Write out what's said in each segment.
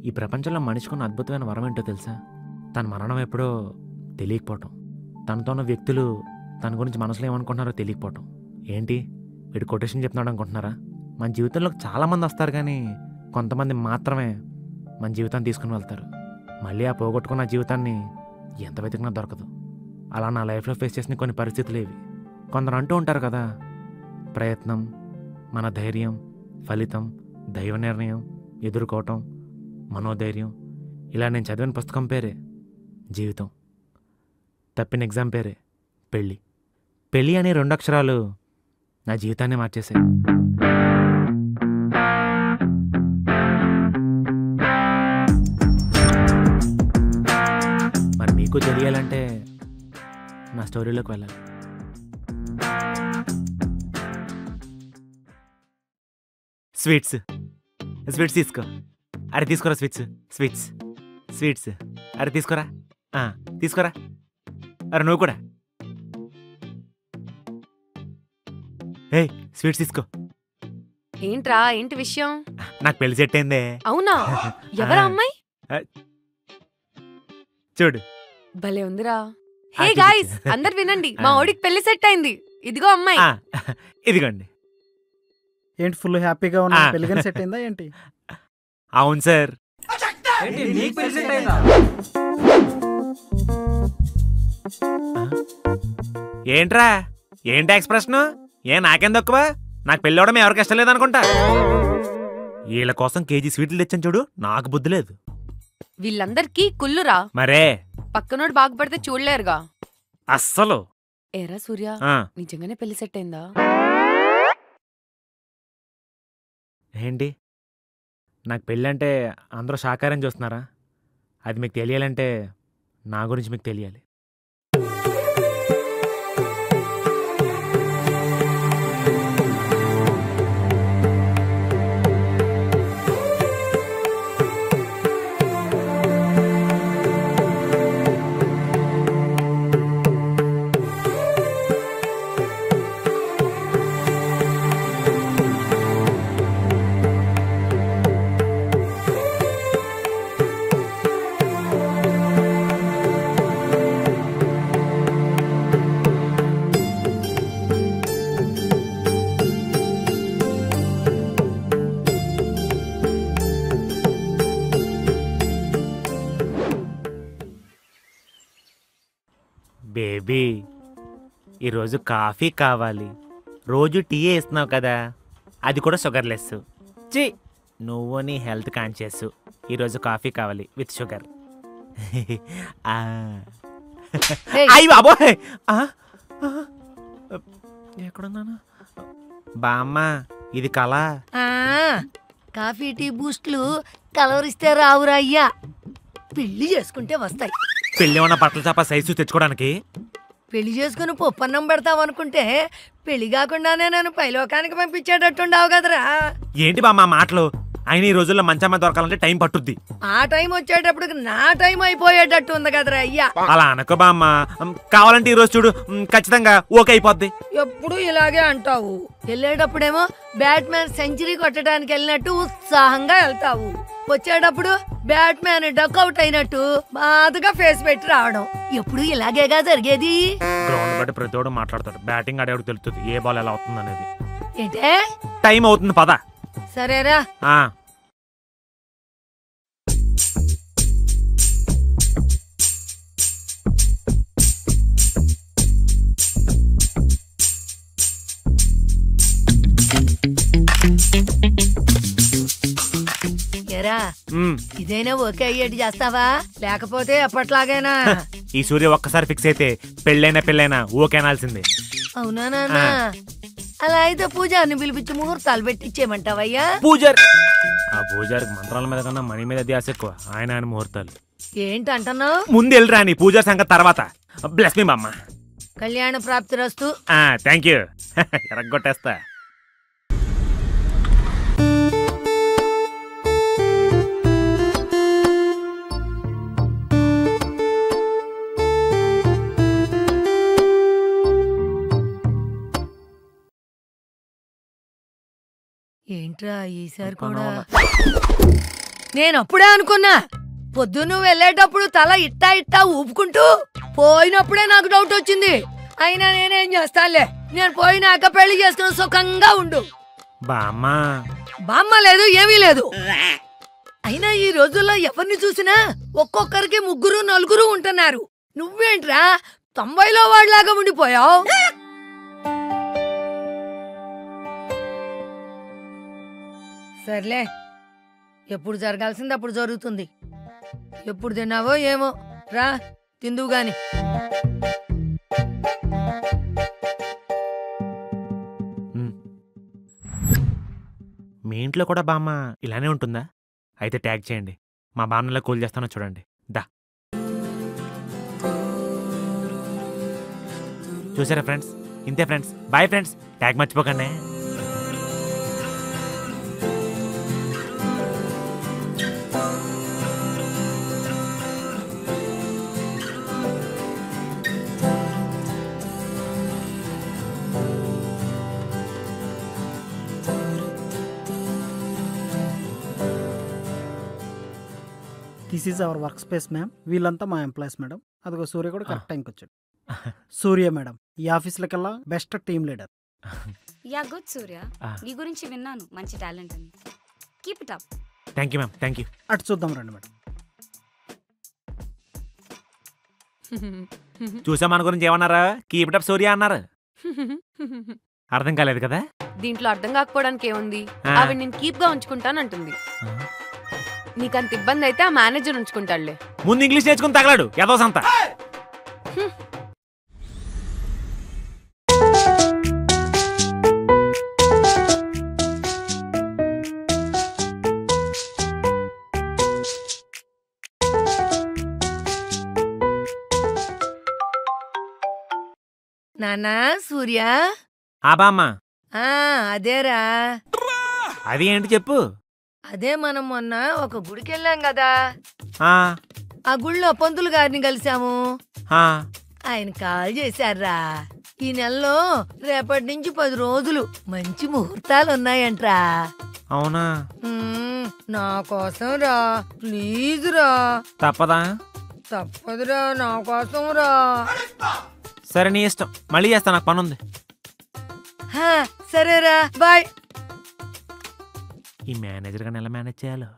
ఈ ప్రపంచంలో మనిషికున్న అద్భుతమైన వరం ఏంటో తెలుసా తన మరణం ఎప్పుడో తెలియకపోవటం తనతో ఉన్న వ్యక్తులు తన గురించి మనసులో ఏమనుకుంటున్నారో తెలియకపోవటం ఏంటి వీడు కొటేషన్ చెప్తున్నాడు అనుకుంటున్నారా మన జీవితంలోకి చాలామంది వస్తారు కానీ కొంతమంది మాత్రమే మన జీవితాన్ని తీసుకుని వెళ్తారు మళ్ళీ ఆ పోగొట్టుకున్న జీవితాన్ని ఎంత వెతికినా దొరకదు అలా నా లైఫ్లో ఫేస్ చేసిన కొన్ని పరిస్థితులు ఇవి కొందరు అంటూ ఉంటారు కదా ప్రయత్నం మన ధైర్యం ఫలితం దైవ నిర్ణయం ఎదుర్కోవటం మనోధైర్యం ఇలా నేను చదివిన పుస్తకం పేరే జీవితం తప్పిన ఎగ్జామ్ పేరే పెళ్ళి పెళ్ళి అనే రెండు అక్షరాలు నా జీవితాన్ని మార్చేశాయి మరి మీకు తెలియాలంటే నా స్టోరీలోకి వెళ్ళాలి స్వీట్స్ స్వీట్స్ తీసుకో అరే తీసుకోరా స్వీట్స్ స్వీట్స్ స్వీట్స్ అరే తీసుకోరా ఆ, తీసుకోరా అరే నువ్వు కూడా ఏయ్ స్వీట్స్ తీసుకో ఏంట్రా ఏంటి విషయం నాకు పెళ్లి సెట్ అయిందే అవునా ఎవరా ఆ. అమ్మాయి చూడు భలే ఉందిరా హే చూపించు. గాయ్స్ అందరు వినండి మా ఆ. ఓడికి పెళ్లి సెట్ అయింది ఇదిగో అమ్మాయి ఆ, ఇదిగోండి ఏంటి ఫుల్ హ్యాపీగా ఉన్నా ఆ. పెళ్ళిగానే సెట్ అయిందా ఏంటి అవును సార్ ఏంటి నీకు పెళ్లి సెట్ అయిందా ఏంట్రా ఏంటి ఎక్స్ప్రెషన్ ఏ నాకేం తక్కువ నాకు పెళ్ళి అవడం ఎవరికి ఇష్టం లేదనుకుంటా వీళ్ళ కోసం కేజీ స్వీట్లు తెచ్చాను చూడు నాకు బుద్ధి లేదు వీళ్ళందరికీ కుల్లురా మరే పక్కనోడు బాగుపడితే చూడలేరుగా అస్సలు ఏరా సూర్య ఆ, నిజంగానే పెళ్లి సెట్ అయిందా ఏంటి నాకు పెళ్ళంటే అందరూ శాకారం చూస్తున్నారా అది మీకు తెలియాలంటే నా గురించి మీకు తెలియాలి బేబీ ఈరోజు కాఫీ కావాలి రోజు టీ వేస్తున్నావు కదా అది కూడా షుగర్లెస్ చి నువ్వు నీ హెల్త్ కాన్షియస్ ఈరోజు కాఫీ కావాలి విత్ షుగర్ ఆ. ఏయ్. అయ్యి బాబోయ్ ఆ, ఆ. ఎక్కడున్నాను బామ్మ ఇది కళ ఆ, కాఫీ టీ బూస్ట్లు కలవరిస్తే రావురా అయ్యా పెళ్లి చేసుకుంటే వస్తాయి పెళ్ళి ఉన్న బట్టల చాప సైజు తెచ్చుకోవడానికి పెళ్లి చేసుకుని పొప్పన్నం పెడతావు అనుకుంటే పెళ్లి కాకుండానే నన్ను పైలోకానికి పంపించేటట్టుండావు కదరా ఏంటి బామ్మ ఆ మాటలు ఆయన ఈ రోజుల్లో మంచమ్మ దొరకాలంటే టైం పట్టుద్ది ఆ టైం వచ్చేటప్పటికి నా టైం అయిపోయేటట్టు ఉంది కదరా అయ్యా అలా అనకో బామ్మ ఉమ్, కావాలంటే ఈ రోజు చూడు ఉమ్, ఖచ్చితంగా ఓకే అయిపోద్ది ఎప్పుడు ఇలాగే అంటావు వెళ్ళేటప్పుడేమో బ్యాట్మ్యాన్ సెంచరీ కొట్టడానికి వెళ్ళినట్టు ఉత్సాహంగా వెళ్తావు వచ్చేటప్పుడు బ్యాట్మ్యాన్ డక్అవుట్ అయినట్టు బాధగా ఫేస్ పెట్టి రావడం ఎప్పుడు ఇలాగేగా జరిగేది గ్రౌండ్ బట్టి ప్రతివాడు మాట్లాడతాడు బ్యాటింగ్ ఆడేవాడు తెలుస్తుంది ఏ బాల్ ఎలా అవుతుంది అనేది ఏంటే టైం అవుతుంది పద సరేరా ఆ ఎరా ఉమ్, ఇదైనా ఓకే అయ్యేటి చేస్తావా లేకపోతే ఎప్పట్లాగైనా ఈ సూర్య ఒక్కసారి ఫిక్స్ అయితే పెళ్ళైనా పెళ్ళైనా ఓకే అనాల్సిందే అవునా నాన్న అలా అయితే పూజారిని పిలిపించి ముహూర్తాలు పెట్టించేయమంటావయ్యా పూజారి ఆ పూజారికి మంత్రాల మీద కన్నా మనీ మీద ధ్యాస ఎక్కువ ఆయన ఆయన ముహూర్తాలు ఏంటి అంటున్నావు ముందు వెళ్ళరా నీ పూజారి సంగతి తర్వాత బ్లెస్ మీ బామ్మ కళ్యాణ ప్రాప్తి రస్తు థ్యాంక్ యూ ఎరగొట్టేస్తా ఏంట్రా ఈసారి పని కూడా అవ్వలా. నేను అప్పుడే అనుకున్నా పొద్దు నువ్వు వెళ్ళేటప్పుడు తల ఇట్టా ఇట్టా ఊపుకుంటూ పోయినప్పుడే నాకు డౌట్ వచ్చింది అయినా నేనేం చేస్తానులే నేను పోయినాక పెళ్లి చేసుకుని సుఖంగా ఉండు బామ్మ బామ్మ లేదు ఏమీ లేదు అయినా ఈ రోజుల్లో ఎవరిని చూసినా ఒక్కొక్కరికి ముగ్గురు నలుగురు ఉంటున్నారు నువ్వేంట్రా తొంభైలో వాళ్ళలాగా ఉండిపోయావు సర్లే ఎప్పుడు జరగాల్సింది అప్పుడు జరుగుతుంది ఎప్పుడు తిన్నావో ఏమో రా తిందువు గాని ఉమ్. మీ ఇంట్లో కూడా బామ్మ ఇలానే ఉంటుందా అయితే ట్యాగ్ చేయండి మా బామ్మలా కూల్ చేస్తానో చూడండి దా చూసారా ఫ్రెండ్స్ ఇంతే ఫ్రెండ్స్ బాయ్ ఫ్రెండ్స్ ట్యాగ్ మర్చిపోకండి this is our work space ma'am వీళ్ళంతా మా ఎంప్లాయీస్ మేడం అదిగో సూర్య కూడా Ah. కరెక్ట్ టైంకి వచ్చాడు సూర్య మేడం ఈ ఆఫీస్లకల్లా best team leader ya good Surya Ah. నీ గురించి విన్నాను మంచి టాలెంట్ అని keep it up thank you ma'am thank you అటు చూద్దాం రండి మేడం చూసా మన గురించి ఏమన్నారా కీప్ అప్ సూర్య అన్నారు అర్థం కాలేదు కదా దీంట్లో అర్థం కాకపోవడానికి ఏముంది ఆ. ఆవిడ నేను కీప్ గా ఉంచుకుంటానంటుంది నీకంత ఇబ్బంది అయితే ఆ మేనేజర్ ఉంచుకుంటాడులే ముందు ఇంగ్లీష్ నేర్చుకుని తగలాడు ఏదో సంత నానా సూర్య ఆ బామ్మ ఆ అదేరా అది ఏంటి చెప్పు అదే మనం మొన్న ఒక గుడికి వెళ్ళాం కదా ఆ ఆ గుళ్ళో పంతులు గారిని కలిసాము ఆ ఆయన కాల్ చేశారా ఈ నెలలో రేపటి నుంచి పది రోజులు మంచి ముహూర్తాలు ఉన్నాయంట్రా అవునా మ్మ్, నా కోసం రా ప్లీజ్ రా తప్పదా తప్పదురా నా కోసం రా సరే నీ ఇష్టం మళ్ళీ చేస్తా నాకు పని ఉంది హా, సరేరా బాయ్ ఈ మేనేజర్ గారిని ఎలా మేనేజ్ చేయాలో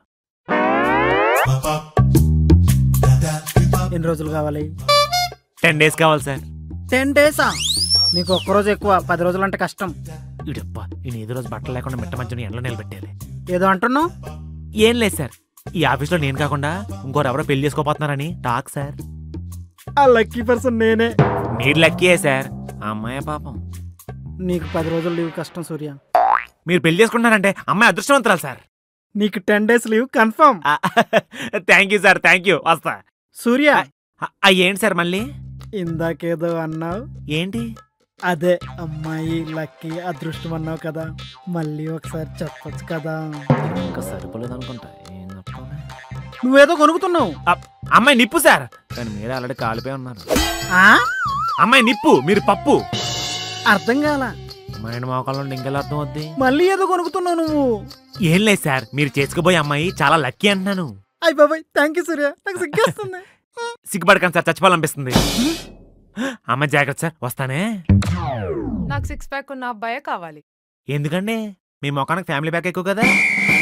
ఎన్ని రోజులు కావాలి టెన్ డేస్ కావాలి సార్ టెన్ డేసా నీకు ఒక్క రోజు ఎక్కువ పది రోజులు అంటే కష్టం ఇడప్ప నేను ఏదో రోజు బట్టలు లేకుండా మిట్ట మధ్యన ఎండలో నిలబెట్టాలి ఏదో అంటున్నావు ఏం లేదు సార్ ఈ ఆఫీస్లో నేను కాకుండా ఇంకోరు ఎవరో పెళ్లి చేసుకోపోతున్నారని టాక్ సార్ ఆ లక్కీ పర్సన్ నేనే మీరు లక్కీయే సార్ ఆ అమ్మాయి పాపం నీకు పది రోజులు లీవ్ కష్టం సూర్య మీరు పెళ్లి చేసుకుంటున్నారంటే అమ్మాయి అదృష్టవంతురాలు సార్ నీకు ten days leave confirm thank you sir thank you వస్తా సూర్య ఆ, ఆ, ఏంటి సార్ మళ్ళీ ఇందాకేదో అన్నావు ఏంటి అదే అమ్మాయి లక్కీ అదృష్టం అన్నావు కదా మళ్ళీ ఒకసారి చెప్పొచ్చు కదా ఇంకా సరిపోలేదు అనుకుంటా ఏం చెప్పాలి నువ్వేదో కొనుక్కుతున్నావు అమ్మాయి నిప్పు సార్ కానీ మీరే ఆల్రెడీ కాలిపోయి ఉన్నారు ఆ? అమ్మాయి నిప్పు మీరు పప్పు అర్థం కాల అమ్మాయి మోకాళ్ళ నుండి ఇంకెలా అర్థం అవుద్ది మళ్ళీ ఏదో కొనుక్కుతున్నావు నువ్వు ఏం లేదు సార్ మీరు చేసుకుపోయే అమ్మాయి చాలా లక్కీ అంటున్నాను అయ్య బాబాయ్ థ్యాంక్ యూ సూర్య నాకు సిగ్గేస్తుంది సిగ్గుపడకండి సార్ చచ్చిపోవాలనిపిస్తుంది అమ్మాయి జాగ్రత్త సార్ వస్తానే నాకు సిక్స్ ప్యాక్ ఉన్న అబ్బాయే కావాలి ఎందుకండి మీ మొఖానికి ఫ్యామిలీ బ్యాక్ ఎక్కువ కదా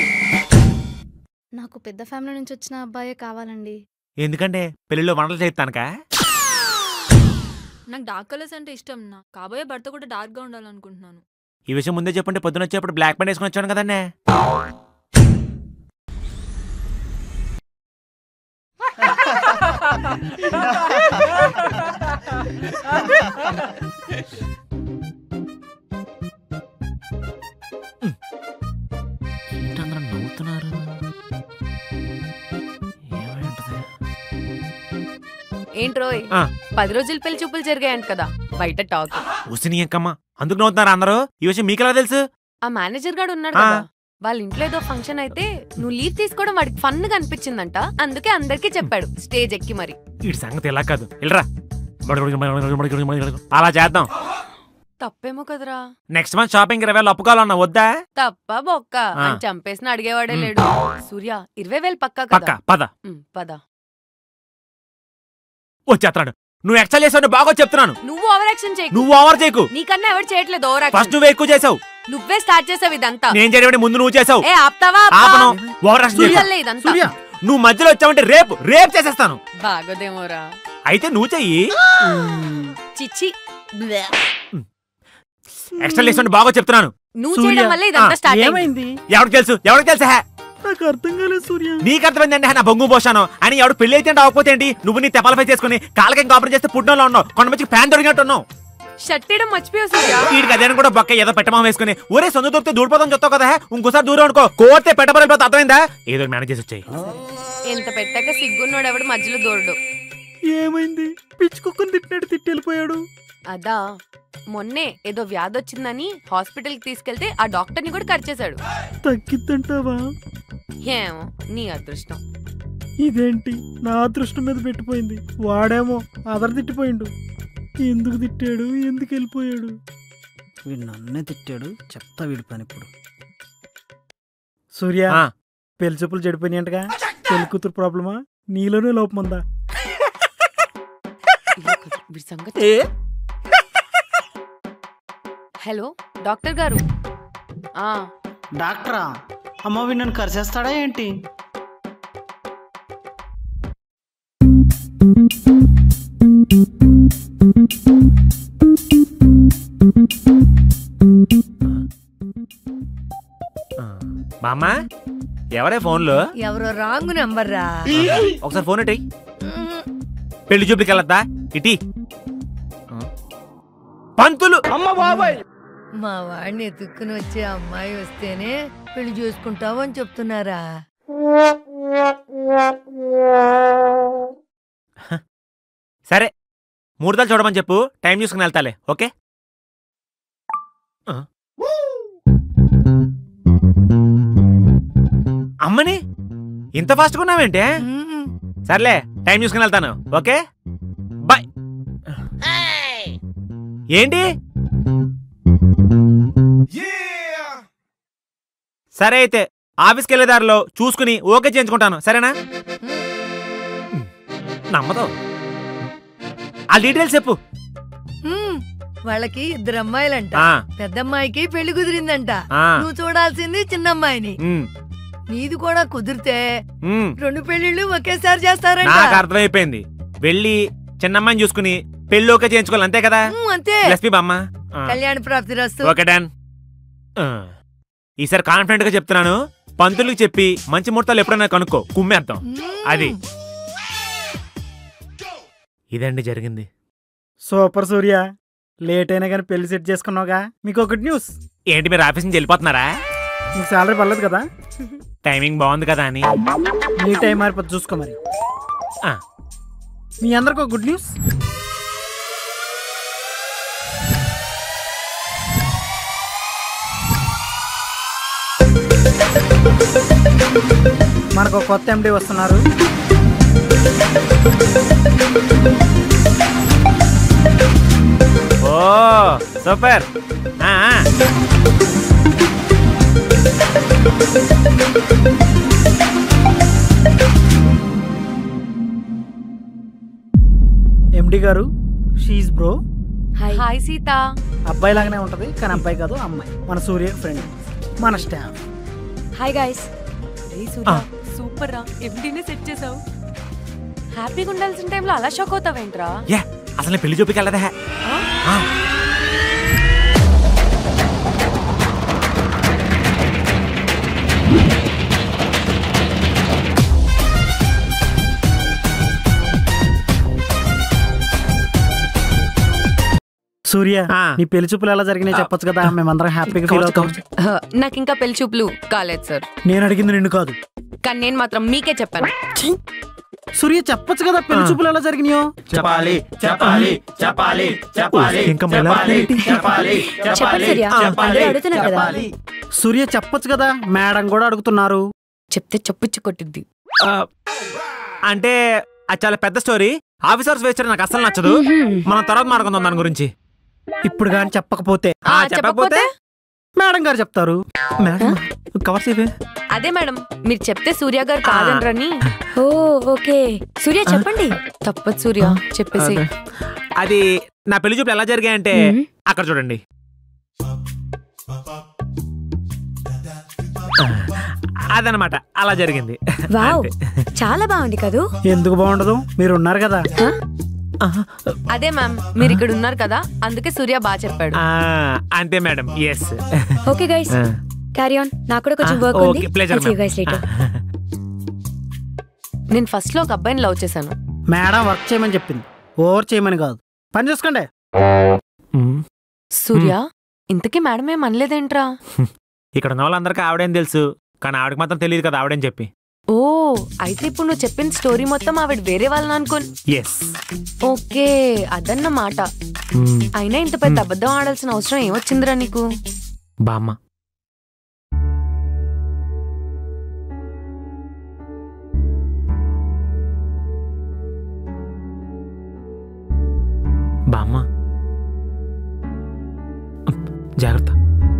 నాకు పెద్ద ఫ్యామిలీ నుంచి వచ్చిన అబ్బాయే కావాలండి ఎందుకంటే పెళ్లిలో వంటలు చేస్తానుక నాకు డార్క్ కలర్స్ అంటే ఇష్టం నా కాబోయే భర్త కూడా డార్క్ గా ఉండాలనుకుంటున్నాను ఈ విషయం ముందే చెప్పంటే పొద్దున వచ్చేప్పుడు బ్లాక్ పెయింట్ వేసుకుని వచ్చాను కదండి ఏంటందరూ నవ్వుతున్నారు ఏమైంటది? ఏంట్రోయ్ ఆ. పది రోజులు పెళ్లి చూపులు జరిగాయంట కదా బయట టాక్ ఉసిని ఎంకమ్మ అందుకు నవ్వుతున్నారు అందరూ ఈ విషయం మీకు ఎలా తెలుసు ఆ మేనేజర్ గాడు ఉన్నాడు ఆ. కదా వాళ్ళ ఇంట్లో ఏదో ఫంక్షన్ అయితే నువ్వు లీవ్ తీసుకోవడం వాడికి ఫన్ గా అనిపించిందంట అందుకే అందరికీ చెప్పాడు స్టేజ్ ఎక్కి మరి వీడి సంగతి ఎలా కాదు వెళ్ళరా అలా చేద్దాం తప్పేమో కదరా నెక్స్ట్ మంత్ షాపింగ్ ఇరవై వేలు అప్పుకోవాలన్నా వద్దా తప్ప బొక్క ఆ. అని చంపేసిన అడిగేవాడే మ్. లేడు సూర్య ఇరవై వేలు పక్కా పక్క కదా పద మ్, పద వచ్చేస్తున్నాడు నువ్వు ఎక్సల్ చేసావు బాగా చెప్తున్నాను నువ్వు ఓవర్ యాక్షన్ చేయకు నువ్వు ఓవర్ చేయకు నీకన్నా ఎవరు చేయట్లేదు ఓవర్ ఫస్ట్ యాక్షన్ నువ్వే ఎక్కువ చేసావు నువ్వే స్టార్ట్ చేసావు ఇదంతా నేను చేయడం ముందు నువ్వు చేసావు ఏ ఆప్తావా ఆప్తా? ఆపను ఓవర్ యాక్షన్ చేయకు. సూర్యలే ఇదంతా సూర్య నువ్వు మధ్యలో వచ్చావంటే రేపు రేపు చేసేస్తాను బాగోదేమోరా అయితే నువ్వు చెయ్యి చిచ్చి బ్లే. ఎక్స్ట్రా చేస్తుంటే బాగా చెప్తున్నాను నువ్వు సూర్య, చేయడం వల్ల ఇదంతా ఆ, స్టార్ట్ అయింది ఏమైంది ఎవరికి తెలుసు ఎవరికి తెలుసా నాకు అర్థం కాలేదు సూర్య నీకు అర్థమైందంటే నా బొంగు పోషాను అని ఎవడు పెళ్లి అయితే అవ్వకపోతే ఏంటి నువ్వు నీ తెప్పలపై చేసుకుని కాళ్ళకి కాపరేట్ చేస్తే పుట్టినలో ఉన్నావు కొండ మంచి ఫ్యాన్ దొరికినట్టు ఉన్నావు షర్ట్ వేయడం మర్చిపోయావు సూర్య వీడికి అదేని కూడా బొక్క ఏదో పెట్టమా వేసుకుని ఒరే సొంత దొరికితే దూడిపోతాం చెప్తావు కదా ఇంకోసారి దూరం అనుకో కోతే పెట్టబడిపోతే అర్థమైందా ఏదో మేనేజ్ చేసి వచ్చాయి ఎంత పెట్టాక సిగ్గున్నోడు ఎవడు మధ్యలో దూరడు ఏమైంది పిచ్చి కుక్కని తిట్టినట్టు తిట్టి వెళ్ళిపోయాడు అదా మొన్నే ఏదో వ్యాధి వచ్చిందని హాస్పిటల్ కి తీసుకెళ్తే ఆ డాక్టర్ ని కూడా ఖర్చేశాడు తగ్గిద్దంటావా ఏమో నీ అదృష్టం ఇదేంటి నా అదృష్టం మీద పెట్టిపోయింది వాడేమో అదర తిట్టిపోయిండు ఎందుకు తిట్టాడు ఎందుకు వెళ్ళిపోయాడు వీడు నన్నే తిట్టాడు చెప్తా వీడి పని ఇప్పుడు సూర్య ఆ. పెళ్లి చూపులు చెడిపోయినాయంటగా పెళ్లి కూతురు ప్రాబ్లమా నీలోనే లోపం ఉందా ఇదిగో కదా, వీడి సంగతి హలో డాక్టర్ గారు ఆ డాక్టరా అమ్మ వీడు నన్ను కరిచేస్తాడా ఏంటి బామ్మ ఎవరే ఫోన్లో ఎవరో రాంగ్ నెంబర్ రా ఒకసారి ఫోన్ ఇటీ పెళ్లి చూపులకి వెళ్ళద్దా ఇటీ పంతులు మా వాడిని ఎత్తుక్కుని వచ్చే అమ్మాయి వస్తేనే పెళ్లి చేసుకుంటావు అని చెప్తున్నారా సరే మూడుదాలు చూడమని చెప్పు టైం చూసుకుని వెళ్తాలే ఓకే ఆ. అమ్మని ఇంత ఫాస్ట్గా ఉన్నావేంటే మ్మ్. సర్లే టైం చూసుకుని వెళ్తాను ఓకే బాయ్ ఏంటి సరే అయితే ఆఫీస్కి వెళ్ళే దారిలో చూసుకుని ఓకే చేయించుకుంటాను సరేనా నమ్మదు ఆ డీటెయిల్స్ చెప్పు మ్మ్. వాళ్ళకి ఇద్దరు అమ్మాయిలంట ఆ, పెద్దమ్మాయికి పెళ్లి కుదిరిందంట ఆ, నువ్వు చూడాల్సింది చిన్నమ్మాయిని ఉమ్, నీది కూడా కుదిరితే ఉమ్. రెండు పెళ్లిళ్ళు ఒకేసారి చేస్తారంట నాకు అర్థమైపోయింది వెళ్ళి చిన్నమ్మాయిని చూసుకుని పెళ్ళి ఓకే చేయించుకోవాలి అంతే కదా మ్మ్, అంతే లక్ష్మి బామ్మ ఆ, కళ్యాణ ప్రాప్తి రస్తు ఓకే డన్ ఆ, ఈసారి కాన్ఫిడెంట్ గా చెప్తున్నాను పంతులకు చెప్పి మంచి ముహూర్తాలు ఎప్పుడైనా కనుక్కో కుమ్మేద్దాం అది ఇదండి జరిగింది సూపర్ సూర్య లేట్ అయినా కానీ పెళ్లి సెట్ చేసుకున్నావుగా మీకు ఒకటి న్యూస్ ఏంటి మీరు ఆఫీస్ నుంచి వెళ్ళిపోతున్నారా నీకు శాలరీ పర్లేదు కదా టైమింగ్ బాగుంది కదా అని నీ టైం మారిపోతే చూసుకో మరి ఆ, మీ అందరికి ఒక గుడ్ న్యూస్ మనకు ఒక కొత్త ఎండి వస్తున్నారు ఓ సూపర్ ఆ, ఆ. ఎండి గారు షీజ్ బ్రో హాయ్ సీత అబ్బాయి లాగానే ఉంటది కానీ అబ్బాయి కాదు అమ్మాయి మన సూర్య ఫ్రెండ్ మన స్టాఫ్ హాయ్ గాయస్ రే సూర్య సూపర్ రా ఎండినే సెట్ చేసావు హ్యాపీగా ఉండాల్సిన టైంలో అలా షాక్ అవుతావేంట్రా యా అసలు నేను పెళ్లి చూపుకి వెళ్ళదా ఆ? సూర్య ఆ. నీ పెళ్లి చూపులు ఎలా జరిగినాయి చెప్పొచ్చు కదా మేమందరం హ్యాపీగా ఫీల్ అవుతాం హ, నాకు ఇంకా పెళ్లి చూపులు కాలేదు సార్ నేను అడిగింది నిన్ను కాదు కానీ నేను మాత్రం మీకే చెప్పాను సూర్య చెప్పొచ్చు కదా పెళ్లి చూపులు ఎలా జరిగినాయో చెప్పాలి చెప్పాలి చెప్పాలి చెప్పాలి ఇంకా మళ్ళీ చెప్పాలి చెప్పండి సూర్య అందరూ అడుగుతున్నారు కదా సూర్య చెప్పొచ్చు కదా మేడం కూడా అడుగుతున్నారు చెప్తే చెప్పుచ్చు కొట్టిద్ది ఆ, అంటే అది చాలా పెద్ద స్టోరీ ఆఫీసర్స్ వేస్ట్ నాకు అస్సలు నచ్చదు మనం తర్వాత మాట్లాడుకుందాం దాని గురించి ఇప్పుడు కానీ చెప్పకపోతే ఆ, చెప్పకపోతే మేడం గారు చెప్తారు మేడం కవర్ చేయవే అదే మేడం మీరు చెప్తే సూర్య గారు కాదనరని ఓ ఓకే సూర్య చెప్పండి తప్పదు సూర్య చెప్పేసి అదే. అది నా పెళ్లి చూపులు ఎలా జరిగాయంటే మ్మ్. అక్కడ చూడండి అదనమాట అలా జరిగింది వావ్ అంతే. చాలా బాగుంది కదూ ఎందుకు బాగుండదు మీరు ఉన్నారు కదా అదే మ్యామ్ మీరు ఇక్కడ ఉన్నారు కదా అందుకే సూర్య బాగా చెప్పాడు ఆ, అంతే madam yes okay guys carry on నాకు కూడా కొంచెం వర్క్ ఉంది ఓకే ప్లేజర్ గైస్ లేటర్ నేను ఫస్ట్ లో ఒక అబ్బాయిని లవ్ చేశాను మేడం వర్క్ చేయమని చెప్పింది ఓవర్ చేయమని కాదు పని చూసుకోండి సూర్య ఇంతకీ మేడం ఏం అనలేదేంట్రా ఇక్కడ ఉన్న వాళ్ళందరికీ ఆవిడేం తెలుసు కానీ ఆవిడకి మాత్రం తెలియదు కదా ఆవిడని చెప్పి ఓ అయితే ఇప్పుడు నువ్వు చెప్పిన స్టోరీ మొత్తం ఆవిడ వేరే వాళ్ళని అనుకోని ఎస్ ఓకే అదన్నమాట అయినా ఇంత పెద్ద అబద్ధం ఆడాల్సిన అవసరం ఏమొచ్చిందిరా నీకు బామ్మ బామ్మ జాగ్రత్త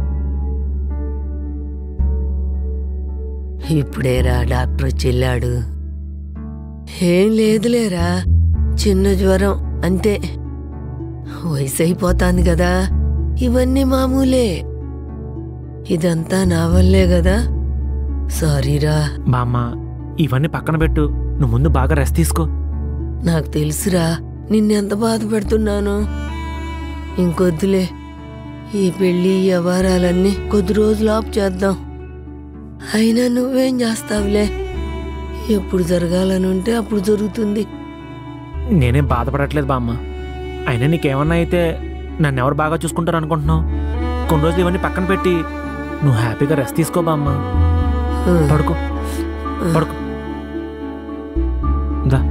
ఇప్పుడేరా డాక్టర్ వచ్చి వెళ్ళాడు ఏం లేదులేరా చిన్న జ్వరం అంతే వయసు అయిపోతాంది కదా ఇవన్నీ మామూలే ఇదంతా నా వల్లే కదా సారీరా బామ్మ ఇవన్నీ పక్కన పెట్టు నువ్వు ముందు బాగా రెస్ట్ తీసుకో నాకు తెలుసురా నిన్నెంత బాధ పెడుతున్నాను ఇంకొద్దులే ఈ పెళ్లి ఈ వ్యవహారాలన్నీ కొద్ది రోజులు ఆపు చేద్దాం అయినా నువ్వేం చేస్తావులే ఎప్పుడు జరగాలని ఉంటే అప్పుడు జరుగుతుంది నేనేం బాధపడట్లేదు బామ్మ అయినా నీకేమన్నా అయితే నన్ను ఎవరు బాగా చూసుకుంటారు అనుకుంటున్నావు కొన్ని రోజులు ఇవన్నీ పక్కన పెట్టి నువ్వు హ్యాపీగా రెస్ట్ తీసుకో బామ్మ పడుకో పడుకో దా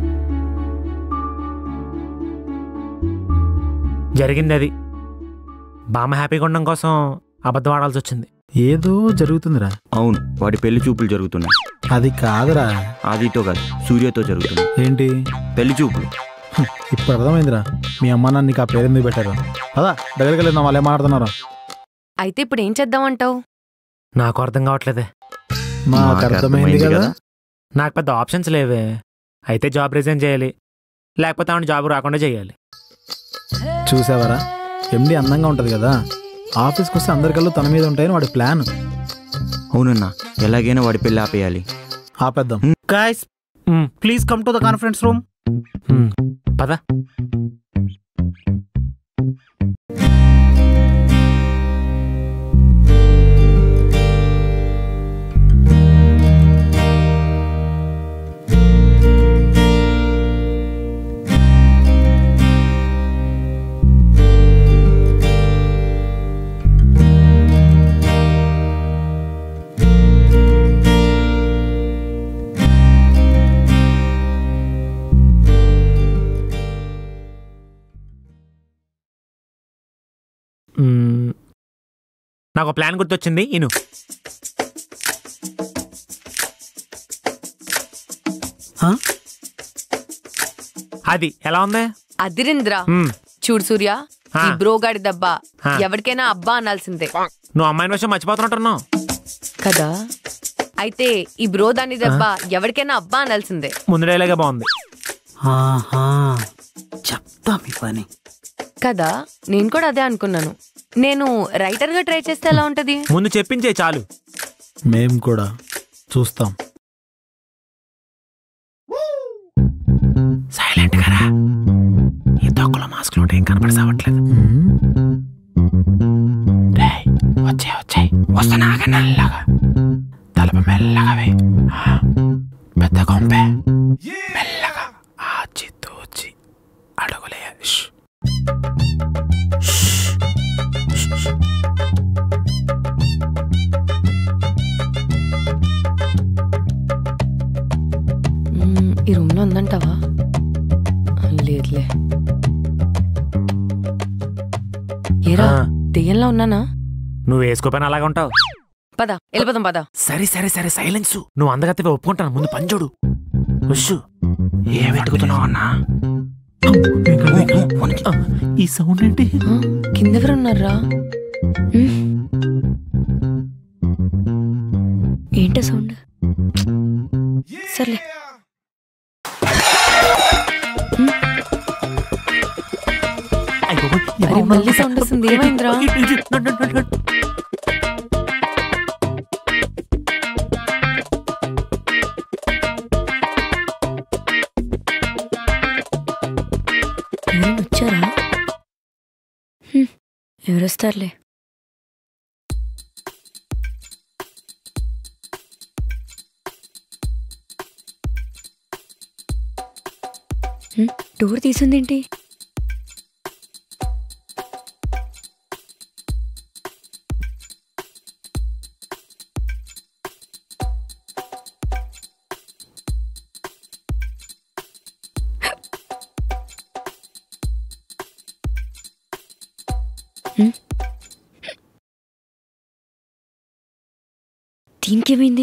జరిగింది అది బామ్మ హ్యాపీగా ఉండడం కోసం అబద్ధం ఆడాల్సి వచ్చింది ఏదో జరుగుతుందిరా అవును వాడి పెళ్లి చూపులు జరుగుతున్నాయి అది కాదురా ఆదితో కాదు సూర్యతో జరుగుతున్నాయి ఏంటి పెళ్లి చూపులు ఇప్పుడు అర్థమైందిరా మీ అమ్మ నాన్న నీకు ఆ పేరు ఎందుకు పెట్టారు అదా దగ్గరికి వెళ్ళిన వాళ్ళు ఏం మాట్లాడుతున్నారా అయితే ఇప్పుడు ఏం చేద్దామంటావు నాకు అర్థం కావట్లేదే మాకు మాకు అర్థమైంది అర్థమైంది కదా కదా. నాకు పెద్ద ఆప్షన్స్ లేవే అయితే జాబ్ రిజైన్ చేయాలి లేకపోతే ఆవిడ జాబ్ రాకుండా చేయాలి చూసావరా ఎండి అందంగా ఉంటది కదా ఆఫీస్కి వస్తే అందరికల్లా తన మీద ఉంటాయని వాడి ప్లాన్ అవునన్నా ఎలాగైనా వాడి పెళ్లి ఆపేయాలి ఆపేద్దాం guys please come to the conference room హ్మ్. పద మ్మ్. నాకు ప్లాన్ గుర్తొచ్చింది ఇను అది ఎలా ఉంది అదిరింద్ర మ్మ్. చూడు సూర్య ఆ. ఈ బ్రోగాడి దెబ్బ ఆ. ఎవరికైనా అబ్బా అనాల్సిందే నువ్వు అమ్మాయిని విషయం మర్చిపోతున్నట్టున్నావు కదా అయితే ఈ బ్రో దాని దెబ్బ ఎవరికైనా అబ్బా అనాల్సిందే ముందు డైలాగే బాగుంది ఆహా చెప్తా మీ పని కదా నేను కూడా అదే అనుకున్నాను నేను రైటర్ గా ట్రై చేస్తే ఎలా ఉంటది ముందు చెప్పించే చాలు మేం కూడా చూస్తాం సైలెంట్ గా రా ఈ తొక్కలో మాస్క్ లో ఏం కనపడసావట్లేదు రేయ్, వచ్చే వచ్చే వస్తున్నాగా నల్లగా తలప మెల్లగా వేయ్. ఆ, పెద్ద కొంపే మెల్లగా ఆచి తూచి అడుగులే ష్. మ్మ్, ఈ రూమ్ లో ఉందంటావా లేదులే ఏరా ఆ. దెయ్యంలో ఉన్నానా నువ్వు వేసుకోపోయినా అలాగే ఉంటావు పద వెళ్ళిపోదాం పద సరే సరే సరే సైలెన్స్ నువ్వు అందగత్తె ఒప్పుకుంటాను ముందు పని చూడు ఉష్ ఏం వెతుకుతున్నావు అన్నా ఈ సౌండ్ ఏంటి కింద ఎవరు ఉన్నారా ఏంటో సౌండ్ సర్లే అరే మళ్ళీ సౌండ్ వస్తుంది ఏమైందిరా ఎవరైనా వచ్చారా హ్మ్, ఎవరు వస్తారులే హ్మ్, డోర్ తీసిందేంటి హ్మ్? దీనికేమైంది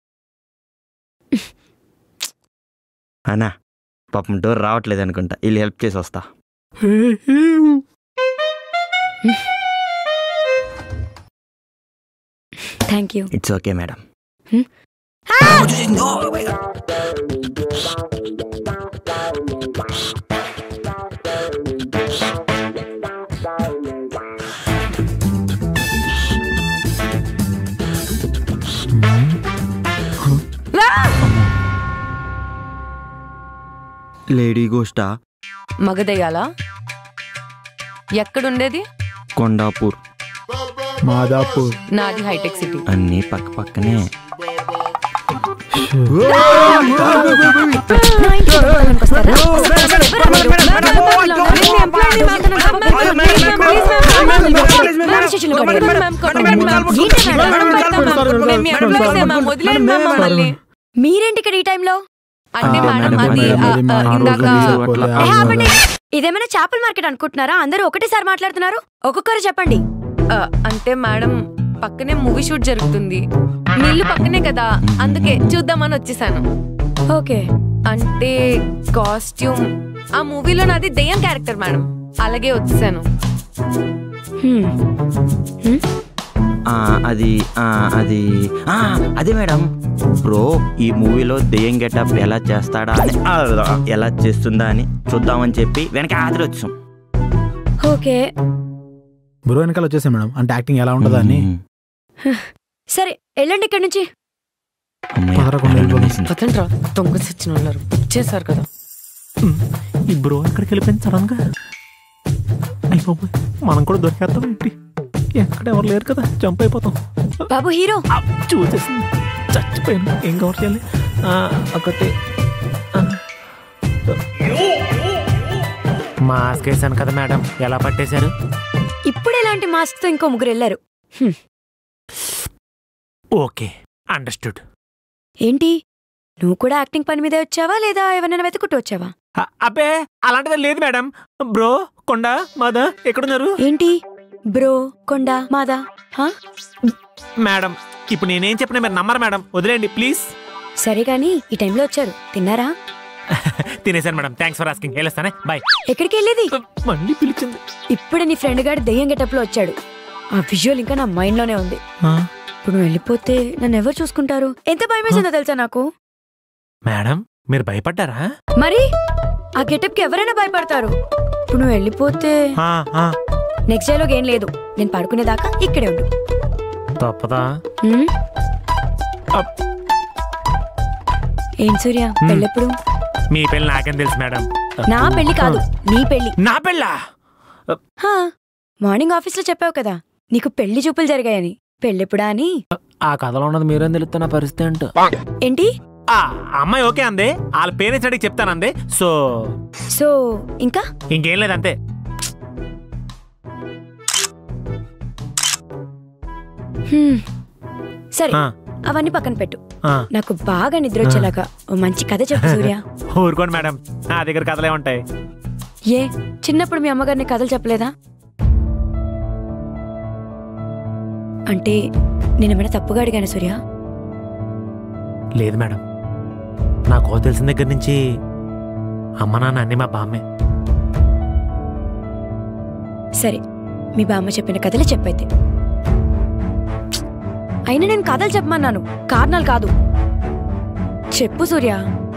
అన్నా పాపం డోర్ రావట్లేదు అనుకుంటా వీళ్ళు హెల్ప్ చేసి వస్తా thank you it's okay madam lady గోస్టా మగదయ్యాలా ఎక్కడుండేది కొండాపూర్ మాదాపూర్ నాది హైటెక్ సిటీ అన్నీ పక్క పక్కనే నా ఇంటికి దొంగతనానికి వస్తారా? అసలు పోలీస్ స్టేషన్లో పడేయాలి. మీరేంటి ఇక్కడ ఈ టైంలో అంటే ఆ, మేడం మేడం, అది మేడం, ఆ, అది ఆ, మా ఇందాక రోజు అట్లా ఏ, ఆపండి. ఇదేమైనా చేపల మార్కెట్ అనుకుంటున్నారా అందరూ ఒకటేసారి మాట్లాడుతున్నారు ఒక్కొక్కరు చెప్పండి ఆ, అంటే మేడం పక్కనే మూవీ షూట్ జరుగుతుంది మీ ఇల్లు పక్కనే కదా అందుకే చూద్దామని వచ్చేసాను ఓకే అంటే కాస్ట్యూమ్ ఆ మూవీలో నాది దెయ్యం క్యారెక్టర్ మేడం అలాగే వచ్చేసాను హ్మ్. హ్మ్? ఆ, అది ఆ, అది ఆ, అదే మేడం బ్రో ఈ మూవీలో దెయ్యం గెటప్ ఎలా చేస్తాడా అని ఆ, ఎలా చేస్తుందా అని చూద్దామని చెప్పి వెనక ఆదిరి వచ్చాం ఓకే బ్రో వెనకాల వచ్చేసాను మేడం అంటే యాక్టింగ్ ఎలా ఉంటుందా అని సరే వెళ్ళండి ఇక్కడి నుంచి అమ్మయ్య, పదరకుండా వెళ్ళిపోదాం. అనేసింది. పదండ్రా దొంగ సచ్చిన వాళ్ళు చేశారు కదా ఈ బ్రో ఎక్కడికి వెళ్ళిపోయింది సడన్ గా అయిపో మనం కూడా దొరికేస్తాం ఏంటి ఎక్కడ ఎవరు లేరు కదా జంప్ అయిపోతాం బాబు హీరో ఆ, చూసేసింది చచ్చిపోయాను ఏం కవర్ చేయాలి ఆ, ఒకటి ఆ. మాస్క్ వేసాను కదా మేడం ఎలా పట్టేశారు ఇప్పుడు ఇలాంటి మాస్క్ తో ఇంకో ముగ్గురు వెళ్ళారు హ్మ్. ఓకే అండర్స్టూడ్ ఏంటి నువ్వు కూడా యాక్టింగ్ పని మీదే వచ్చావా లేదా ఎవరైనా వెతుకుంటూ వచ్చావా అబ్బే అలాంటిది లేదు మేడం బ్రో కొండ మాదా ఎక్కడున్నారు ఏంటి బ్రో కొండ మాదా హా? మేడం ఇప్పుడు నేనేం చెప్పినా మీరు నమ్మరు మేడం వదిలేండి ప్లీజ్ సరే గాని ఈ టైంలో వచ్చారు తిన్నారా తినేసాను మేడం థ్యాంక్స్ ఫర్ ఆస్కింగ్ వెళ్ళొస్తానే బాయ్ ఎక్కడికి వెళ్ళేది మళ్ళీ పిలిచింది ఇప్పుడే నీ ఫ్రెండ్ గారు దెయ్యం గెటప్ లో వచ్చాడు ఆ విజువల్ ఇంకా నా మైండ్ లోనే ఉంది ఇప్పుడు నువ్వు వెళ్ళిపోతే నన్ను ఎవరు చూసుకుంటారు ఎంత భయం వేసిందో తెలుసా నాకు మేడం మీరు భయపడ్డారా మరి ఆ గెటప్ కి ఎవరైనా భయపడతారు ఇప్పుడు నువ్వు వెళ్ళిపోతే ఆ, ఆ, నెక్స్ట్ డైలాగ్ ఏం లేదు నేను పడుకునేదాకా ఇక్కడే ఉండు తప్పదా హ్మ్? అప్. ఏం సూర్య పెళ్ళెప్పుడు మీ పెళ్ళి నాకేం తెలుసు మేడం నా పెళ్లి కాదు నీ పెళ్లి నా పెళ్ళా హా, మార్నింగ్ ఆఫీస్లో చెప్పావు కదా నీకు పెళ్లి చూపులు జరిగాయని పెళ్ళెప్పుడా అని ఆ కథలో ఉన్నది మీరేం తెలుస్తున్న పరిస్థితి అంటూ ఏంటి ఆ అమ్మాయి ఓకే అంది వాళ్ళ పేరెంట్స్ అడిగి చెప్తానంది సో సో ఇంకా ఇంకేం లేదంతే హ్మ్. సరే ఆ, అవన్నీ పక్కన పెట్టు ఆ. నాకు బాగా నిద్ర వచ్చేలాగా ఓ మంచి కథ చెప్పు సూర్య ఊరుకోండి మేడం నా దగ్గర కథలే ఉంటాయి ఏ చిన్నప్పుడు మీ అమ్మగారిని కథలు చెప్పలేదా అంటే నేనేమైనా తప్పుగా అడిగాను సూర్య లేదు మేడం నాకు తెలిసిన దగ్గర నుంచి అమ్మ నాన్న అన్ని మా బామ్మే సరే మీ బామ్మ చెప్పిన కథలే చెప్పైతే అయినా నేను కథలు చెప్పమన్నాను కారణాలు కాదు చెప్పు సూర్య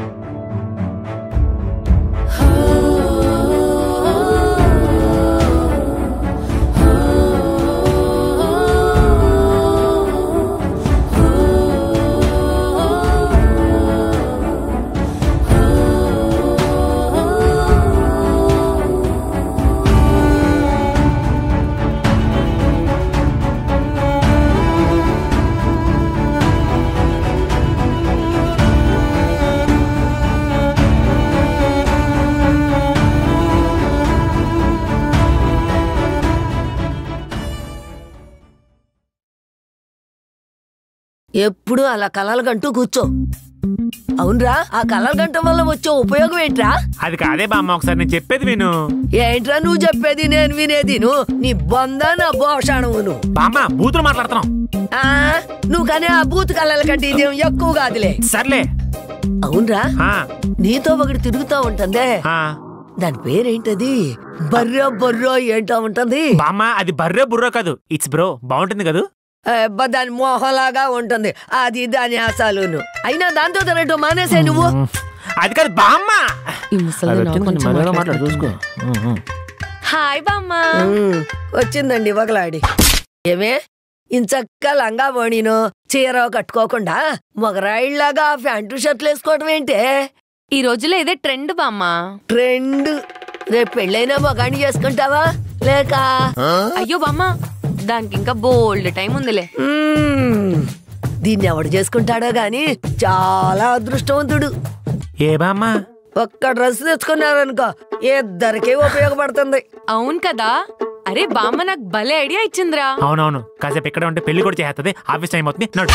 ఎప్పుడు అలా కలలు కంటూ కూర్చో అవునరా ఆ కలలు గంటం వల్ల వచ్చే ఉపయోగం ఏంట్రా అది కాదే బామ్మ ఒకసారి నేను చెప్పేది విను ఏంట్రా నువ్వు చెప్పేది నేను వినేది నువ్వు నీ బొంద నా భోషణమును బామ్మ బూతులు మాట్లాడుతున్నాం ఆ నువ్వు కానీ ఆ బూత్ కళ్ళల కంటే ఇదేం ఎక్కువ కాదులే సర్లే అవునరా ఆ, నీతో ఒకటి తిరుగుతా ఉంటుందే ఆ. దాని పేరేంటది బర్రో బొర్రో ఏంటో ఉంటది బామ్మ అది బర్రె బుర్రో కాదు ఇట్స్ బ్రో బాగుంటుంది కదా అబ్బా, దాని మోహలాగా ఉంటుంది అది దాని ఆశాలును అయినా దాంతో తినట్టు మానేసే నువ్వు అది కాదు బామ్మ ఈ ముసలిది నా గురించి మాట్లాడుతుంది. చూసుకో హాయ్ బామ్మ ఉమ్, వచ్చిందండి వగలాడి ఏమే ఇంచక్క లంగా పోనీను చీర కట్టుకోకుండా మొగరాయిల్లాగా ప్యాంటు షర్ట్లు వేసుకోవటం ఏంటే ఈ రోజులో ఇదే ట్రెండ్ బామ్మ ట్రెండ్ రేపు పెళ్ళైనా మొగాన్ని చేసుకుంటావా లేక అయ్యో బామ్మ దానికి ఇంకా బోల్డ్ టైం ఉందిలే మ్మ్. దీన్ని ఎవడు చేసుకుంటాడో గాని చాలా అదృష్టవంతుడు ఏ బామ్మ ఒక్క డ్రెస్ తెచ్చుకున్నారనుకో ఇద్దరికి ఉపయోగపడుతుంది అవును కదా అరే బామ్మ నాకు భలే ఐడియా ఇచ్చిందిరా అవునవును కాసేపు ఇక్కడ ఉంటే పెళ్లి కూడా చేస్తుంది ఆఫీస్ టైం అవుతుంది నడు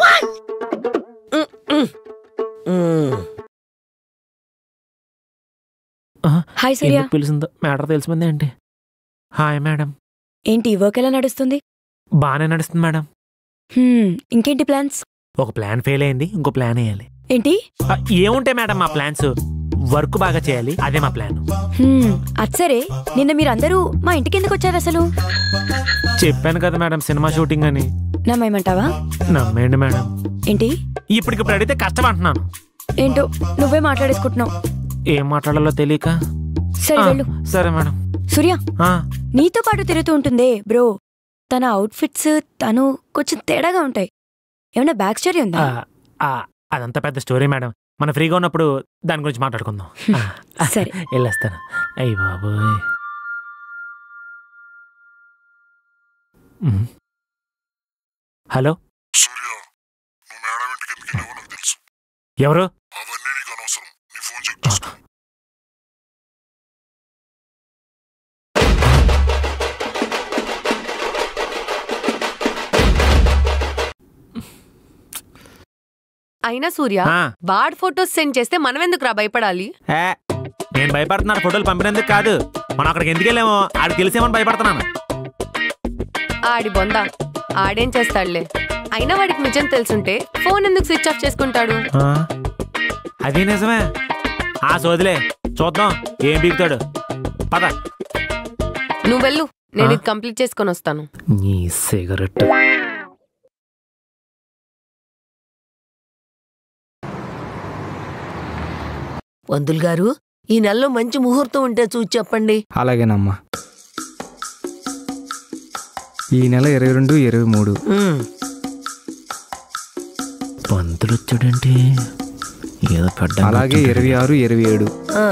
మ్మ్. హాయ్ సూర్య ఎందుకు పిలిచిందో మ్యాటర్ తెలిసిపోయింది ఏంటి హాయ్ మేడం ఏంటి వర్క్ ఎలా నడుస్తుంది బాగానే నడుస్తుంది మేడం హ్మ్, ఇంకేంటి ప్లాన్స్ ఒక ప్లాన్ ఫెయిల్ అయింది ఇంకో ప్లాన్ వేయాలి ఏంటి ఆ, ఏముంటాయి మేడం మా ప్లాన్స్ వర్క్ బాగా చేయాలి అదే మా ప్లాన్ హ్మ్, అది సరే నిన్న మీరందరూ మా ఇంటికి ఎందుకు వచ్చారు అసలు చెప్పాను కదా మేడం సినిమా షూటింగ్ అని నమ్మేమంటావా నమ్మేయండి మేడం ఏంటి ఇప్పటికిప్పుడు అడిగితే కష్టం అంటున్నాను ఏంటో నువ్వే మాట్లాడేసుకుంటున్నావు ఏం మాట్లాడాలో తెలియక సరే ఆ, వెళ్ళు సరే మేడం సూర్య ఆ, నీతో పాటు తిరుగుతూ ఉంటుందే బ్రో తన అవుట్ఫిట్స్ తను కొంచెం తేడాగా ఉంటాయి ఏమైనా బ్యాక్ స్టోరీ ఉందా ఆ, ఆ, అదంతా పెద్ద స్టోరీ మేడం మనం ఫ్రీగా ఉన్నప్పుడు దాని గురించి మాట్లాడుకుందాం ఆ, సరే వెళ్ళేస్తాను అయ్యి బాబోయ్ ఉమ్. హలో సూర్య నువ్వు మేడం ఇంటికి ఎందుకు వెళ్ళావో నాకు తెలుసు ఎవరు అవన్నీ నీకు అనవసరం నీ ఫోన్ చెక్ చేసుకో అయినా సూర్య ఆ, వాడ్ ఫొటోస్ సెండ్ చేస్తే మనం ఎందుకు రా భయపడాలి ఏ, నేను భయపడుతున్నాను ఫోటోలు పంపినందుకు కాదు మనం అక్కడికి ఎందుకు వెళ్ళామో ఆడికి తెలిసేమని భయపడుతున్నాను ఆడి బొంద ఆడేం చేస్తాడులే అయినా వాడికి నిజం తెలుసుంటే ఫోన్ ఎందుకు స్విచ్ ఆఫ్ చేసుకుంటాడు ఆ, అది నిజమే ఆ సోదిలే చూద్దాం ఏం బీగుతాడు పద నువ్వు వెళ్ళు నేను ఆ? ఇది కంప్లీట్ చేసుకొని వస్తాను నీ సిగరెట్ వందులు గారు ఈ నెలలో మంచి ముహూర్తం ఉంటే చూసి చెప్పండి అలాగేనమ్మా ఈ నెల ఇరవై రెండు ఇరవై మూడు మ్మ్. పంతులు వచ్చాడంటే ఏదో పెద్ద అలాగే ఇరవై ఆరు ఇరవై ఏడు ఆ,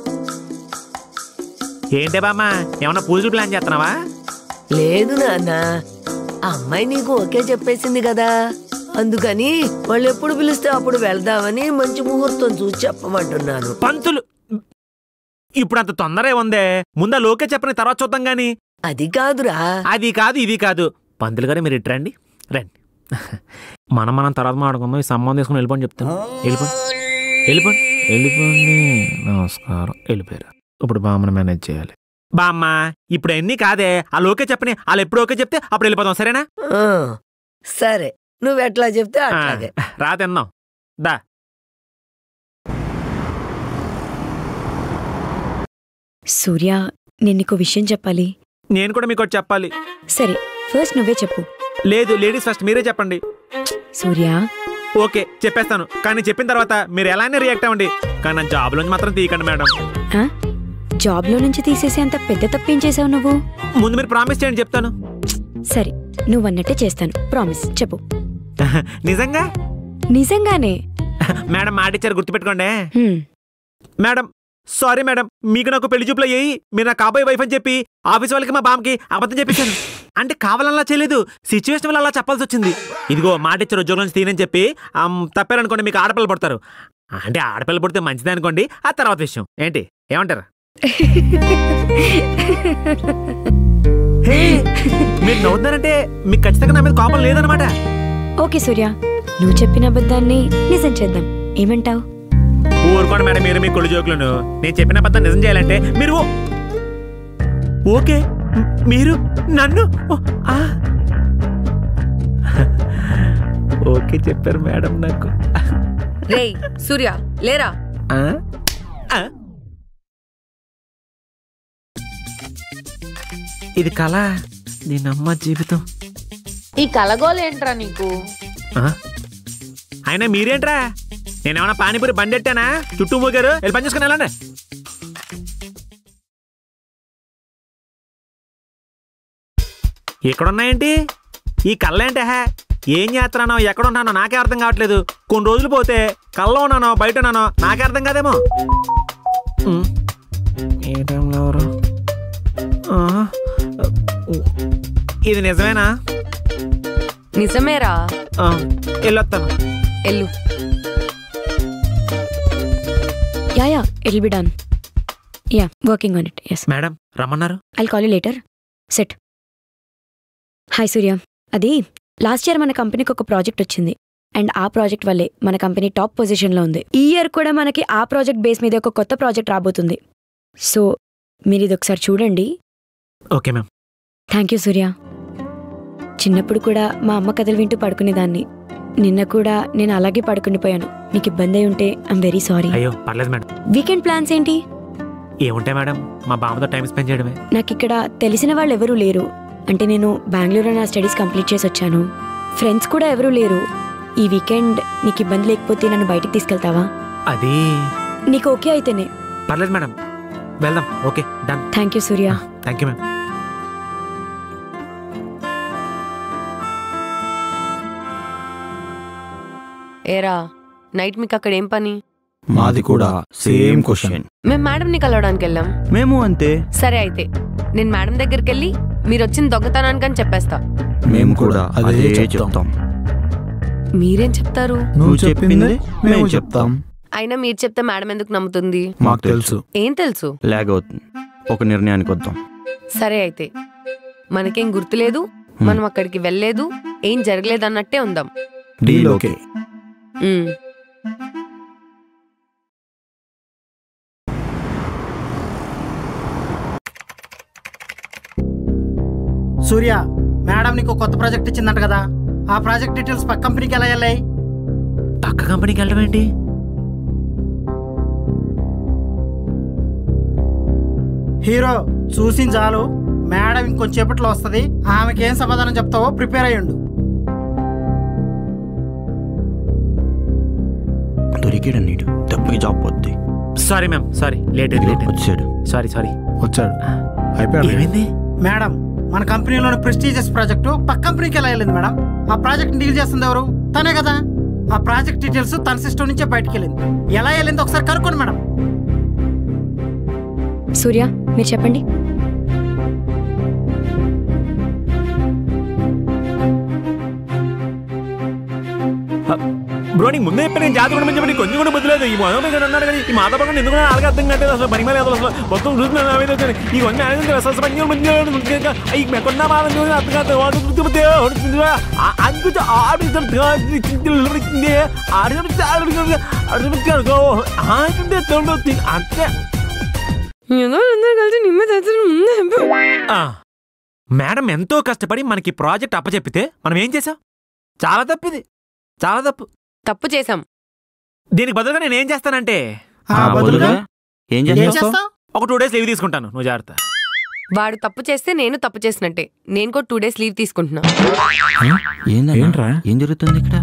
ఏంటే బామ్మ ఏమన్నా పూజలు ప్లాన్ చేస్తున్నావా లేదు నాన్న ఆ అమ్మాయి నీకు ఓకే చెప్పేసింది కదా అందుకని వాళ్ళు ఎప్పుడు పిలిస్తే అప్పుడు వెళ్దామని మంచి ముహూర్తం చూసి చెప్పమంటున్నాను పంతులు ఇప్పుడు అంత తొందర ఉందే ముందా లోకే చెప్పని తర్వాత చూద్దాం గాని అది కాదురా అది కాదు ఇది కాదు పంతులు గారు మీరు ఇటు రండి రండి మనం మనం తర్వాత మాట్లాడుకుందాం ఈ సంబంధం తీసుకుని వెళ్ళిపోండి చెప్తాను వెళ్ళిపోండి వెళ్ళిపోండి వెళ్ళిపోండి నమస్కారం వెళ్ళిపోయారు ఇప్పుడు బామ్మని మేనేజ్ చేయాలి బామ్మ ఇప్పుడు ఎన్ని కాదే ఆ లోకే చెప్పని వాళ్ళు ఎప్పుడు ఓకే చెప్తే అప్పుడు వెళ్ళిపోదాం సరేనా ఆ, సరే నువ్వెట్లా చెప్తే ఆ, అట్లాగే రా తిందాం దా సూర్య నేను నీకు విషయం చెప్పాలి నేను కూడా మీకు ఒకటి చెప్పాలి సరే ఫస్ట్ నువ్వే చెప్పు లేదు లేడీస్ ఫస్ట్ మీరే చెప్పండి సూర్య ఓకే చెప్పేస్తాను కానీ చెప్పిన తర్వాత మీరు ఎలానే రియాక్ట్ అవ్వండి కానీ నా జాబ్ నుంచి మాత్రం తీయకండి మేడం ఆ? జాబ్లో నుంచి తీసేసి అంత పెద్ద తప్పేం చేసావు నువ్వు ముందు మీరు ప్రామిస్ చేయండి చెప్తాను సరే నువ్వు అన్నట్టే చేస్తాను ప్రామిస్ చెప్పు నిజంగా నిజంగానే మేడం మాట ఇచ్చారు గుర్తుపెట్టుకోండి హ్మ్. మేడం సారీ మేడం మీకు నాకు పెళ్లి చూపులు అయ్యి మీరు నా కాబోయే వైఫ్ అని చెప్పి ఆఫీస్ వాళ్ళకి మా బామ్కి అబద్ధం చెప్పేశాను అంటే కావాలన్నా చేయలేదు సిచ్యువేషన్ వల్ల అలా చెప్పాల్సి వచ్చింది ఇదిగో మాట ఇచ్చారు ఉద్యోగం నుంచి తీయనని చెప్పి ఆమ్, తప్పారనుకోండి మీకు ఆడపిల్లలు పడతారు అంటే ఆడపిల్లలు పుడితే మంచిదే అనుకోండి ఆ తర్వాత విషయం ఏంటి ఏమంటారు హే, మీరు నవ్వుతున్నారంటే మీకు ఖచ్చితంగా నా మీద కోపం లేదనమాట ఓకే సూర్య నువ్వు చెప్పిన అబద్ధాన్ని నిజం చేద్దాం ఏమంటావు ఊరుకోండి మేడం మీరు మీ కొళ్ళు జోకులను నేను చెప్పిన పద్ధతి నిజం చేయాలంటే మీరు ఓకే మ్- మీరు నన్ను ఓ, ఆ. ఓకే చెప్పారు మేడం నాకు రేయ్ సూర్య లేరా ఆ? ఆ? ఇది కళ దీని అమ్మ జీవితం ఈ కలగోలేంట్రా నీకు ఆ? అయినా మీరేంట్రా నేనేమన్నా పానీపూరి బండి ఎట్టానా చుట్టూ మూగారు వెళ్ళి పని చేసుకుని వెళ్ళండి ఇక్కడున్నాయేంటి ఈ కళ్ళ ఏంటి హే ఏం చేస్తున్నానో ఎక్కడ ఉన్నానో నాకే అర్థం కావట్లేదు కొన్ని రోజులు పోతే కళ్ళలో ఉన్నానో బయట ఉన్నానో నాకే అర్థం కాదేమో ఉమ్. ఏ టైంలో ఎవరు ఆ. ఇది నిజమేనా నిజమేరా ఆ, వెళ్ళొస్తాను ఎల్లు ya ya it be done ya working on it yes madam రమ్మన్నారు I'll call you later set hi Surya అది లాస్ట్ ఇయర్ మన కంపెనీకి ఒక ప్రాజెక్ట్ వచ్చింది అండ్ ఆ ప్రాజెక్ట్ వల్లే మన కంపెనీ టాప్ పొజిషన్లో ఉంది ఈ ఇయర్ కూడా మనకి ఆ ప్రాజెక్ట్ బేస్ మీద ఒక కొత్త ప్రాజెక్ట్ రాబోతుంది సో మీరు ఇది ఒకసారి చూడండి okay ma'am thank you Surya చిన్నప్పుడు కూడా మా అమ్మ కథలు వింటూ పడుకునేదాన్ని నిన్న కూడా నేను అలాగే పడుకుండిపోయాను మీకు ఇబ్బంది అయి ఉంటే ఐమ్ వెరీ సారీ అయ్యో పర్లేదు మేడం వీకెండ్ ప్లాన్స్ ఏంటి ఏముంటాయి మేడం మా బామ్మతో టైం స్పెండ్ చేయడమే నాకు ఇక్కడ తెలిసిన వాళ్ళు ఎవరూ లేరు అంటే నేను బెంగళూరు నా స్టడీస్ కంప్లీట్ చేసి వచ్చాను ఫ్రెండ్స్ కూడా ఎవరూ లేరు ఈ వీకెండ్ నీకు ఇబ్బంది లేకపోతే నన్ను బయటికి తీసుకెళ్తావా అది నీకు ఓకే అయితేనే పర్లేదు మేడం వెళ్దాం okay done thank you Surya thank you ma'am ఏరా నైట్ మీకు అక్కడ ఏం పని మాది కూడా సేమ్ క్వశ్చన్ మేము మేడంని కలవడానికి వెళ్ళాం మేము అంతే సరే అయితే నేను మేడం దగ్గరికి వెళ్ళి మీరు వచ్చిన దొంగతనానికి అని చెప్పేస్తా మేము కూడా అదే అదే చెప్తాం చెప్తాం మీరేం చెప్తారు నువ్వు చెప్పింది మేము చెప్తాం అయినా మీరు చెప్తే మేడం ఎందుకు నమ్ముతుంది మాకు తెలుసు ఏం తెలుసు లాగ్ అవుతుంది ఒక నిర్ణయానికి వద్దాం సరే అయితే మనకేం గుర్తులేదు మనం అక్కడికి వెళ్ళలేదు ఏం జరగలేదు అన్నట్టే ఉందాం డీల్ ఓకే ఉమ్. సూర్య మేడం నీకు కొత్త ప్రాజెక్ట్ ఇచ్చిందంట కదా ఆ ప్రాజెక్ట్ డీటెయిల్స్ పక్క కంపెనీకి ఎలా వెళ్ళాయి పక్క కంపెనీకి వెళ్ళడం ఏంటి హీరో చూసిన చాలు మేడం ఇంకొంచేపట్లో వస్తుంది ఆమెకి ఏం సమాధానం చెప్తావో ప్రిపేర్ అయ్యండు దొరికాడు నీడు దెబ్బకి జాబ్ పోద్ది సారీ మ్యామ్ సారీ లేట్ అయింది లేట్ అయింది వచ్చాడు సారీ సారీ వచ్చాడు అయిపోయాడు ఏమైంది మేడం మన కంపెనీలోని ప్రెస్టీజియస్ ప్రాజెక్టు పక్క కంపెనీకి ఎలా వెళ్ళింది మేడం ఆ ప్రాజెక్ట్ డీల్ చేస్తుంది ఎవరు తనే కదా ఆ ప్రాజెక్ట్ డీటెయిల్స్ తన సిస్టమ్ నుంచే బయటికి వెళ్ళింది ఎలా వెళ్ళింది ఒకసారి కనుక్కోండి మేడం సూర్య మీరు చెప్పండి బ్రో నీకు ముందే చెప్పి నేను జాతి కూడా చెప్పి నీకు కొంచెం కూడా బుద్ధలేదు ఈ మొదలు మీద అన్నాడు కానీ ఈ మాట పక్కన ఎందుకు అలాగే అర్థం కాలేదు అసలు పని మీద అసలు మొత్తం చూస్తున్నాను నా మీద వచ్చాను ఈ కొన్ని అనేది అసలు పని మంచిగా ఈ మెకొన్న మాట చూసి అర్థం కాదు వాడు గుర్తుపడితే అందుకు ఆడుతుంటే అంతే ఏదో అందరూ కలిసి నిమ్మ తెచ్చిన ముందే చెప్పు. ఆ, మేడం ఎంతో కష్టపడి మనకి ప్రాజెక్ట్ అప్పచెప్పితే మనం ఏం చేసాం చాలా తప్పిది చాలా తప్పు తప్పు చేసాం దీనికి బదులుగా నేను ఏం చేస్తానంటే ఆ బదులుగా ఏం ఏం చేస్తావు చేస్తావు ఒక టూ డేస్ లీవ్ తీసుకుంటాను నువ్వు జాగ్రత్త వాడు తప్పు చేస్తే నేను తప్పు చేసినట్టే నేను కూడా టూ డేస్ లీవ్ తీసుకుంటున్నా ఏందన్నా ఏంట్రా? ఏం జరుగుతుంది ఇక్కడ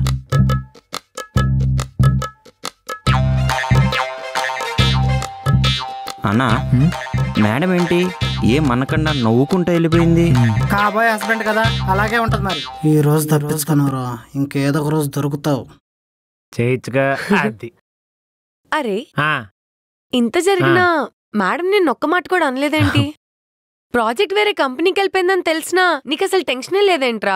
అన్నా మేడం ఏంటి ఏం మనకన్నా నవ్వుకుంటూ వెళ్ళిపోయింది కాబోయే హస్బెండ్ కదా అలాగే ఉంటది మరి ఈ రోజు తప్పించుకున్నారా ఇంకేదో ఒక రోజు దొరుకుతావు చేయొచ్చుగా అది అరే ఆ, ఇంత జరిగినా మేడం నేను ఒక్క మాట కూడా అనలేదేంటి ప్రాజెక్ట్ వేరే కంపెనీకి వెళ్ళిపోయిందని తెలిసినా నీకు అసలు టెన్షనే లేదేంట్రా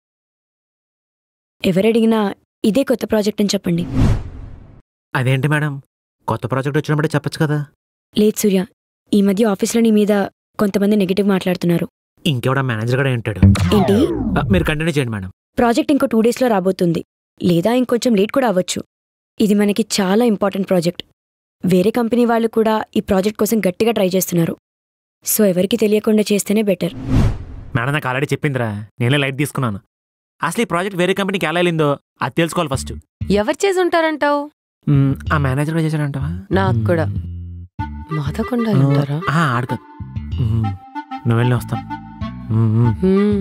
ఎవరడిగినా ఇదే కొత్త ప్రాజెక్ట్ అని చెప్పండి అదేంటి మేడం కొత్త ప్రాజెక్ట్ వచ్చినప్పుడే చెప్పొచ్చు కదా లేదు సూర్య ఈ మధ్య ఆఫీస్లో నీ మీద కొంతమంది నెగిటివ్ మాట్లాడుతున్నారు ఇంకెవడా మేనేజర్ కూడా ఉంటాడు ఏంటి ఆ, మీరు కంటిన్యూ చేయండి మేడం ప్రాజెక్ట్ ఇంకో టూ డేస్లో రాబోతుంది లేదా ఇంకొంచెం లేట్ కూడా అవ్వచ్చు ఇది మనకి చాలా ఇంపార్టెంట్ ప్రాజెక్ట్ వేరే కంపెనీ వాళ్ళు కూడా ఈ ప్రాజెక్ట్ కోసం గట్టిగా ట్రై చేస్తున్నారు సో ఎవరికి తెలియకుండా చేస్తేనే బెటర్ మేడం నాకు ఆల్రెడీ చెప్పిందిరా నేనే లైట్ తీసుకున్నాను అసలు ఈ ప్రాజెక్ట్ వేరే కంపెనీకి ఎలా వెళ్ళిందో అది తెలుసుకోవాలి ఫస్ట్ ఎవరు చేసి ఉంటారంటావు మ్, ఆ మేనేజర్ కూడా చేశాడంటావా నాకు కూడా మాదకుండా ఉంటారా ఆ, ఆడతాను మ్, నువ్వు వెళ్ళి వస్తాను మ్, మ్. హ్మ్.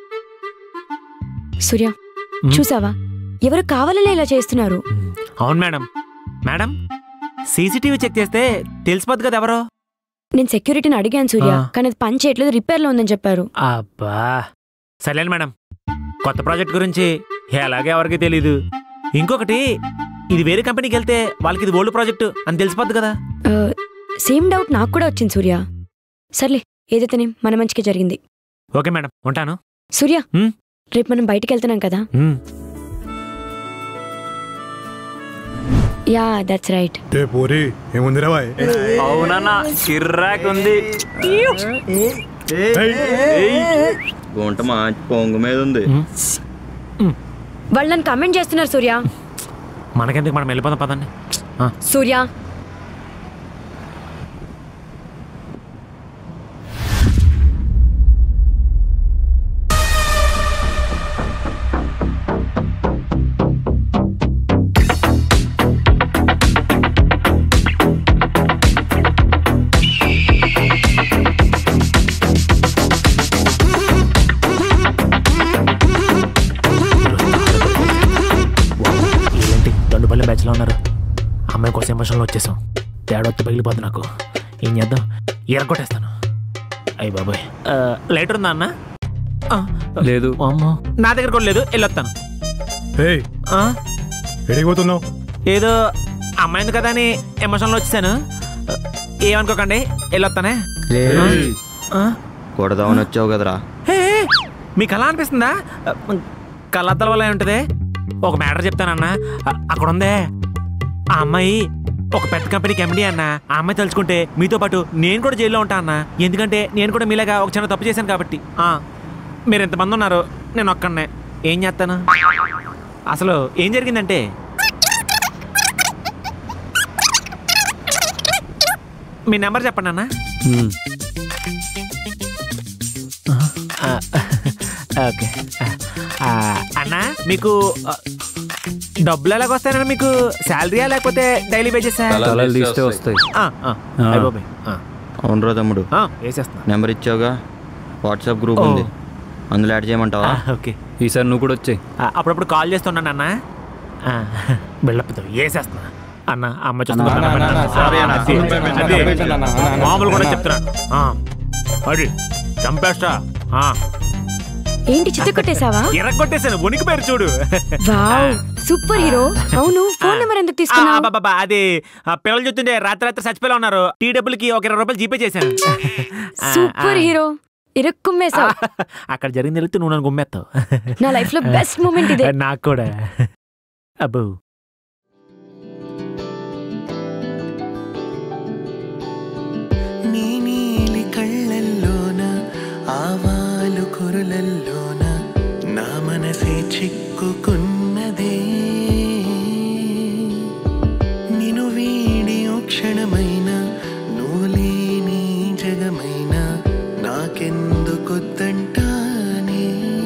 సూర్య మ్. చూసావా ఎవరు కావాలనే ఇలా చేస్తున్నారు అవును మేడం మేడం సీసీటీవీ చెక్ చేస్తే తెలిసిపోద్ది కదా ఎవరో నేను సెక్యూరిటీని అడిగాను సూర్య ఆ. కానీ అది పని చేయట్లేదు రిపేర్లో ఉందని చెప్పారు అబ్బా సరేలేండి మేడం కొత్త ప్రాజెక్ట్ గురించి ఎలాగే ఎవరికి తెలీదు ఇంకొకటి ఇది వేరే కంపెనీకి వెళ్తే వాళ్ళకి ఇది ఓల్డ్ ప్రాజెక్టు అని తెలిసిపోద్ది కదా ఆ, సేమ్ డౌట్ నాకు కూడా వచ్చింది సూర్య సర్లే ఏదైతేనే మన మంచిగా జరిగింది ఓకే మేడం ఉంటాను సూర్య మ్. రేపు మనం బయటికి వెళ్తున్నాం కదా మ్. యా దట్స్ రైట్ ఏ పోరి ఏముందిరా బాయ్ అవునన్నా చిర్రాకుంది గుంట మంచి పొంగు మీద ఉంది వాళ్ళు నన్ను కమెంట్ చేస్తున్నారు సూర్య మనకెందుకు మనం వెళ్ళిపోదాం పదండి ఆ, సూర్య ఏంటి దండుపల్లి బ్యాచ్లో ఉన్నారు అమ్మాయి కోసం ఎమోషన్లో వచ్చేసాం తేడా వచ్చి పగిలిపోద్ది నాకు ఏం చేద్దాం ఎరగొట్టేస్తాను అయ్యి బాబాయ్ ఆ, లైటర్ ఉందా అన్న ఆ, లేదు అమ్మో నా దగ్గర కూడా లేదు వెళ్ళొస్తాను ఏయ్ ఆ, ఎడికి పోతున్నావు ఏదో అమ్మాయింది కదా అని ఎమోషన్లో వచ్చేసాను ఆ, ఏమనుకోకండి వెళ్ళొస్తానే ఆ? కొడదామని వచ్చావు కదరా హే, మీకు అలా అనిపిస్తుందా కళ్ళద్దల వల్ల ఉంటుంది ఒక మ్యాటర్ చెప్తానన్న అ- అక్కడ ఉందే ఆ అమ్మాయి ఒక పెద్ద కంపెనీకి ఎండి అన్న ఆ అమ్మాయి తలుచుకుంటే మీతో పాటు నేను కూడా జైల్లో ఉంటా అన్న ఎందుకంటే నేను కూడా మీలాగా ఒక చిన్న తప్పు చేశాను కాబట్టి ఆ, మీరు ఎంతమంది ఉన్నారు నేను ఒక్కడనే ఏం చేస్తాను అసలు ఏం జరిగిందంటే మీ నెంబర్ చెప్పండి అన్న ఆ, ఓకే ఆ, అన్నా మీకు ఆ, డబ్బులు ఎలాగ వస్తాయన్నా మీకు శాలరీయా లేకపోతే డైలీ బేజెస్ తలలు తీస్తే వస్తాయి అవునరా తమ్ముడు వేసేస్తున్నా నెంబర్ ఇచ్చావుగా వాట్సాప్ గ్రూప్ ఓ. ఉంది అందులో యాడ్ చేయమంటావా ఓకే ఈసారి నువ్వు కూడా వచ్చాయి అప్పుడప్పుడు కాల్ చేస్తున్నాను అన్న బిల్డప్తో వేసేస్తున్నా అన్న అమ్మ చూస్తుంది అన్న, అన్న, అన్న, సారీ అన్న అన్న, అది, అన్న, అది. అన్న, అన్న, అన్న, అన్న. మామూలు కూడా చెప్తున్నాను ఆ, అది చంపేస్తా ఆ, ఏంటి చిత్త కొట్టేశావా ఎర్రగొట్టేసాను ఉనికి పేరు చూడు వావ్ సూపర్ హీరో అవును ఫోన్ నెంబర్ ఎందుకు ఆ, తీసుకున్నావు అబ్బబ్బబ్బా, అది ఆ, పిల్లలు చెప్తుంటే రాత్రి రాత్రి చచ్చిపోయి ఉన్నారు టీ డబ్బులకి ఒక ఇరవై రూపాయలు జీపే చేశాను ఆ, సూపర్ ఆ. హీరో ఇరుక్కుమ్మేశావు అక్కడ జరిగింది వెళ్తే నువ్వు నన్ను గుమ్మేస్తావు నా లైఫ్ లో బెస్ట్ మూమెంట్ ఇదే నాకు కూడా అబ్బో నీ నీలి కళ్ళల్లోన ఆవాలు కురులల్లోన నా మనసే చిక్కుకున్నదే నిను వీడి ఓ క్షణమైన నువ్వు లేని జగమైన నాకెందుకొద్దంటానే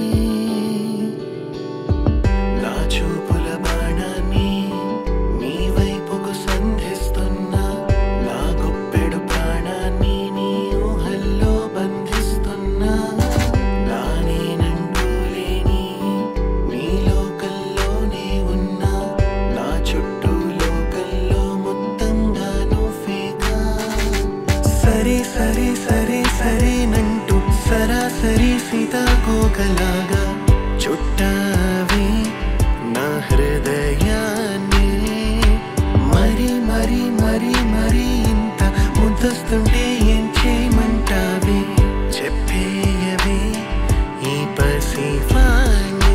నా చూపుల బాణాన్ని నీ వైపుకు సంధిస్తున్నా నా గుప్పెడు ప్రాణాన్ని నీ ఊహల్లో బంధిస్తున్నా చిలుకలాగా చుట్టావే నా హృదయాన్ని మరి మరి మరి మరి ఇంత ముద్దస్తుంటే ఏం చేయమంటావే చెప్పేయవే ఈ పసివాణి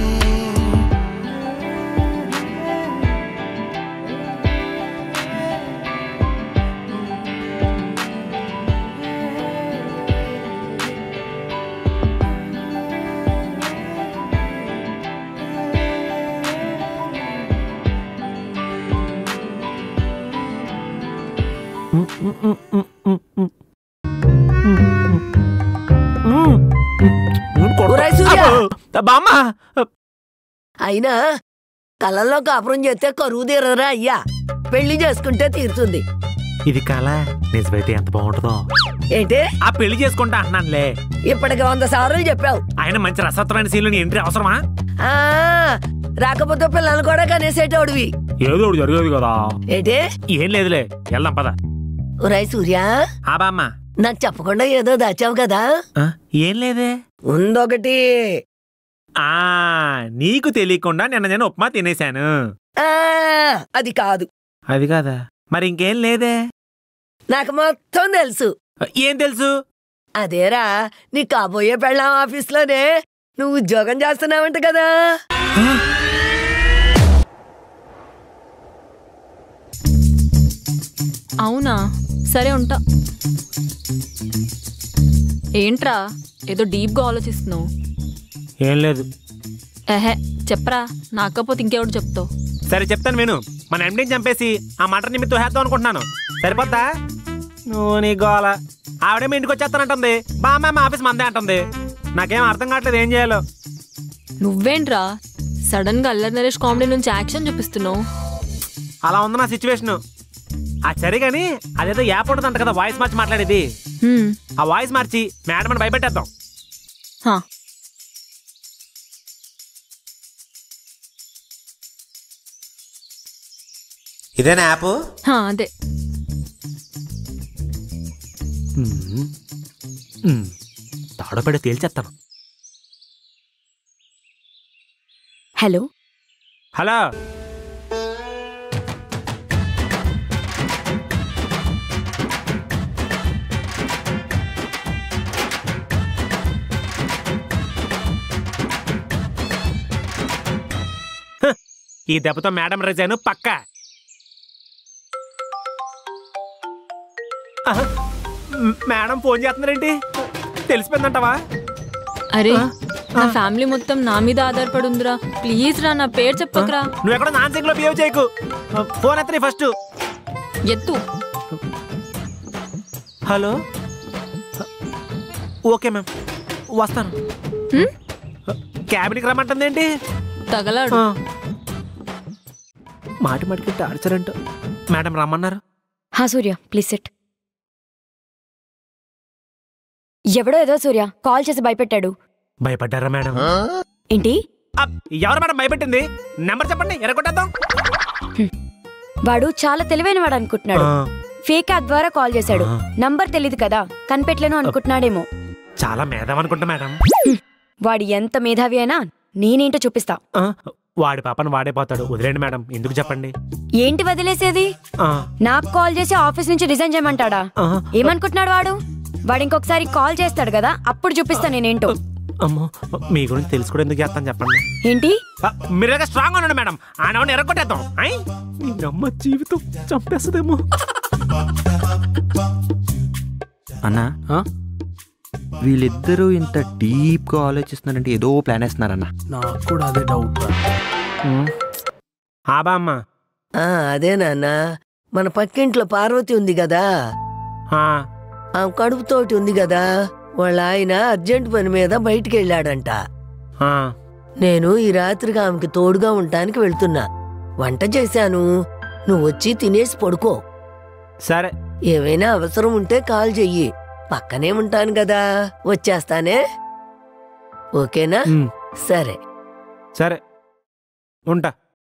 ఒరేయ్ సూర్య! బామ్మ అయినా కళ్ళల్లో కాపురం చేస్తే కరువు తీరరా అయ్యా పెళ్లి చేసుకుంటే తీరుతుంది ఇది కళ నిజమైతే ఎంత బాగుంటుందో ఏంటి ఆ పెళ్లి చేసుకుంటా అంటున్నానులే ఇప్పటికి వంద సార్లు చెప్పావు ఆయన మంచి రసత్వమైన సీన్లు ఎంట్రీ అవసరమా ఆ రాకపోతే పిల్లలు కూడా కనేసేటోడివి ఏదో ఒకటి జరిగేది కదా ఏంటి ఏం లేదులే వెళ్దాం పద ఒరాయ్ సూర్య ఆ బామ్మ నాకు చెప్పకుండా ఏదో దాచావు కదా ఆ, ఏం లేదే ఉందొకటి ఆ నీకు తెలియకుండా నిన్న నేను ఉప్మా తినేశాను ఆ అది కాదు అది కాదా మరి ఇంకేం లేదే నాకు మొత్తం తెలుసు ఏం తెలుసు అదేరా నీ కాబోయే పెళ్ళాం ఆఫీస్లోనే నువ్వు ఉద్యోగం చేస్తున్నావంట కదా అవునా సరే ఉంటా ఏంట్రా ఏదో డీప్గా ఆలోచిస్తున్నావు ఏం లేదు ఎహే చెప్పరా నాకపోతే ఇంకెవడు చెప్తావు సరే చెప్తాను విను మన ఎండిని చంపేసి ఆ మటన్ నిమిత్తం వేద్దాం అనుకుంటున్నాను సరిపోద్దా నువ్వు నీ గోల ఆవిడేమో ఇంటికి వచ్చేస్తానంటుంది బామ్మ మా ఆఫీస్ మందే అంటుంది నాకేం అర్థం కావట్లేదు ఏం చేయాలో నువ్వేంట్రా సడన్ గా అల్లరి నరేష్ కామెడీ నుంచి యాక్షన్ చూపిస్తున్నావు అలా ఉంది నా సిచ్యువేషన్ ఆ సరే కానీ అదేదో యాప్ ఉంటుందంట కదా వాయిస్ మార్చి మాట్లాడేది హ్మ్, ఆ వాయిస్ మార్చి మేడం అని భయపెట్టేద్దాం హా. ఇదేనా యాప్ హా, అదే తాడపడి తేల్చేస్తాను హలో హలో హ, ఈ దెబ్బతో మేడం రిజైన్ పక్క ఆహ్, మ్, మేడం ఫోన్ చేస్తున్నారేంటి తెలిసిపోయిందంటావా అరే నా ఫ్యామిలీ మొత్తం నా మీద ఆధారపడి ఉందిరా ప్లీజ్ రా నా పేరు చెప్పకరా నువ్వు ఎక్కడ నాన్సింగ్ లో బిహేవ్ చేయకు ఫోన్ ఎత్తని ఫస్ట్ ఎత్తు హలో ఓకే మ్యామ్ వస్తాను హ్మ్? క్యాబిన్కి రమ్మంటుంది ఏంటి తగలాడు మాటి మాటికి టార్చర్ అంట మేడం రమ్మన్నారు హా సూర్య ప్లీజ్ సెట్ ఎవడో ఏదో సూర్య కాల్ చేసి భయపెట్టాడు భయపడ్డారా మేడం ఏంటి అప్, ఎవరు మేడం భయపెట్టింది నెంబర్ చెప్పండి ఎరగొట్టేద్దాం వాడు చాలా తెలివైన వాడు అనుకుంటున్నాడు ఆ. ఫేక్ యాప్ ద్వారా కాల్ చేశాడు ఆ. నంబర్ తెలియదు కదా కనిపెట్టలేను అనుకుంటున్నాడేమో చాలా మేధం అనుకుంటా మేడం వాడు ఎంత మేధావి అయినా నేనేంటో చూపిస్తా ఆ, వాడి పాపను వాడే పోతాడు వదిలేండి మేడం ఎందుకు చెప్పండి ఏంటి వదిలేసేది ఆ, నాకు కాల్ చేసి ఆఫీస్ నుంచి రిజైన్ చేయమంటాడా ఆ, ఏమనుకుంటున్నాడు వాడు వాడు ఇంకొకసారి కాల్ చేస్తాడు కదా అప్పుడు చూపిస్తా నేనేంటో అమ్మో మీ గురించి తెలుసు కూడా ఎందుకు చేస్తాను చెప్పండి ఏంటి ఆ, మీరేగా స్ట్రాంగ్ ఉండండి మేడం ఆయన ఎరగొట్టేద్దాం ఐ మీ అమ్మ జీవితం చంపేస్తుందేమో అన్నా వీళ్ళిద్దరూ ఇంత డీప్గా ఆలోచిస్తున్నారంటే ఏదో ప్లాన్ వేస్తున్నారన్న నాకు కూడా అదే డౌట్ ఆ బామ్మ ఆ అదే నాన్న మన పక్కింట్లో పార్వతి ఉంది కదా ఆ, ఆమె కడుపుతోటి ఉంది కదా వాళ్ళ ఆయన అర్జెంట్ పని మీద బయటికి వెళ్ళాడంట ఆ, నేను ఈ రాత్రికి ఆమెకి తోడుగా ఉండటానికి వెళ్తున్నా వంట చేశాను నువ్వు వచ్చి తినేసి పడుకో సరే ఏమైనా అవసరం ఉంటే కాల్ చెయ్యి పక్కనే ఉంటాను కదా వచ్చేస్తానే ఓకేనా ఉమ్, సరే సరే ఉంటా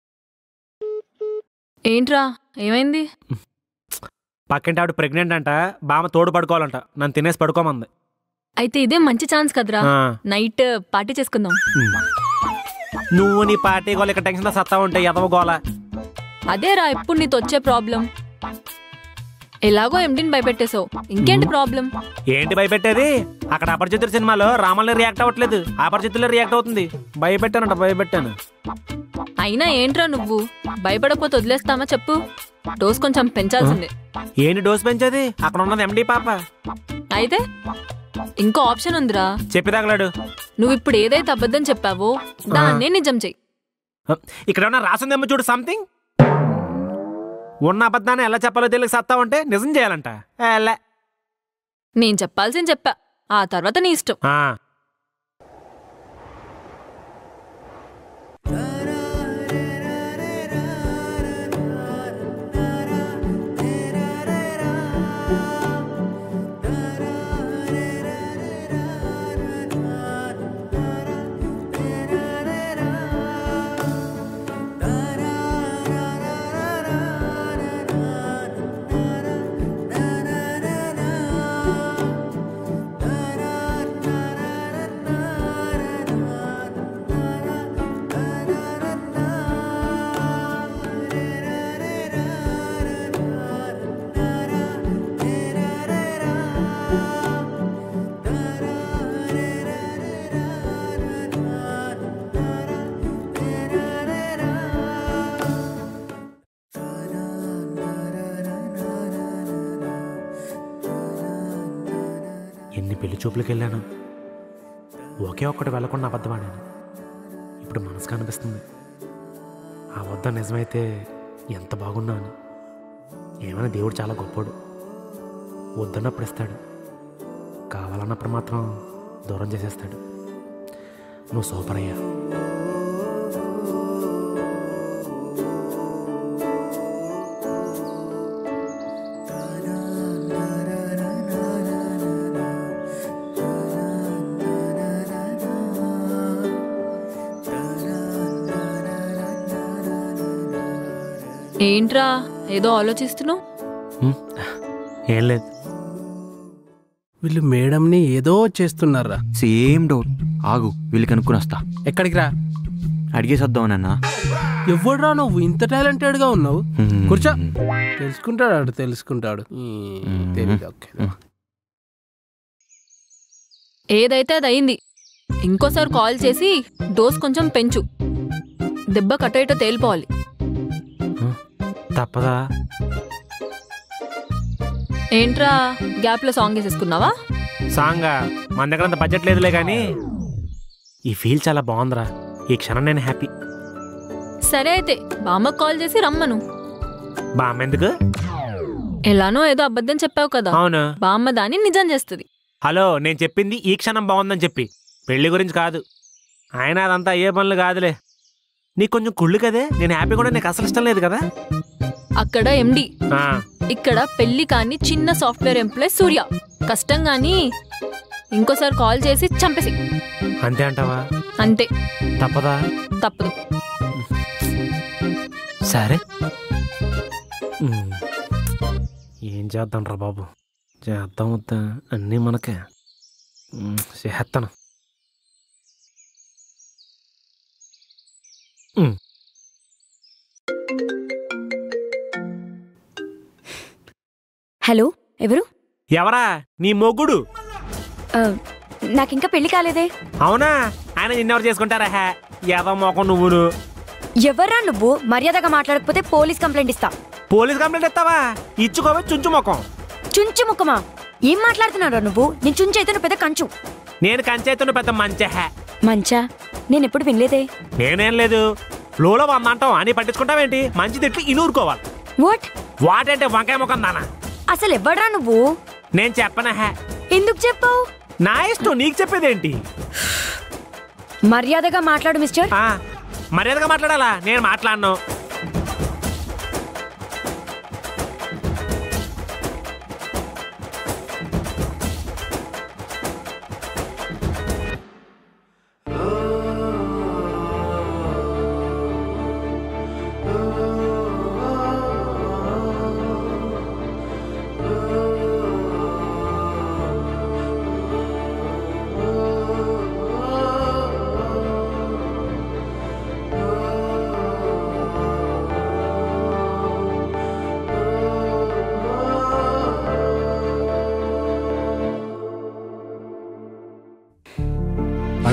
ఏంట్రా ఏమైంది పక్కింటి ఆవిడ ప్రెగ్నెంట్ అంట బామ్మ తోడు పడుకోవాలంట నన్ను తినేసి పడుకోమంది అయితే ఇదే మంచి ఛాన్స్ కదరా ఆ. నైట్ పార్టీ చేసుకుందాం నువ్వు నీ పార్టీ గోల ఇక్కడ టెన్షన్ సత్తా ఉంటే ఎదవ గోల అదేరా ఎప్పుడు నీతో వచ్చే ప్రాబ్లం ఎలాగో ఎండిని భయపెట్టేశావు ఇంకేంటి ప్రాబ్లం ఏంటి భయపెట్టేది అక్కడ అపరిచితుల సినిమాలో రామల్ని రియాక్ట్ అవ్వట్లేదు అపరిచితుల్లో రియాక్ట్ అవుతుంది భయపెట్టానంట భయపెట్టాను అయినా ఏంట్రా నువ్వు భయపడకపోతే వదిలేస్తామా చెప్పు డోస్ కొంచెం పెంచాల్సిందే ఏంటి డోస్ పెంచేది అక్కడ ఉన్నది ఎండి పాప అయితే ఇంకో ఆప్షన్ ఉందిరా చెప్పి తగలాడు నువ్వు ఇప్పుడు ఏదైతే అబద్ధం చెప్పావో దాన్నే నిజం చెయ్యి ఇక్కడ ఏమన్నా రాసిందేమో చూడు సంథింగ్ ఉన్న అబద్ధాన్ని ఎలా చెప్పాలో తెలియక సత్తా ఉంటే నిజం చేయాలంట ఏలే. నేను చెప్పాల్సింది చెప్పా ఆ తర్వాత నీ ఇష్టం ఆ, ఎన్ని పెళ్లి చూపులకు వెళ్ళాను ఒకే ఒక్కటి వెళ్ళకుండా అబద్ధమాడాను ఇప్పుడు మనసుకు అనిపిస్తుంది ఆ వద్ద నిజమైతే ఎంత బాగున్నా అని ఏమైనా దేవుడు చాలా గొప్పోడు వద్దన్నప్పుడు ఇస్తాడు కావాలన్నప్పుడు మాత్రం దూరం చేసేస్తాడు నువ్వు సూపర్ అయ్యా ఏంట్రా ఏదో ఆలోచిస్తున్నావు ఏం లేదు వీళ్ళు మేడంని ఏదో చేస్తున్నారా సేమ్ డౌట్ ఆగు వీళ్ళు కనుక్కుని వస్తా ఎక్కడికి రా అడిగేసొద్దామనన్నా ఎవడురా నువ్వు ఇంత టాలెంటెడ్ గా ఉన్నావు హ్మ్. కూర్చో తెలుసుకుంటాడు ఆడు తెలుసుకుంటాడు ఈ, తెలీదు ఓకే ఏదైతే అది అయింది ఇంకోసారి కాల్ చేసి డోస్ కొంచెం పెంచు దెబ్బ కట్టేటో తేలిపోవాలి తప్పదా ఏంట్రా గ్యాప్ లో సాంగ్ వేసేసుకున్నావా సాంగా మన దగ్గర అంత బడ్జెట్ లేదులే కానీ ఈ ఫీల్ చాలా బాగుందిరా ఈ క్షణం నేను హ్యాపీ సరే అయితే బామ్మకు కాల్ చేసి రమ్మను బామ్మ ఎందుకు ఎలానో ఏదో అబద్ధం చెప్పావు కదా అవును బామ్మ దాన్ని నిజం చేస్తుంది హలో నేను చెప్పింది ఈ క్షణం బాగుందని చెప్పి పెళ్లి గురించి కాదు ఆయన అదంతా ఏ పనులు కాదులే నీకు కొంచెం కుళ్ళు కదే నేను హ్యాపీ కూడా నీకు అసలు ఇష్టం లేదు కదా అక్కడ ఎండి ఆ, ఇక్కడ పెళ్లి కాని చిన్న సాఫ్ట్వేర్ ఎంప్లాయ్ సూర్య కష్టం గాని ఇంకోసారి కాల్ చేసి చంపేసి అంతే అంటావా అంతే తప్పదా తప్పదు సరే ఉమ్. ఏం చేద్దాం రా బాబు చేద్దాం వద్దా అన్నీ మనకే ఉమ్, చేస్తాను ఉమ్. హలో ఎవరు ఎవరా నీ మొగ్గుడు ఆ, నాకింకా పెళ్లి కాలేదే అవునా ఆయన నిన్నెవరు చేసుకుంటారా హే ఏదో మొఖం నువ్వును ఎవర్రా నువ్వు మర్యాదగా మాట్లాడకపోతే పోలీస్ కంప్లైంట్ ఇస్తా పోలీస్ కంప్లైంట్ ఇస్తావా ఇచ్చుకోవే చుంచు మొఖం చుంచు ముఖమా ఏం మాట్లాడుతున్నారా నువ్వు నేను చుంచు అయితే నువ్వు పెద్ద కంచు నేను కంచేతున్న పెద్ద మంచి హే మంచా నేను ఎప్పుడు వినలేదే నేనేం లేదు ఫ్లోలో వంద అంటాం అని పట్టించుకుంటావేంటి మంచి తిట్లు ఇనూరుకోవాలి వాట్ వాటంటే వంకాయ ముఖం దానా అసలు ఎవడ్రా నువ్వు నేను చెప్పనా హే ఎందుకు చెప్పావు నా ఇష్టం నీకు చెప్పేదేంటి మర్యాదగా మాట్లాడు మిస్టర్ ఆ, మర్యాదగా మాట్లాడాలా నేను మాట్లాడను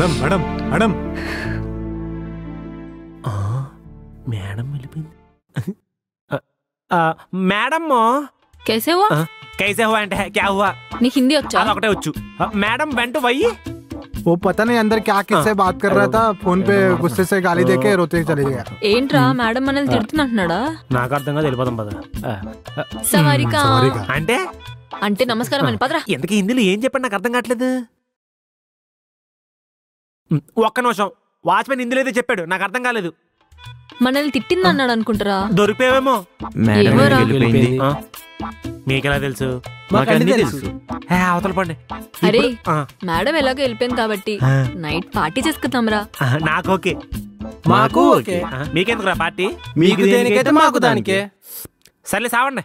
మేడం మేడం మేడం మేడం వెళ్ళిపోయింది ఆ, మేడం कैसे हुआ కైసే హువా అంటే క్యా హువా నీకు హిందీ వచ్చా అదొకటే వచ్చు ఆ, మేడం వెంట వయ్యి वो पता नहीं अंदर क्या किससे बात कर रहा था फोन पे गुस्से से गाली देके रोते ही चले गया ఏంట్రా మేడం మనల్ని తిడుతున్నట్టున్నాడా నాకు అర్థం కాదు వెళ్ళిపోదాం పద ఆ, ఆ, సవారికా. సవారికా. అంటే అంటే నమస్కారం అని పదరా ఎందుకు హిందీలో ఏం చెప్పండి నాకు అర్థం కావట్లేదు ఉమ్, ఒక్క నిమిషం వాచ్మెన్ హిందీలో అయితే చెప్పాడు నాకు అర్థం కాలేదు మనల్ని తిట్టింది అన్నాడు అనుకుంటారా దొరికిపోయావేమో మేడం ఏమోరా? వెళ్ళిపోయింది ఆ? మీకెలా తెలుసు మాకు అన్నీ తెలుసు. ఏ, అవతల పండి అరే ఇప్పుడు- ఆ, మేడం ఎలాగో వెళ్ళిపోయింది కాబట్టి ఆ. నైట్ పార్టీ చేసుకుందాంరా ఆ, నాకు ఓకే మాకు ఓకే. ఆ, మీకెందుకు రా పార్టీ మీకు దేనికైతే మాకు దానికే. సర్లే సావండి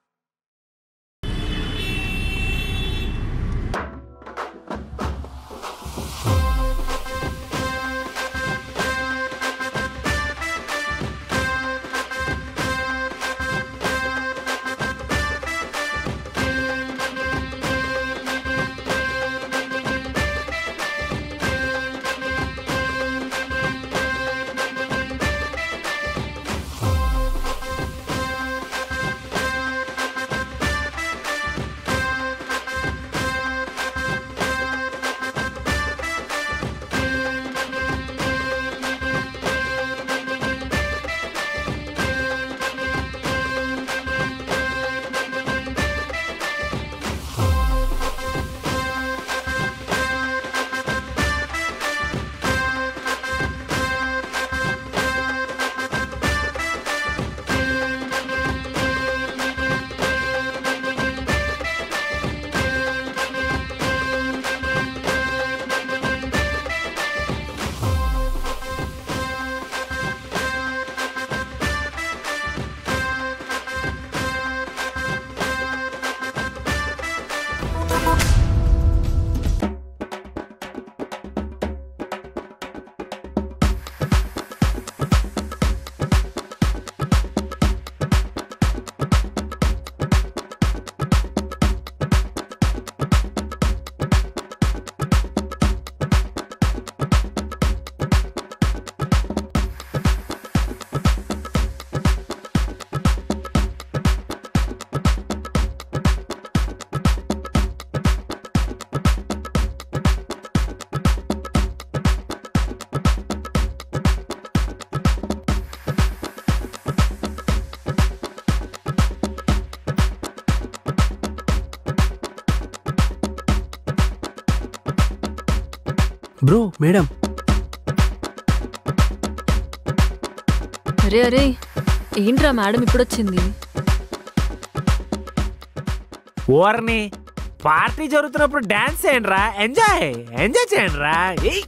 బ్రో మేడం అరే అరే ఏంట్రా మేడం ఇప్పుడొచ్చింది ఓర్ని పార్టీ జరుగుతున్నప్పుడు డాన్స్ చేయండి రా ఎంజాయ్ ఎంజాయ్ చేయండి రా ఏయ్.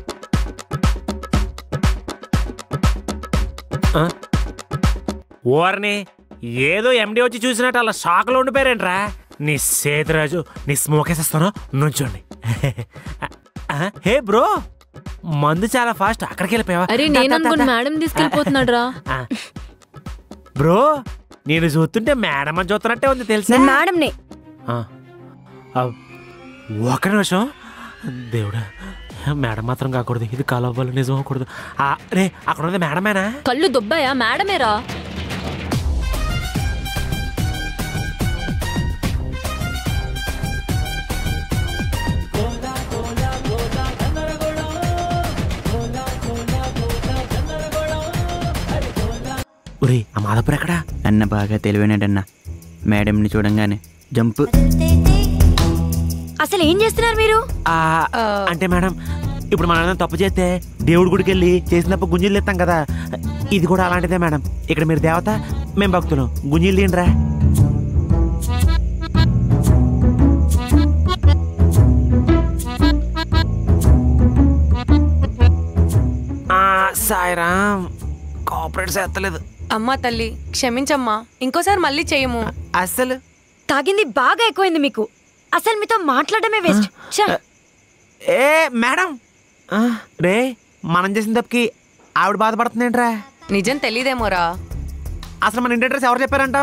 ఆ? ఓర్ని ఏదో ఎండి వచ్చి చూసినట్టు అలా షాక్లో ఉండిపోయారేంట్రా నీ సేతురాజు నీ స్మోక్ వేసేస్తాను నుంచోండి ఆ, హే బ్రో మందు చాలా ఫాస్ట్ అక్కడికి వెళ్ళిపోయావా అరే నేను అనుకుని మేడం తీసుకెళ్ళిపోతున్నాడు రా ఆ. బ్రో నేను చూస్తుంటే మేడం అని చూస్తున్నట్టే ఉంది తెలుసా మేడంనే ఆ. ఆ, ఒక్క నిమిషం దేవుడా మేడం మాత్రం కాకూడదు ఇది కలవాలి నిజం అవ్వకూడదు ఆ, రే అక్కడ ఉన్నది మేడమేనా కళ్ళు దుబ్బాయా మేడమేరా ఒరే ఆ మాధపురం ఎక్కడా అన్న బాగా తెలివైనడన్న మేడంని చూడంగానే జంప్ అసలు ఏం చేస్తున్నారు మీరు ఆ, అంటే మేడం ఇప్పుడు మనం ఏదైనా తప్పు చేస్తే దేవుడి గుడికి వెళ్ళి చేసిన తప్పు గుంజీలు తెస్తాం కదా ఇది కూడా అలాంటిదే మేడం ఇక్కడ మీరు దేవత మేము భక్తులు గుంజీలు తీయండిరా ఆ, సాయిరామ్ కోఆపరేట్ చేస్తలేదు అమ్మా తల్లి క్షమించమ్మా ఇంకోసారి మళ్ళీ చేయము అసలు తాగింది బాగా ఎక్కువైంది మీకు అసలు మీతో మాట్లాడమే వేస్ట్ ఏ మేడం ఆ, రే మనం చేసిన తప్పుకి ఆవిడ బాధపడుతుందేంట్రా నిజం తెలీదేమోరా అసలు మన ఇంటి అడ్రస్ ఎవరు చెప్పారంట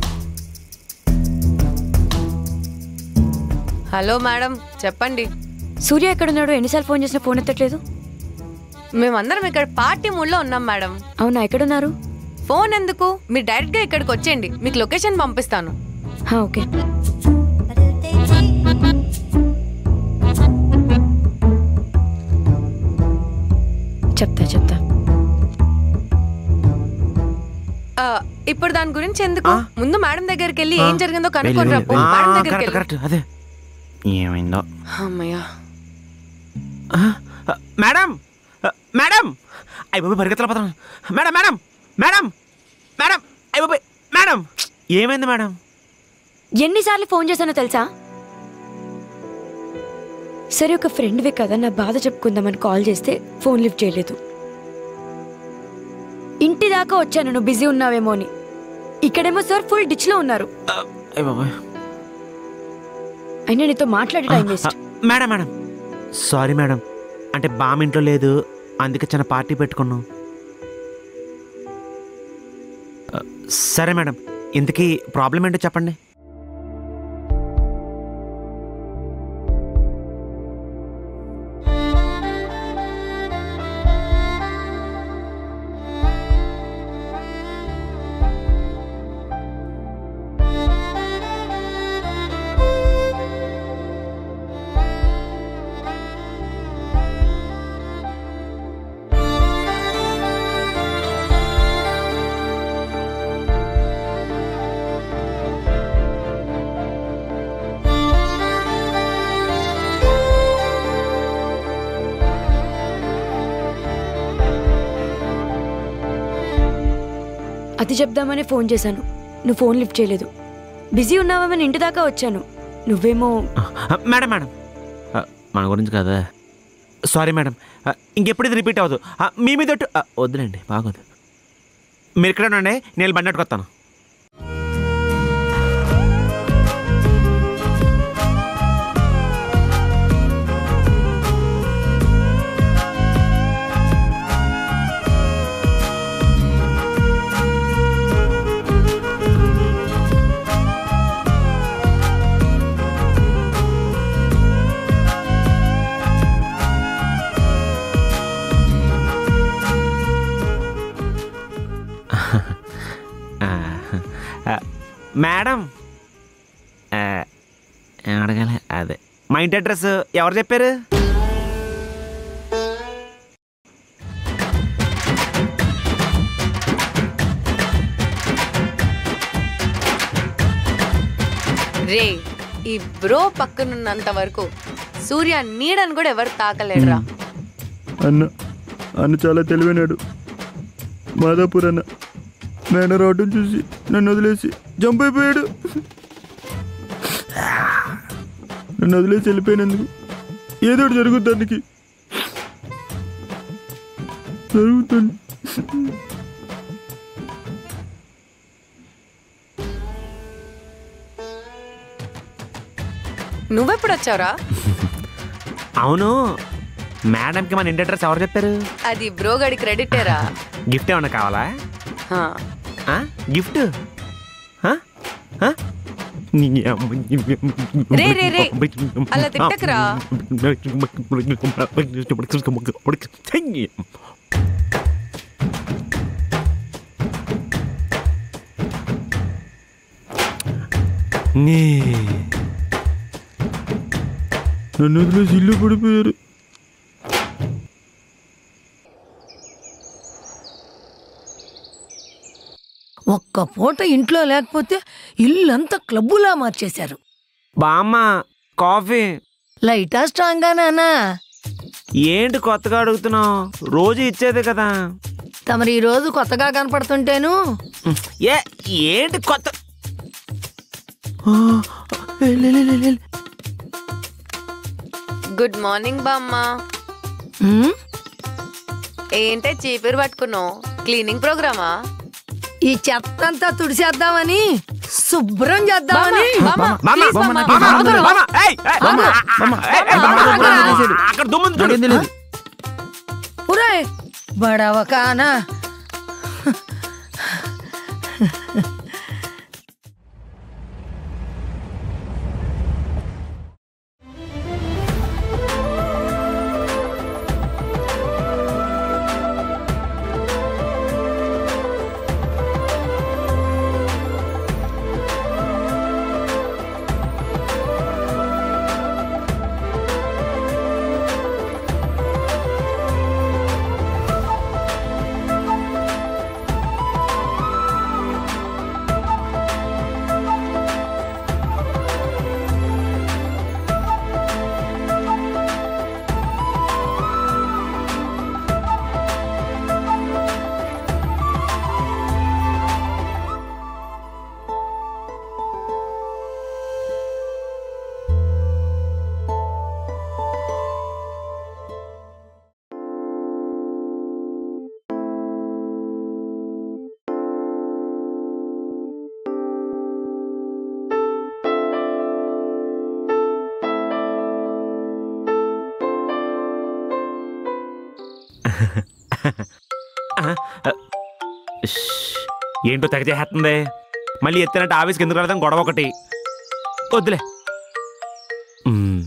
హలో మేడం చెప్పండి సూర్య ఎక్కడున్నాడు ఎన్నిసార్లు ఫోన్ చేసినా ఫోన్ ఎత్తట్లేదు మేమందరం ఇక్కడ పార్టీ మూడ్లో ఉన్నాం మేడం అవునా ఎక్కడున్నారు ఫోన్ ఎందుకు మీరు డైరెక్ట్ గా ఇక్కడికి వచ్చేయండి మీకు లొకేషన్ పంపిస్తాను హా, ఓకే చెప్తా చెప్తా ఆ, ఇప్పుడు దాని గురించి ఎందుకు ముందు మేడం దగ్గరికి వెళ్ళి ఏం జరిగిందో వెళ్ళి, కనుక్కొని రా వెళ్ళి. మేడం ఆ, దగ్గరికి కరెక్ట్ వెళ్ళి కరెక్ట్ అదే ఏమైందో అమ్మయ్యా మేడం మేడం అయ్య బాబు పరిగెత్తలేకపోతున్నాను మేడం మేడం మేడం మేడం అయ్య బాబు మేడం ఏమైంది మేడం ఎన్నిసార్లు ఫోన్ చేశానో తెలుసా సరే ఒక ఫ్రెండ్వే కదా నా బాధ చెప్పుకుందామని కాల్ చేస్తే ఫోన్ లిఫ్ట్ చేయలేదు ఇంటి దాకా వచ్చాను నువ్వు బిజీ ఉన్నావేమో అని ఇక్కడేమో సార్ ఫుల్ డిచ్లో ఉన్నారు అయ్య బాబు అయినా నీతో మాట్లాడే time waste madam madam sorry madam అంటే బామ్ ఇంట్లో లేదు అందుకే చిన్న పార్టీ పెట్టుకున్నాం ఆ, సరే మేడం ఇంతకీ ప్రాబ్లం ఏంటో చెప్పండి అది చెప్దామనే ఫోన్ చేశాను నువ్వు ఫోన్ లిఫ్ట్ చేయలేదు బిజీ ఉన్నావేమని ఇంటి దాకా వచ్చాను నువ్వేమో ఆ, మేడం మేడం ఆ, మన గురించి కదా సారీ మేడం ఆ, ఇంకెప్పుడు ఇది రిపీట్ అవ్వదు ఆ, మీ మీద ఒట్టు- ఆ, వద్దులేండి బాగోదు మీరు ఇక్కడ ఉండండి నేను బండి అట్టుకొస్తాను ఆ, ఆ, మేడం ఆ, ఏం అడగాలి అదే మా ఇంటి అడ్రస్ ఎవరు చెప్పారు రే ఈ బ్రో పక్కనున్నంత వరకు సూర్య నీడని కూడా ఎవరు తాకలేడురా అన్న అన్న చాలా తెలివైనాడు మాదాపూర్ అన్న నేను రోడ్డును చూసి నన్ను వదిలేసి జంప్ అయిపోయాడు నన్ను వదిలేసి వెళ్ళిపోయినందుకు ఏదో ఒకటి జరుగుతుంది దానికి జరుగుతుంది నువ్వెప్పుడు వచ్చావురా అవును మేడంకి మన ఇంటి అడ్రస్ ఎవరు చెప్పారు అది బ్రో గడి క్రెడిటేరా గిఫ్ట్ ఏమన్నా కావాలా హా. ఆ? గిఫ్ట్ ఆ? ఆ? నీ అమ్మ, నీ అమ్మ. రే, రే, రే. అలా తిట్టకురా. నీ నన్ను వదిలేసి ఇల్లు పడిపోయారు ఒక్క పూట ఇంట్లో లేకపోతే ఇల్లంతా క్లబ్బులా మార్చేశారు బామ్మ కాఫీ లైటా స్ట్రాంగా నానా ఏంటి కొత్తగా అడుగుతున్నావు రోజు ఇచ్చేదే కదా తమరు ఈ రోజు కొత్తగా కనపడుతుంటేను ఏ ఏంటి కొత్త గుడ్ మార్నింగ్ బామ్మ ఏంటే చీపిరి పట్టుకున్నావు క్లీనింగ్ ప్రోగ్రామా ఈ చెత్త అంతా తుడిచేద్దామని శుభ్రం చేద్దామని బామ్మ, మామ, please మామ, బామ్మ, మామ, ఆగరా. మామ, ఏయ్, ఏయ్, ఆగు. మామ, ఏయ్, ఏయ్, మామ, ఆగు. మామ, అక్కడ దుమ్ముంది చూడు. ఒరేయ్, బడవ కానా ఇష్. ఏంటో తెగ చేస్తుంది మళ్ళీ ఎత్తినట్టు ఆఫీస్కి ఎందుకు వెళ్తాం గొడవ ఒకటి వద్దులే మ్మ్.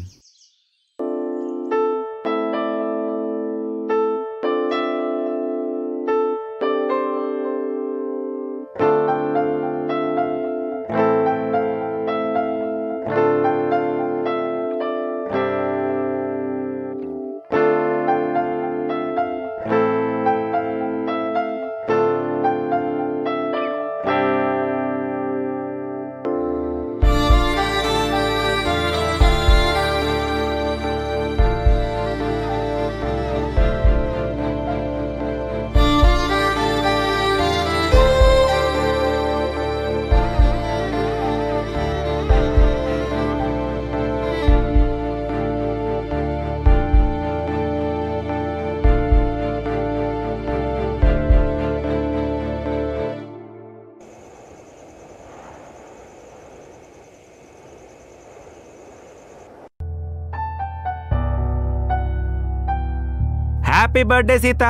హ్యాపీ బర్త్డే సీత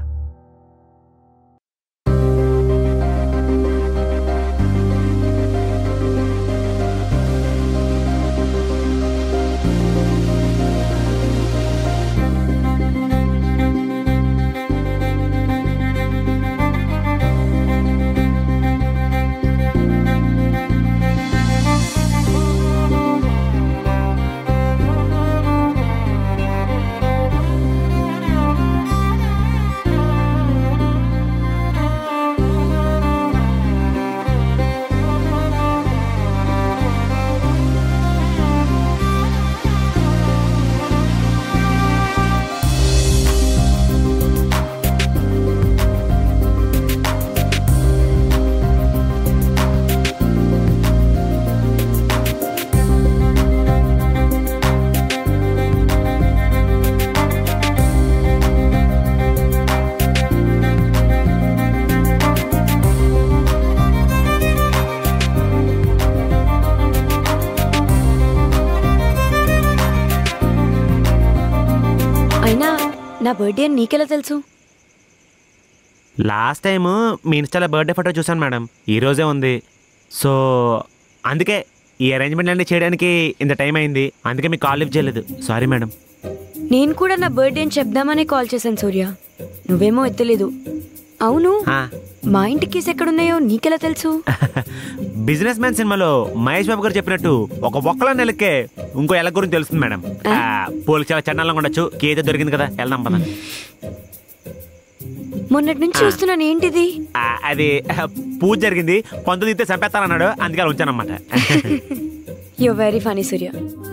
అయినా నా బర్త్డే అని నీకెలా తెలుసు లాస్ట్ టైం మీ ఇన్స్టాలో బర్త్డే ఫోటో చూశాను మేడం ఈ రోజే ఉంది సో అందుకే ఈ అరేంజ్మెంట్ అన్ని చేయడానికి ఇంత టైం అయింది అందుకే మీకు కాల్ లిఫ్ట్ చేయలేదు సారీ మేడం నేను కూడా నా బర్త్డే అని చెప్దామని కాల్ చేశాను సూర్య నువ్వేమో ఎత్తలేదు అవును మా ఇంటి కీస్ ఎక్కడున్నాయో నీకెలా తెలుసు బిజినెస్ మ్యాన్ సినిమాలో మహేష్ బాబు గారు చెప్పినట్టు ఒక ఒక్కల నెలకే ఇంకో ఎల గురించి తెలుస్తుంది మేడం ఆ, పోలీసు చాలా చండాలంగా ఉండొచ్చు కీ అయితే దొరికింది కదా వెళ్దాం పద మొన్నటి నుంచి చూస్తున్నాను ఏంటిది ఆ, అది ఆ, పూజ జరిగింది కొంత తీస్తే చంపేస్తానన్నాడు అందుకే అలా ఉంచానమాట యు వెరీ ఫనీ సూర్య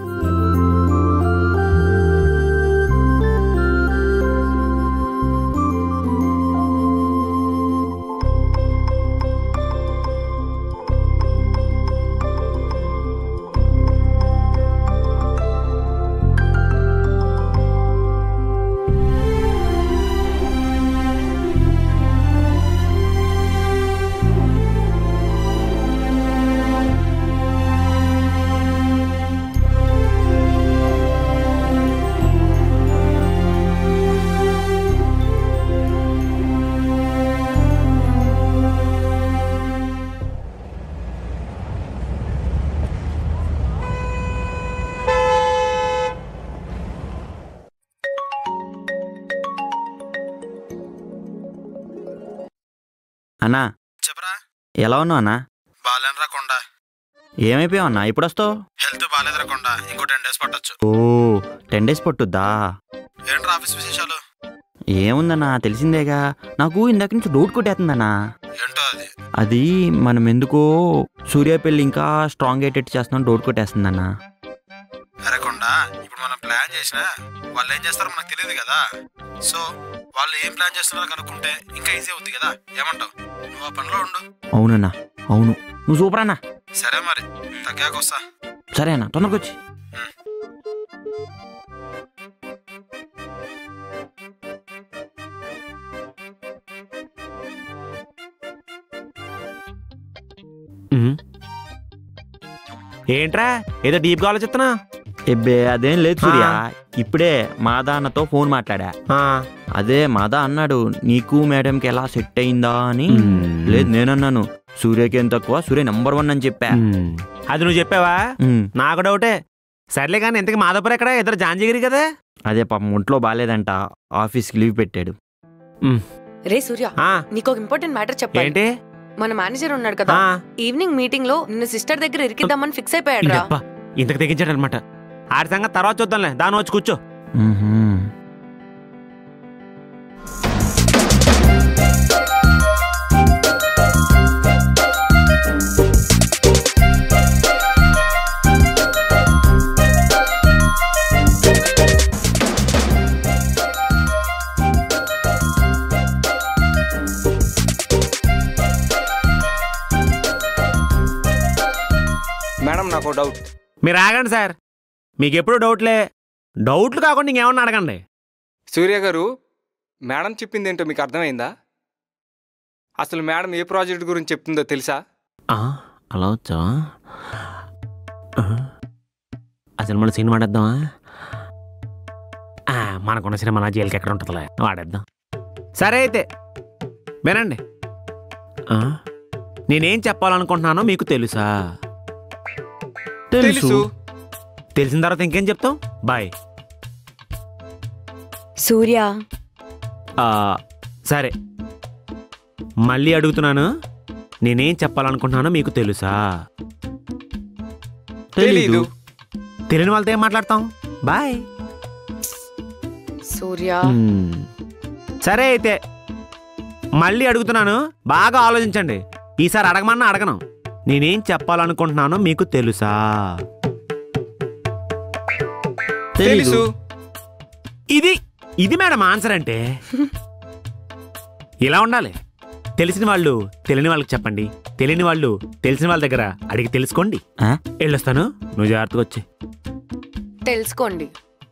అన్నా చెప్పరా ఎలా ఉన్నావు అన్నా బాలేనరా కొండ ఏమైపోయావు అన్నా ఇప్పుడు వస్తావు హెల్త్ బాలేదురా కొండ ఇంకో టెన్ డేస్ పట్టొచ్చు ఓ టెన్ డేస్ పట్టుద్దా ఏంట్రా ఆఫీస్ విశేషాలు ఏముందన్నా తెలిసిందేగా నాకు ఇందాక నుంచి డౌట్ కొట్టేస్తుందన్నా ఏంటో అది అది మనం ఎందుకో సూర్య పెళ్ళి ఇంకా స్ట్రాంగ్ అయ్యేటట్టు చేస్తున్నాం డౌట్ కొట్టేస్తుందన్నా అరే కొండ ఇప్పుడు మనం ప్లాన్ చేసినా వాళ్ళు ఏం చేస్తారో మనకు తెలియదు కదా సో వాళ్ళు ఏం ప్లాన్ చేస్తున్నారో కనుక్కుంటే ఇంకా ఈజీ అవుతుంది కదా ఏమంటావు నువ్వు ఆ పనిలో ఉండు అవునన్నా అవును నువ్వు సూపర్ అన్నా సరే మరి తగ్గాక వస్తా సరే అన్న తొందరగా వచ్చి ఉమ్. ఏంట్రా ఏదో డీప్గా ఆలోచిస్తున్నా ఎబ్బే అదేం లేదు సూర్య ఇప్పుడే మాదా అన్నతో ఫోన్ మాట్లాడా అదే మాదా అన్నాడు నీకు మేడంకి ఎలా సెట్ అయిందా అని లేదు నేనన్నాను సూర్యకి ఏం తక్కువ సూర్య నంబర్ వన్ అని చెప్పా అది నువ్వు చెప్పావా నాకు డౌటే సర్లే కానీ ఇంతకి మాధవపురం ఎక్కడ ఇద్దరు జాంజిగిరి కదా అదే పాపం ఒంట్లో బాగాలేదంట ఆఫీస్కి లీవ్ పెట్టాడు రే సూర్య ఆ. నీకు ఒక ఇంపార్టెంట్ మ్యాటర్ చెప్పాలి ఏంటి మన మేనేజర్ ఉన్నాడు కదా ఈవినింగ్ మీటింగ్ లో నిన్న సిస్టర్ దగ్గర ఇరికిద్దామని ఫిక్స్ అయిపోయాడు రా ఇదబ్బా, ఇంతకు తెగించాడు అనమాట ఆడి సంగతి తర్వాత చూద్దాంలే దాని వచ్చి కూర్చో మేడం నాకు డౌట్ మీరు ఆగండి సార్ మీకు ఎప్పుడు డౌట్లే డౌట్లు కాకుండా ఇంకేమన్నా అడగండి సూర్య గారు మేడం చెప్పింది ఏంటో మీకు అర్థమైందా అసలు మేడం ఏ ప్రాజెక్ట్ గురించి చెప్తుందో తెలుసా ఆ, అలా వచ్చావా ఆ, అసలు మన సినిమా ఆడేద్దామా ఆ, మనకున్న సినిమా నా జైలుకి ఎక్కడ ఉంటుందిలే వాడేద్దాం సరే అయితే వినండి ఆ, నేనేం చెప్పాలనుకుంటున్నానో మీకు తెలుసా తెలుసు. తెలిసిన తర్వాత ఇంకేం చెప్తాం బాయ్ సూర్య ఆ, సరే మళ్ళీ అడుగుతున్నాను నేనేం చెప్పాలనుకుంటున్నానో మీకు తెలుసా తెలీదు. తెలియని వాళ్ళతో ఏం మాట్లాడతాం బాయ్ సూర్య మ్మ్. సరే అయితే మళ్ళీ అడుగుతున్నాను బాగా ఆలోచించండి ఈసారి అడగమన్నా అడగను నేనేం చెప్పాలనుకుంటున్నానో మీకు తెలుసా తెలుసు ఇది ఇది మేడం ఆన్సర్ అంటే ఇలా ఉండాలి తెలిసిన వాళ్ళు తెలియని వాళ్ళకి చెప్పండి తెలియని వాళ్ళు తెలిసిన వాళ్ళ దగ్గర అడిగి తెలుసుకోండి వెళ్ళొస్తాను నువ్వు జాగ్రత్తగా వచ్చి తెలుసుకోండి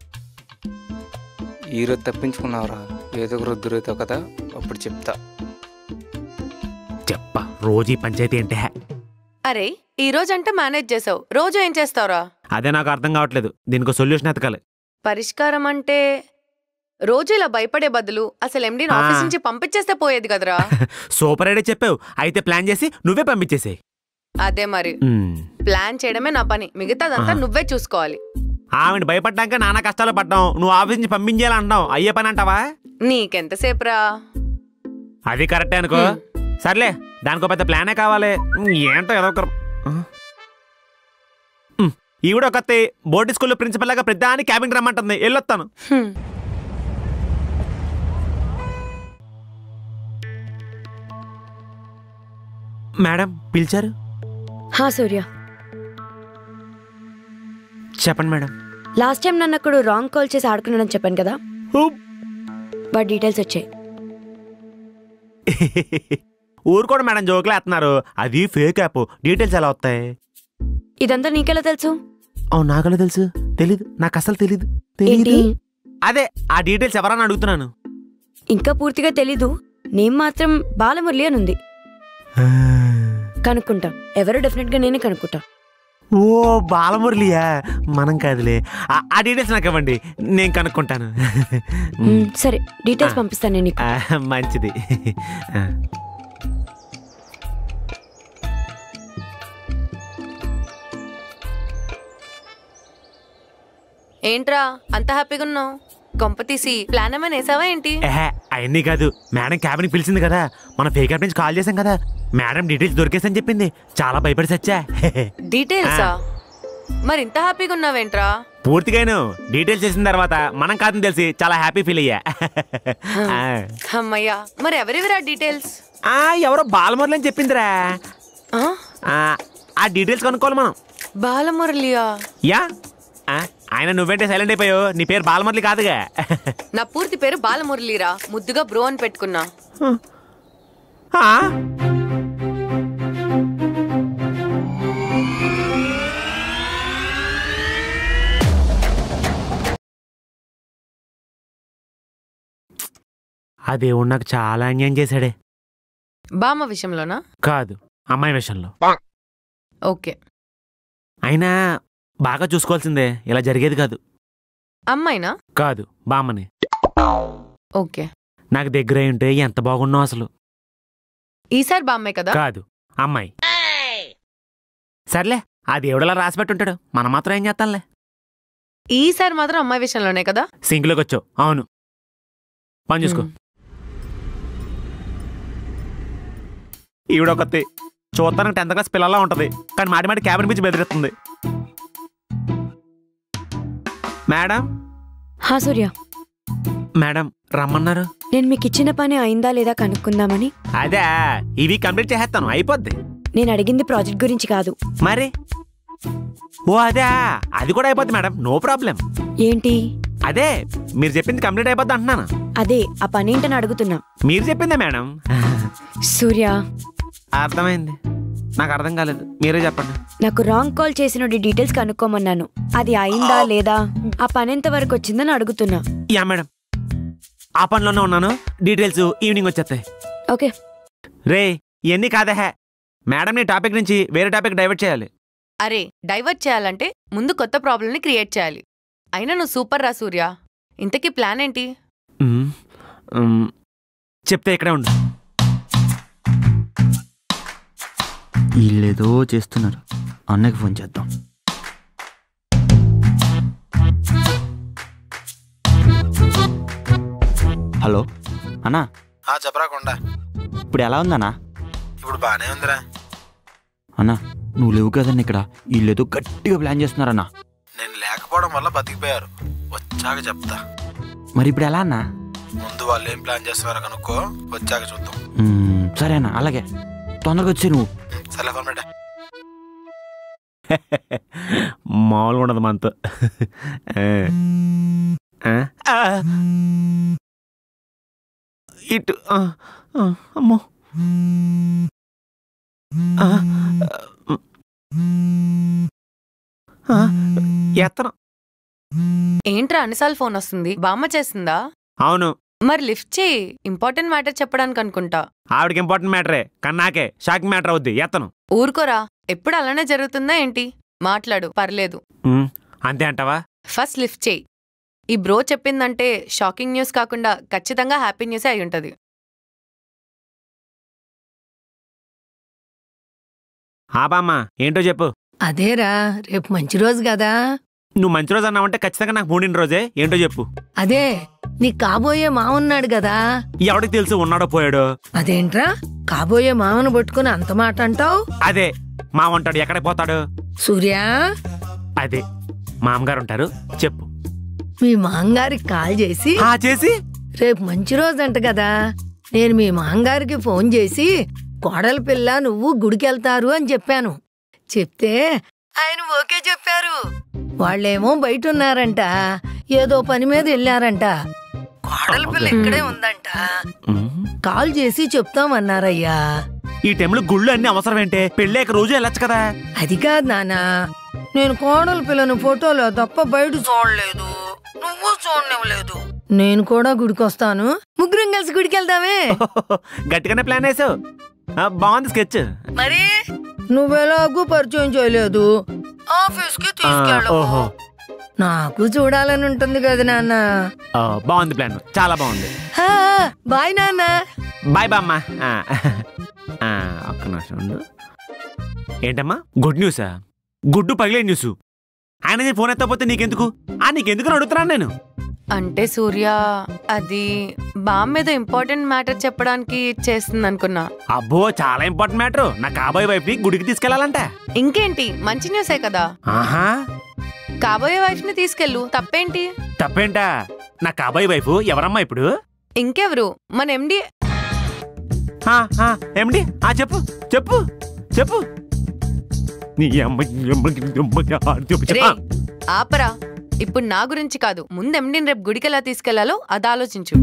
ఈరోజు తప్పించుకున్నావురా ఏదో ఒక రోజు దొరుకుతావు కదా అప్పుడు చెప్తా చెప్ప రోజు ఈ పంచాయతీ అంటే అరే ఈ రోజు అంటే మేనేజ్ చేసావు రోజు ఏం చేస్తావురా అదే నాకు అర్థం కావట్లేదు దీనికి సొల్యూషన్ ఎతకాలి పరిష్కారం అంటే రోజు ఇలా భయపడే బదులు అసలు ఎండీని ఆ. ఆఫీస్ నుంచి పంపించేస్తే పోయేది కదరా సూపర్ ఐడియా చెప్పావు అయితే ప్లాన్ చేసి నువ్వే పంపించేసేయ్ అదే మరి మ్మ్. ప్లాన్ చేయడమే నా పని మిగతాదంతా ఆహా. నువ్వే చూసుకోవాలి ఆవిడ భయపడ్డాక నానా కష్టాలు పడ్డాం నువ్వు ఆఫీస్ నుంచి పంపించేయాలంటున్నావు అయ్యే పని అంటావా నీకెంతసేపురా అది కరెక్టే అనుకో సర్లే దానికో పెద్ద ప్లానే కావాలి ఉమ్, ఏంటో ఏదో ఒక ఉమ్, ఈవిడ ఒక బోర్డు స్కూల్లో ప్రిన్సిపల్ లాగా ప్రతిదాని క్యాబిన్ రమ్మంటుంది వెళ్ళొస్తాను మేడం పిలిచారు హా సూర్య చెప్పండి మేడం లాస్ట్ టైం నన్ను అక్కడ రాంగ్ కాల్ చేసి ఆడుకున్నానని చెప్పాను కదా వాటి డీటెయిల్స్ వచ్చాయి ఊరుకోండి మేడం జోకులు వేస్తున్నారు అది ఫేక్ యాప్ డీటెయిల్స్ ఎలా వస్తాయి ఇదంతా నీకెలా తెలుసు అవును నాకలా తెలుసు తెలీదు నాకు అసలు తెలీదు తెలీదు అదే ఆ డీటెయిల్స్ ఎవరన్నా అడుగుతున్నాను ఇంకా పూర్తిగా తెలీదు నేమ్ మాత్రం బాలమురళి అని ఉంది కనుక్కుంటా ఎవరో డెఫినెట్ గా నేనే కనుక్కుంటా ఓ బాలమురళియా మనం కాదులే ఆ- ఆ డీటెయిల్స్ నాకు ఇవ్వండి నేను కనుక్కుంటాను మ్, సరే డీటెయిల్స్ పంపిస్తాను నేను నీకు ఆ, మంచిది ఆ. ఏంట్రా అంత హ్యాపీగా ఉన్నావు కొంప తీసి ప్లాన్ ఏమైనా వేసావా ఏంటి ఏహే అవన్నీ కాదు మేడం క్యాబిన్కి పిలిచింది కదా మన ఫేక్ యాప్ నుంచి కాల్ చేశాం కదా మేడం డీటెయిల్స్ దొరికేసని చెప్పింది చాలా భయపడి సచ్చా డీటెయిల్సా మరి ఇంత హ్యాపీగా ఉన్నావేంట్రా పూర్తిగాను డీటెయిల్స్ చేసిన తర్వాత మనం కాదని తెలిసి చాలా హ్యాపీ ఫీల్ అయ్యా ఆ. అమ్మయ్యా మరి ఎవరెవరా డీటెయిల్స్ ఆ, ఎవరో బాలమురళి అని చెప్పిందిరా ఆ, ఆ డీటెయిల్స్ కనుక్కోవాలి మనం బాలమురళియా యా ఆ, ఆయన నువ్వేంటే సైలెంట్ అయిపోయావు నీ పేరు బాలమురళి కాదుగా నా పూర్తి పేరు బాలమురళిరా ముద్దుగా బ్రో అని పెట్టుకున్నా ఆ? ఆ దేవుడు నాకు చాలా అన్యాయం చేశాడే బామ్మ విషయంలోనా కాదు అమ్మాయి విషయంలో ఓకే అయినా బాగా చూసుకోవాల్సిందే ఇలా జరిగేది కాదు అమ్మాయినా కాదు బామ్మని ఓకే నాకు దగ్గర అయి ఉంటే ఎంత బాగున్నావు అసలు ఈసారి బామ్మే కదా కాదు అమ్మాయి సర్లే ఆ దేవుడలా రాసి పెట్టుంటాడు మనం మాత్రం ఏం చేస్తాంలే ఈసారి మాత్రం అమ్మాయి విషయంలోనే కదా సింక్లోకి వచ్చావు అవును పని చూసుకో ఈవిడొకతి చూడటానికి టెన్త్ క్లాస్ పిల్లలా ఉంటది కానీ మాటి మాటి క్యాబిన్ పిచ్చి బెదిరిస్తుంది మేడం హా సూర్య మేడం రమ్మన్నారు నేను మీకు ఇచ్చిన పని అయిందా లేదా కనుక్కుందామని అదే ఇవి కంప్లీట్ చేసేస్తాను అయిపోద్ది నేను అడిగింది ప్రాజెక్ట్ గురించి కాదు మరి ఓ అదే అది కూడా అయిపోద్ది మేడం నో ప్రాబ్లం ఏంటి అదే మీరు చెప్పింది కంప్లీట్ అయిపోద్ది అంటున్నాను అదే ఆ పని ఏంటని అడుగుతున్నా మీరు చెప్పిందే మేడం సూర్య అర్థమైంది నాకు అర్థం కాలేదు మీరే చెప్పండి నాకు రాంగ్ కాల్ చేసిన డీటెయిల్స్ కనుక్కోమన్నాను అది అయిందా లేదా ఆ పని ఎంత వరకు వచ్చిందని అడుగుతున్నా యా మేడం ఆ పనిలోనే ఉన్నాను డీటెయిల్స్ ఈవినింగ్ వచ్చేస్తాయి ఓకే రే ఇవన్నీ కాదే మేడం నీ టాపిక్ నుంచి వేరే టాపిక్ డైవర్ట్ చేయాలి అరే డైవర్ట్ చేయాలంటే ముందు కొత్త ప్రాబ్లమ్ని క్రియేట్ చేయాలి అయినా నువ్వు సూపర్ రా సూర్య ఇంతకీ ప్లాన్ ఏంటి మ్మ్. మ్మ్. చెప్తే ఇక్కడే ఉండు వీళ్ళేదో చేస్తున్నారు అన్నకి ఫోన్ చేద్దాం హలో అన్నా ఆ చెప్పరా కొండ ఇప్పుడు ఎలా ఉందన్నా ఇప్పుడు బానే ఉందిరా అన్నా నువ్వు లేవు కదన్నా ఇక్కడ వీళ్ళేదో గట్టిగా ప్లాన్ చేస్తున్నారన్నా నేను లేకపోవడం వల్ల బతికిపోయారు వచ్చాక చెప్తా మరి ఇప్పుడు ఎలా అన్నా ముందు వాళ్ళు ఏం ప్లాన్ చేస్తున్నారో కనుక్కో వచ్చాక చూద్దాం మ్మ్, సరే అన్న అలాగే తొందరగా వచ్చి నువ్వు సరే ఫోన్ పెట్టా మామూలుగా ఉండదు మనతో ఆ? ఆ? ఇటు ఆ, ఆ, అమ్మో ఆ, ఆ, ఎత్తను ఏంట్రా అన్నిసార్లు ఫోన్ వస్తుంది బామ్మ చేసిందా అవును మరి లిఫ్ట్ చేయి ఇంపార్టెంట్ మ్యాటర్ చెప్పడానికి అనుకుంటా ఆవిడకి ఇంపార్టెంట్ మ్యాటరే కానీ నాకే షాకింగ్ మ్యాటర్ అవుద్ది ఎత్తను ఊరుకోరా ఎప్పుడు అలానే జరుగుతుందా ఏంటి మాట్లాడు పర్లేదు మ్మ్. అంతే అంటావా ఫస్ట్ లిఫ్ట్ చేయి ఈ బ్రో చెప్పిందంటే షాకింగ్ న్యూస్ కాకుండా ఖచ్చితంగా హ్యాపీ న్యూసే అయి ఉంటది ఆ బామ్మ ఏంటో చెప్పు అదేరా రేపు మంచి రోజు కదా నువ్వు మంచి రోజు అన్నావంటే ఖచ్చితంగా నాకు మూడిన రోజే ఏంటో చెప్పు అదే నీకు కాబోయే మావున్నాడు కదా ఎవడికి తెలుసు ఉన్నాడో పోయాడో అదేంట్రా కాబోయే మామను పట్టుకుని అంత మాట అంటావు అదే మా ఉంటాడు ఎక్కడికి పోతాడు సూర్య అదే మామగారు ఉంటారు చెప్పు మీ మాంగారికి కాల్ చేసి చేసి రేపు మంచి రోజు అంట కదా నేను మీ మాంగారికి ఫోన్ చేసి కోడల పిల్ల నువ్వు గుడికెళ్తారు అని చెప్పాను చెప్తే ఆయన ఓకే చెప్పారు వాళ్ళేమో బయట ఉన్నారంట ఏదో పని మీద వెళ్ళారంట కోడల పిల్ల ఇక్కడే ఉందంట కాల్ చేసి చెప్తామన్నారయ్యా ఈ టైంలో గుళ్ళు అన్ని అవసరం ఏంటే పెళ్ళాక రోజు వెళ్ళొచ్చు కదా అది కాదు నానా నేను కోడల పిల్లను ఫోటోలో తప్ప బయట చూడలేదు నువ్వు చూడనివ్వలేదు నేను కూడా గుడికొస్తాను ముగ్గురం కలిసి గుడికి వెళ్దామే గట్టిగానే ప్లాన్ వేసావు ఆ, బాగుంది స్కెచ్ మరి నువ్వెలాగూ పరిచయం చేయలేదు ఆఫీస్ కి తీసుకెళ్ళవు ఓహో నాకు చూడాలని ఉంటుంది కదా నాన్న ఆ, బాగుంది ప్లాన్ చాలా బాగుంది హా, బాయ్ నాన్న బాయ్ బామ్మ ఆ, ఆ, ఒక్క నిమిషం ఉండు ఏంటమ్మా గుడ్ న్యూసా గుడ్డు పగిలే న్యూస్ ఆయన నేను ఫోన్ ఎత్తకపోతే నీకెందుకు ఆ నీకెందుకు అని అడుగుతున్నాను నేను అంటే సూర్య అది బామ్ మీద ఇంపార్టెంట్ మ్యాటర్ చెప్పడానికి చేస్తుంది అనుకున్నా అబ్బో చాలా ఇంపార్టెంట్ మ్యాటర్ నా కాబోయే వైఫ్ ని గుడికి తీసుకెళ్లాలంట ఇంకేంటి మంచి న్యూసే కదా ఆహా కాబోయే వైఫ్ ని తీసుకెళ్ళు తప్పేంటి తప్పేంటా నా కాబోయే వైఫ్ ఎవరమ్మా ఇప్పుడు ఇంకెవరు మన ఎండి ఆ, ఆ, ఏమిటి ఆ చెప్పు చెప్పు చెప్పు నీ అమ్మ నీ అమ్మ, నీ అమ్మ, ఆ, చెప్పు, చెప్పు. రే ఆ, ఆపరా ఇప్పుడు నా గురించి కాదు ముందు ఎండిని రేపు గుడికి ఎలా తీసుకెళ్లాలో అది ఆలోచించు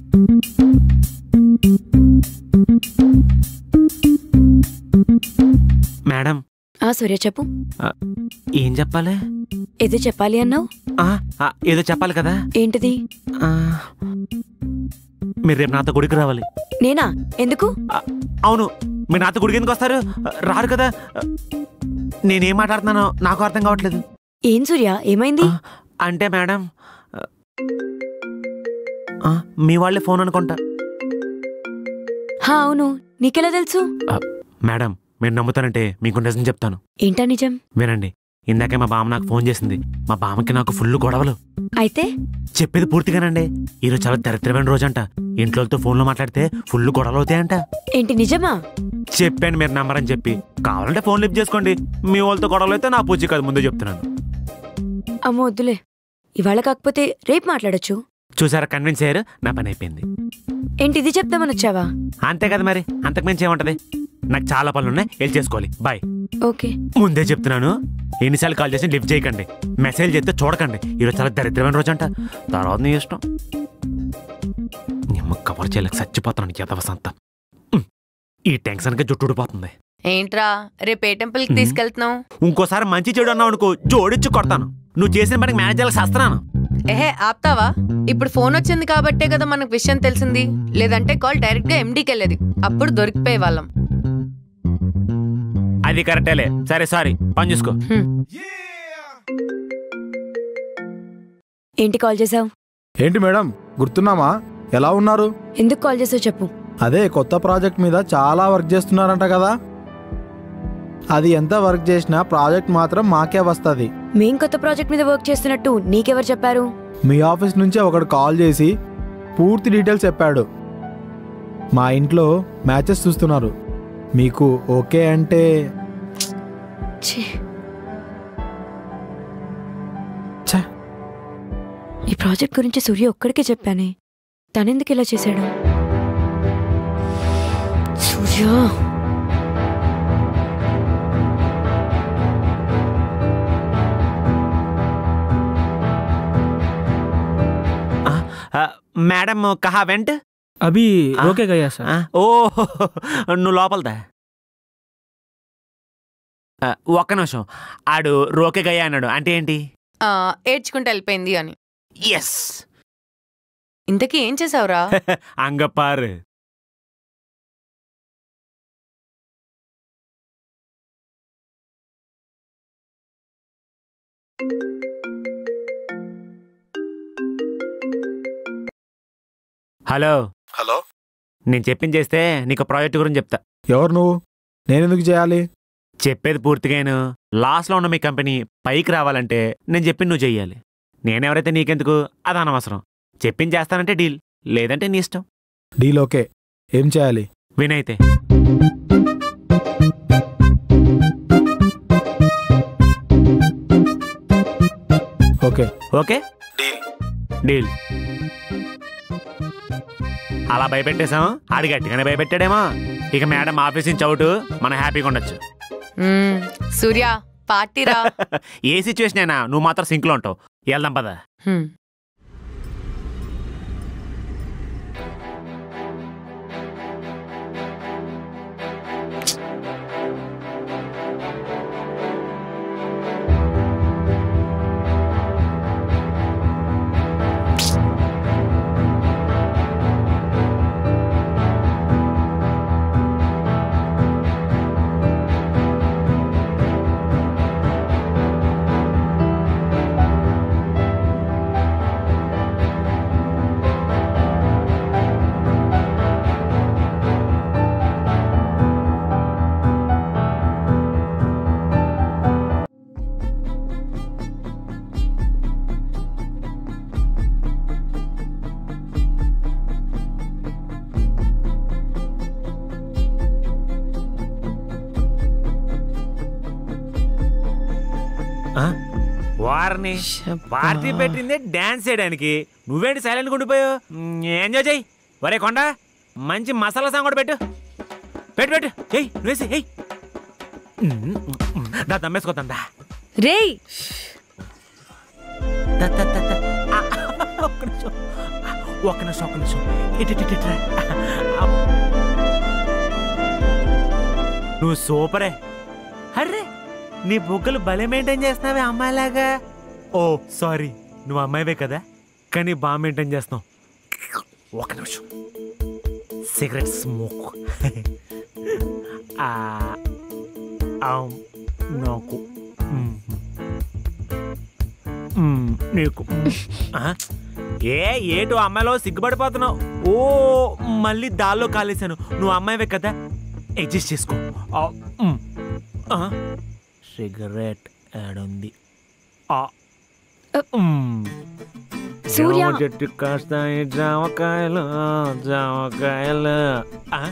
మేడం ఆ సూర్య చెప్పు ఆ, ఏం చెప్పాలి ఏదో చెప్పాలి అన్నావు ఆ, ఆ, ఏదో చెప్పాలి కదా ఏంటిది ఆ, మీరు రేపు నాతో గుడికి రావాలి నేనా ఎందుకు అవును మీరు నాతో గుడికి ఎందుకు వస్తారు రారు కదా నేనేం మాట్లాడుతున్నానో నాకు అర్థం కావట్లేదు ఏం సూర్య ఏమైంది అంటే మేడం ఆ, మీ వాళ్ళే ఫోన్ అనుకుంటా హా అవును నీకెలా తెలుసు ఆ, మేడం మీరు నమ్ముతానంటే మీకు నిజం చెప్తాను ఏంటా నిజం వినండి ఇందాకే మా బామ్మ నాకు ఫోన్ చేసింది మా బామ్మకి నాకు ఫుల్ గొడవలు అయితే చెప్పేది పూర్తిగానండి ఈరోజు చాలా దరిద్రమైన రోజంట ఇంట్లోతో ఫోన్లో మాట్లాడితే ఫుల్ గొడవలు అవుతాయంట ఏంటి నిజమా చెప్పాను మీరు నంబర్ అని చెప్పి కావాలంటే ఫోన్ లిఫ్ట్ చేసుకోండి మీ వాళ్ళతో గొడవలు అయితే నా పూజ కాదు ముందే చెప్తున్నాను అమ్మో వద్దులే ఇవాళ కాకపోతే రేపు మాట్లాడొచ్చు చూసారా కన్విన్స్ అయ్యారు నా పని అయిపోయింది ఏంటి ఇది చెప్దామని వచ్చావా అంతే కదా మరి అంతకుమించి ఏముంటది నాకు చాలా పనులు ఉన్నాయి వెళ్ళి చేసుకోవాలి బాయ్ ఓకే ముందే చెప్తున్నాను ఎన్నిసార్లు కాల్ చేసి లిఫ్ట్ చేయకండి మెసేజ్ చేస్తే చూడకండి ఈరోజు చాలా దరిద్రమైన రోజు అంట తర్వాత నీ ఇష్టం నిమ్మ కవర్ చేయలేక చచ్చిపోతున్నాను యథవసంత ఈ టెన్షన్కి జుట్టు ఊడిపోతుంది ఏంట్రా రేపు ఏ టెంపుల్ కి తీసుకెళ్తున్నావు ఇంకోసారి మంచి చెడు అన్నావు అనుకో జోడించి కొడతాను నువ్వు చేసిన పనికి మేనేజర్లకు సస్తున్నాను ఏహే ఆప్తావా ఇప్పుడు ఫోన్ వచ్చింది కాబట్టే కదా మనకు విషయం తెలిసింది లేదంటే కాల్ డైరెక్ట్ గా ఎండీకి వెళ్ళేది అప్పుడు దొరికిపోయే వాళ్ళం అది కరెక్టేలే సరే సారీ పని చూసుకో ఏంటి కాల్ చేసావు ఏంటి మేడం గుర్తున్నామా ఎలా ఉన్నారు ఎందుకు కాల్ చేసావు చెప్పు అదే కొత్త ప్రాజెక్ట్ మీద చాలా వర్క్ చేస్తున్నారంట కదా అది ఎంత వర్క్ చేసినా ప్రాజెక్ట్ మాత్రం మాకే వస్తుంది మేం కొత్త ప్రాజెక్ట్ మీద వర్క్ చేస్తున్నట్టు నీకెవరు చెప్పారు మీ ఆఫీస్ నుంచి ఒకడు కాల్ చేసి పూర్తి డీటెయిల్స్ చెప్పాడు మా ఇంట్లో మ్యాచెస్ చూస్తున్నారు మీకు ఓకే అంటే ఛీ. ఛ. ఈ ప్రాజెక్ట్ గురించి సూర్య ఒక్కడికే చెప్పానే తనెందుకు ఇలా చేశాడు సూర్య ఆ, మేడం కహా వెంట్ అభి ఆ? ఓకే గయా సార్ ఆ, ఓ నువ్వు లోపలదా ఆ, ఒక్క నిమిషం ఆడు రోకే గయ్యా అన్నాడు అంటే ఏంటి ఆ, ఏడ్చుకుంటూ వెళ్ళిపోయింది అని ఎస్ ఇంతకీ ఏం చేసావురా అంగపారు హలో హలో నేను చెప్పింది చేస్తే నీకు ప్రాజెక్ట్ గురించి చెప్తా ఎవరు నువ్వు నేనెందుకు చేయాలి చెప్పేది పూర్తిగాను లాస్ట్లో ఉన్న మీ కంపెనీ పైకి రావాలంటే నేను చెప్పింది నువ్వు చెయ్యాలి నేనెవరైతే నీకెందుకు అది అనవసరం చెప్పింది చేస్తానంటే డీల్ లేదంటే నీ ఇష్టం డీల్ ఓకే ఏం చేయాలి వినైతే ఓకే ఓకే డీల్ డీల్ అలా భయపెట్టేశాం ఆడి గట్టిగానే భయపెట్టాడేమో ఇక మేడం ఆఫీస్ నుంచి అవుట్ మనం హ్యాపీగా ఉండొచ్చు మ్మ్. సూర్య పార్టీరా ఏ సిచ్యువేషన్ అయినా నువ్వు మాత్రం సింక్లో ఉంటావు వెళ్దాం పద హ్మ్. ఆ? వారిని పార్టీ పెట్టిందే డాన్స్ చేయడానికి నువ్వేంటి సైలెంట్ ఉండిపోయావు మ్, ఎంజాయ్ చెయ్యి వరే కొండ మంచి మసాలా సాంగ్ కూడా పెట్టు పెట్టు పెట్టు చెయ్యి నువ్వేసి ఎయ్ దా దమ్మేసుకోతుందా రేయ్ ఒక్క నిమిషం ఒక్క నిమిషం ఒక్క నిమిషం ఇటు ఇటు, ఇటు, ఇటు రా. నువ్వు సూపరే అర్రే నీ బుగ్గలు భలే మెయింటైన్ చేస్తున్నావే అమ్మాయిలాగా ఓ సారీ నువ్వు అమ్మాయివే కదా కానీ బాగా మెయింటైన్ చేస్తున్నావు ఒక నిమిషం సిగరెట్ స్మోక్ ఆ, ఆ, నాకు మ్. మ్, నీకు మ్. ఆ? ఏ ఏటు అమ్మాయిలో సిగ్గుపడిపోతున్నావు ఓ మళ్ళీ దాల్లో కాలేశాను నువ్వు అమ్మాయివే కదా అడ్జస్ట్ చేసుకో ఆ, మ్. ఆ, సిగరెట్ ఏడుంది ఆ, మ్. సూర్య. జామ చెట్టు కాస్తాయి జామకాయలు జామకాయలు ఆ?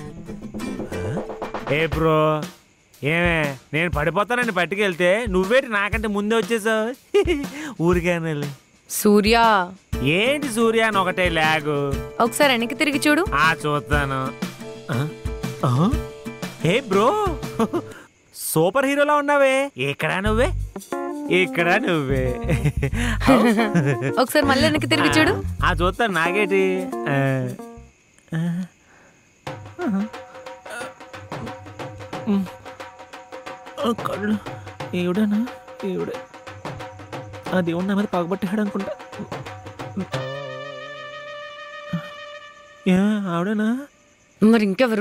ఏ బ్రో ఏమే నేను పడిపోతానని పట్టుకెళ్తే నువ్వేటి నాకంటే ముందే వచ్చేసావు ఊరికేనలే సూర్య ఏంటి సూర్య అని ఒకటే లాగు ఒకసారి వెనక్కి తిరిగి చూడు ఆ చూస్తాను ఆ? ఆ? ఏ బ్రో సూపర్ హీరోలా ఉన్నావే ఎక్కడా నువ్వే ఇక్కడ నువ్వే ఒకసారి మళ్ళీ వెనక్కి తిరిగి చూడు ఆ చూస్తాను నాకేటి ఆ. ఆ. ఉమ్. ఆ కళ్ళు ఈవిడనా ఈవిడే ఆ దేవుడు నా మీద పగబట్టాడు అనుకుంటా ఏ ఆవిడనా మరి ఇంకెవరు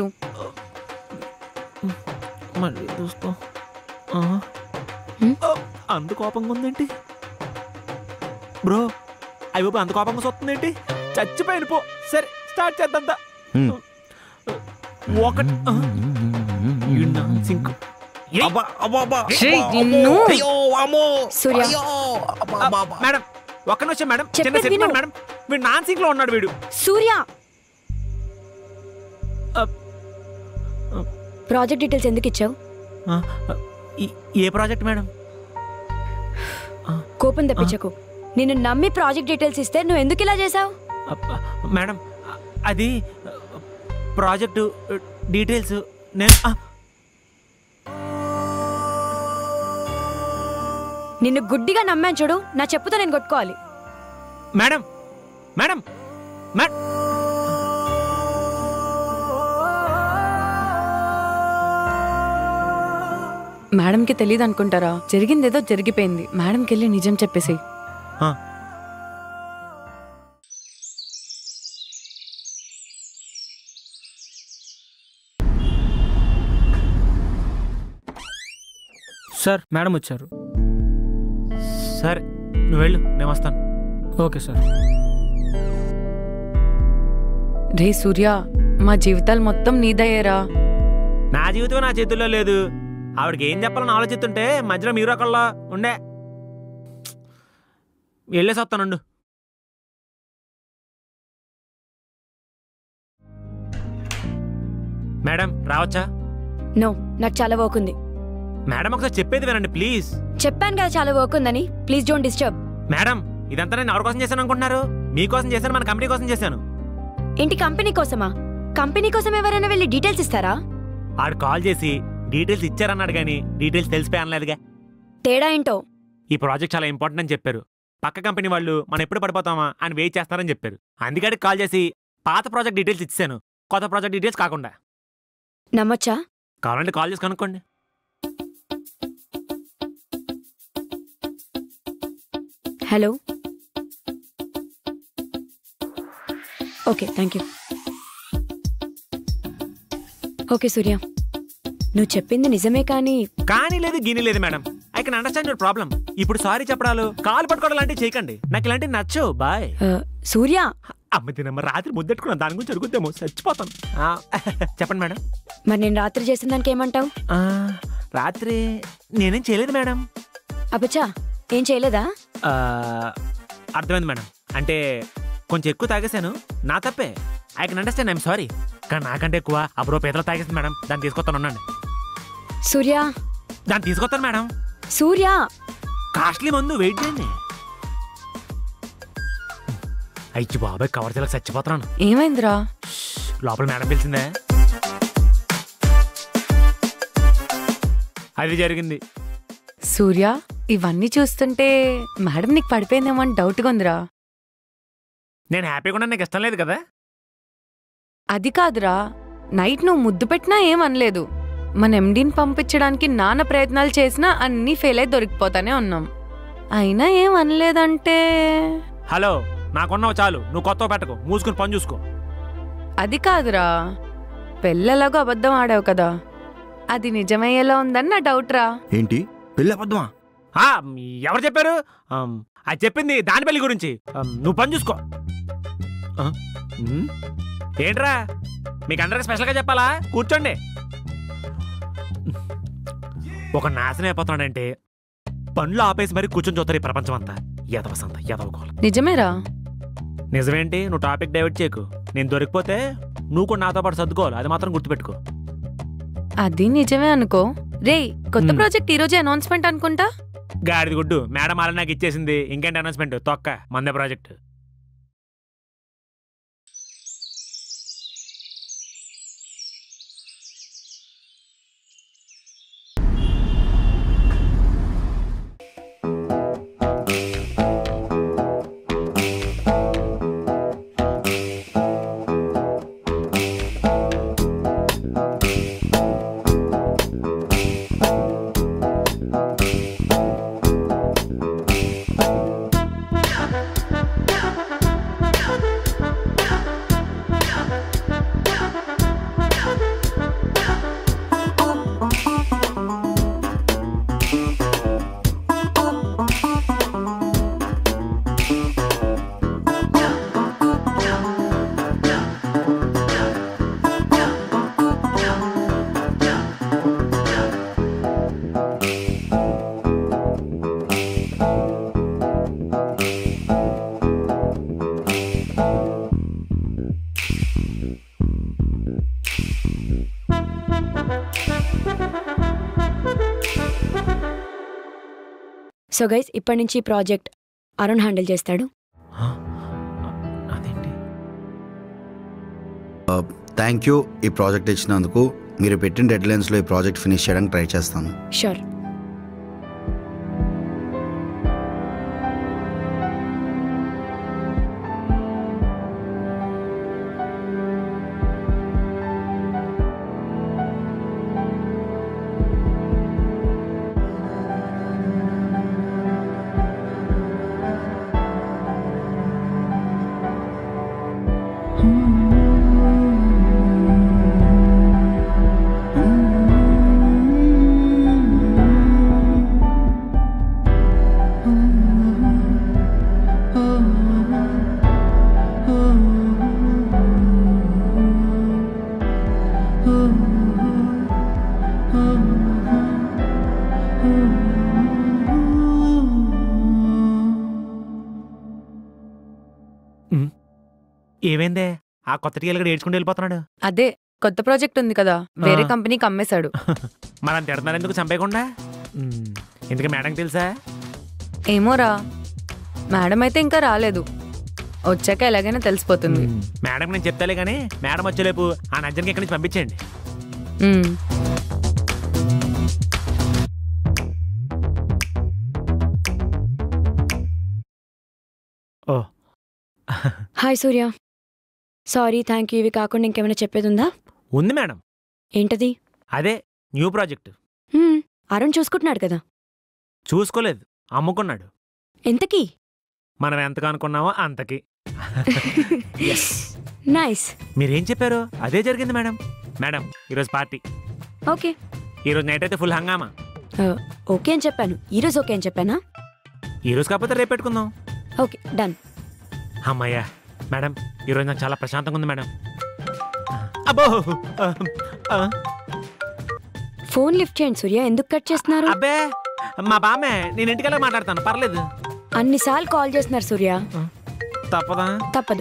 మళ్ళీ చూస్తాం ఆ. ఓ, అంత కోపంగా ఉందేంటి బ్రో అయ్య బాబు అంత కోపంగా వస్తుందేంటి చచ్చిపోయిన పో సరే స్టార్ట్ చేద్దాం ఒకటి ఆ. ఈ నాన్సింక్. ఏయ్. శ్రీ, నిన్ను. సూర్య. ఆ, మేడం ఒక్క నిమిషం మేడం చిన్న చెప్పేది సెగ్మెంట్ విను. మేడం వీడు నాన్సింక్ లో ఉన్నాడు వీడు సూర్య ప్రాజెక్ట్ డీటెయిల్స్ ఎందుకు ఇచ్చావు ఆ, ఈ- ఏ ప్రాజెక్ట్ మేడం కోపం తెప్పించకు నిన్ను నమ్మి ప్రాజెక్ట్ డీటెయిల్స్ ఇస్తే నువ్వు ఎందుకు ఇలా చేసావు అబ్బా, మేడం అది ప్రాజెక్టు డీటెయిల్స్ నేను ఆ, నిన్ను గుడ్డిగా నమ్మాను చూడు నా చెప్పుతో నేను కొట్టుకోవాలి మేడం మేడం మేడం మేడంకి తెలియదు అనుకుంటారా జరిగిందేదో జరిగిపోయింది మేడంకి వెళ్ళి నిజం చెప్పేసి ఆ. సార్ మేడం వచ్చారు సరే నువ్వు వెళ్ళు నేను వస్తాను ఓకే సార్ రే సూర్య మా జీవితాలు మొత్తం నీదయ్యేరా నా జీవితం నా చేతుల్లో లేదు ఆవిడకి ఏం చెప్పాలని ఆలోచిస్తుంటే మధ్యలో మీరు ఒకళ్ళ ఉండే వెళ్ళేసి వస్తానుండు మేడం రావచ్చా నో నాకు చాలా వర్క్ ఉంది మేడం ఒకసారి చెప్పేది వినండి ప్లీజ్ చెప్పాను కదా చాలా వర్క్ ఉందని ప్లీజ్ డోంట్ డిస్టర్బ్ మేడం ఇదంతా నేను ఎవరి కోసం చేశాను అనుకుంటున్నారు మీకోసం చేశాను మన కంపెనీ కోసం చేశాను ఏంటి కంపెనీ కోసమా కంపెనీ కోసం ఎవరైనా వెళ్ళి డీటెయిల్స్ ఇస్తారా ఆడు కాల్ చేసి డీటెయిల్స్ ఇచ్చారన్నాడు కానీ డీటెయిల్స్ తెలిసిపోయి అనలేదుగా తేడా ఏంటో ఈ ప్రాజెక్ట్ చాలా ఇంపార్టెంట్ అని చెప్పారు పక్క కంపెనీ వాళ్ళు మనం ఎప్పుడు పడిపోతామా అని వెయిట్ చేస్తారని చెప్పారు అందుకని కాల్ చేసి పాత ప్రాజెక్ట్ డీటెయిల్స్ ఇచ్చాను కొత్త ప్రాజెక్ట్ డీటెయిల్స్ కాకుండా నమ్మొచ్చా కావాలంటే కాల్ చేసి కనుక్కోండి hello okay thank you okay Surya నువ్వు చెప్పింది నిజమే కానీ కానీ లేదు గిని లేదు madam I can understand your problem ఇప్పుడు సారీ చెప్పడాలు కాలు పట్టుకోవడం లాంటివి చేయకండి నాకు ఇలాంటివి నచ్చవు బాయ్ ఆ, సూర్య అమ్మ తినమ్మ రాత్రి ముద్దెట్టుకున్నాను దాని గురించి అడుగుద్దేమో చచ్చిపోతాను ఆ, చెప్పండి మేడం మరి నేను రాత్రి చేసిన దానికి ఏమంటావు ఆ, రాత్రి నేనేం చేయలేదు మేడం అబ్బచ్చా ఏం చేయలేదా ఆ, అర్థమైంది మేడం అంటే కొంచెం ఎక్కువ తాగేశాను నా తప్పే I can understand I'm sorry కానీ నాకంటే ఎక్కువ అప్పుడు పేదలు తాగేసింది మేడం దాన్ని తీసుకొస్తాను ఉండండి సూర్య దాన్ని తీసుకొస్తాను మేడం సూర్య కాస్ట్లీ మందు వెయిట్ చేయండి అయ్యి బాబాయ్ కవర్ చేయలేక చచ్చిపోతున్నాను ఏమైందిరా లోపల మేడం పిలిచిందే అది జరిగింది సూర్య ఇవన్నీ చూస్తుంటే మేడం నీకు పడిపోయిందేమో అని డౌట్గా ఉందిరా నేను హ్యాపీగా ఉన్నా నీకు ఇష్టం లేదు కదా అది కాదురా నైట్ నువ్వు ముద్దు పెట్టినా ఏం అనలేదు మన ఎండీని పంపించడానికి నాన్న ప్రయత్నాలు చేసినా అన్నీ ఫెయిల్ అయి దొరికిపోతానే ఉన్నాం అయినా ఏం అనలేదంటే హలో నాకున్నావు చాలు నువ్వు కొత్త పెట్టకు మూసుకుని పని చూసుకో అది కాదురా పెళ్ళెలాగో అబద్ధం ఆడావు కదా అది నిజమయ్యేలా ఉందని నా డౌట్ రా ఏంటి పెళ్ళి అబద్ధమా ఆ, ఎవరు చెప్పారు ఆమ్, అది చెప్పింది దాని పెళ్లి గురించి ఆమ్, నువ్వు పని చూసుకో ఆ, ఉమ్, ఏంట్రా మీకు అందరికి స్పెషల్గా చెప్పాలా కూర్చోండి ఒక నాశనం అయిపోతున్నాడంటే పనులు ఆపేసి మరి కూర్చొని చూస్తారు ఈ ప్రపంచం అంతా యదవ సంత యదవ గోల నిజమేరా నిజమేంటి నువ్వు టాపిక్ డైవర్ట్ చేయకు నేను దొరికిపోతే నువ్వు కూడా నాతో పాటు సర్దుకోవాలి అది మాత్రం గుర్తుపెట్టుకో అది నిజమే అనుకో రే కొత్త ప్రాజెక్ట్ ఈ రోజే అనౌన్స్మెంట్ అనుకుంటా గాడిది గుడ్డు మేడం అలా నాకు ఇచ్చేసింది ఇంకేంటి అనౌన్స్మెంట్ తొక్క మందే ప్రాజెక్ట్ సో గైస్ ఇప్పటి నుంచి ఈ ప్రాజెక్ట్ అరుణ్ హ్యాండిల్ చేస్తాడు థ్యాంక్ యూ ఈ ప్రాజెక్ట్ ఇచ్చినందుకు మీరు పెట్టిన డెడ్ లైన్స్లో ఈ ప్రాజెక్ట్ ఫినిష్ చేయడానికి ట్రై చేస్తాను షూర్ ఏమైందే ఆ కొత్త టీఎల్ గడు ఏడ్చుకుంటూ వెళ్ళిపోతున్నాడు అదే కొత్త ప్రాజెక్ట్ ఉంది కదా వేరే ఆ. కంపెనీకి అమ్మేశాడు మరి అంత తిడుతున్నారు ఎందుకు చంపేయకుండా ఉమ్, ఎందుకు మేడం తెలుసా ఏమోరా మేడం అయితే ఇంకా రాలేదు వచ్చాక ఎలాగైనా తెలిసిపోతుంది మేడం నేను చెప్తాలే కానీ మేడం వచ్చేలేపు ఆ నజ్జన్కి ఇక్కడి నుంచి పంపించేయండి ఉమ్. ఓ hi Surya sorry thank you ఇవి కాకుండా ఇంకేమైనా చెప్పేది ఉందా ఉంది మేడం ఏంటది అదే న్యూ ప్రాజెక్ట్ హ్మ్, అరుణ్ చూసుకుంటున్నాడు కదా చూసుకోలేదు అమ్ముకున్నాడు ఎంతకీ మనం ఎంతగా అనుకున్నామో అంతకి ఎస్ నైస్ మీరేం చెప్పారు అదే జరిగింది మేడం మేడం ఈరోజు పార్టీ ఓకే ఈరోజు నైట్ అయితే ఫుల్ హంగామా ఓకే అని చెప్పాను ఈరోజు ఓకే అని చెప్పానా ఈరోజు కాకపోతే రేపు పెట్టుకుందాం ఓకే డన్ అమ్మయ్యా మేడం ఈరోజు నాకు చాలా ప్రశాంతంగా ఉంది మేడం అబ్బో ఆ, ఆ, ఫోన్ లిఫ్ట్ చేయండి సూర్య ఎందుకు కట్ చేస్తున్నారు అబ్బే మా బామ్మే నేను ఇంటికెళ్ళి మాట్లాడతాను పర్లేదు అన్నిసార్లు కాల్ చేస్తున్నారు సూర్య తప్పదా తప్పదు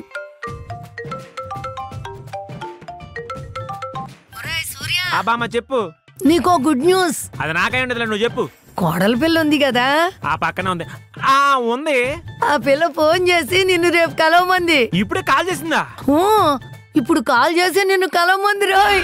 ఆ బామ్మ చెప్పు నీకో గుడ్ న్యూస్ అది నాకై ఉండదులే నువ్వు చెప్పు కోడల పిల్ల ఉంది కదా ఆ పక్కనే ఉంది ఆ ఉంది ఆ పిల్ల ఫోన్ చేసి నిన్ను రేపు కలవమంది ఇప్పుడే కాల్ చేసిందా ఊ, ఇప్పుడు కాల్ చేసి నిన్ను కలవమంది రోయ్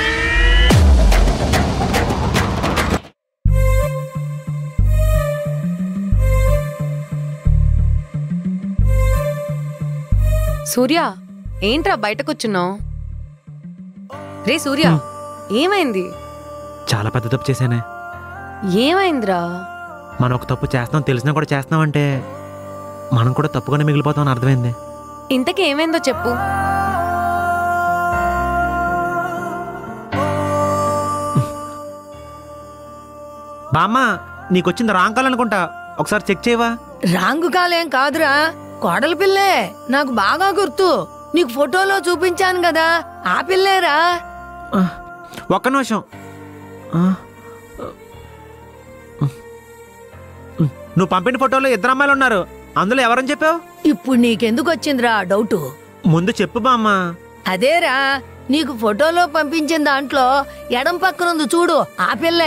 సూర్య ఏంట్రా బయట కూర్చున్నావు రే సూర్య ఏమైంది చాలా పెద్ద తప్పు చేశానే ఏమైందిరా మనం ఒక తప్పు చేస్తాం తెలిసినా కూడా చేస్తున్నాం అంటే మనం కూడా తప్పుగానే మిగిలిపోతాం అని అర్థమైంది ఇంతకీ ఏమైందో చెప్పు బామ్మ నీకు వచ్చింది రాంగ్ కాల్ అనుకుంటా ఒకసారి చెక్ చేయవా రాంగు కాలేం కాదురా కోడల పిల్లే నాకు బాగా గుర్తు నీకు ఫోటోలో చూపించాను కదా ఆ పిల్లేరా ఒక్క నిమిషం ఆ, నువ్వు పంపిన ఫోటోలో ఇద్దరు అమ్మాయిలు ఉన్నారు అందులో ఎవరని చెప్పావు ఇప్పుడు నీకెందుకు వచ్చిందిరా ఆ డౌటు ముందు చెప్పు బామ్మ అదేరా నీకు ఫోటోలో పంపించిన దాంట్లో ఎడం పక్కనుంది చూడు ఆ పిల్లే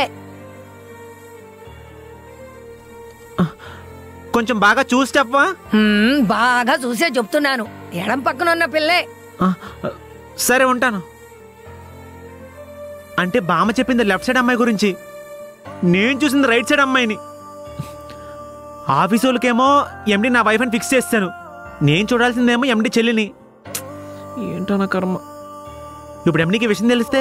కొంచెం బాగా చూసి చెప్పవా హ్మ్, బాగా చూసే చెప్తున్నాను ఎడం పక్కనున్న పిల్లే సరే ఉంటాను అంటే బామ్మ చెప్పింది లెఫ్ట్ సైడ్ అమ్మాయి గురించి నేను చూసింది రైట్ సైడ్ అమ్మాయిని ఆఫీస్ వాళ్ళకేమో ఎండి నా వైఫ్ అని ఫిక్స్ చేస్తాను నేను చూడాల్సిందేమో ఎండి చెల్లిని ఏంటో నా కర్మ ఇప్పుడు ఎండికి విషయం తెలిస్తే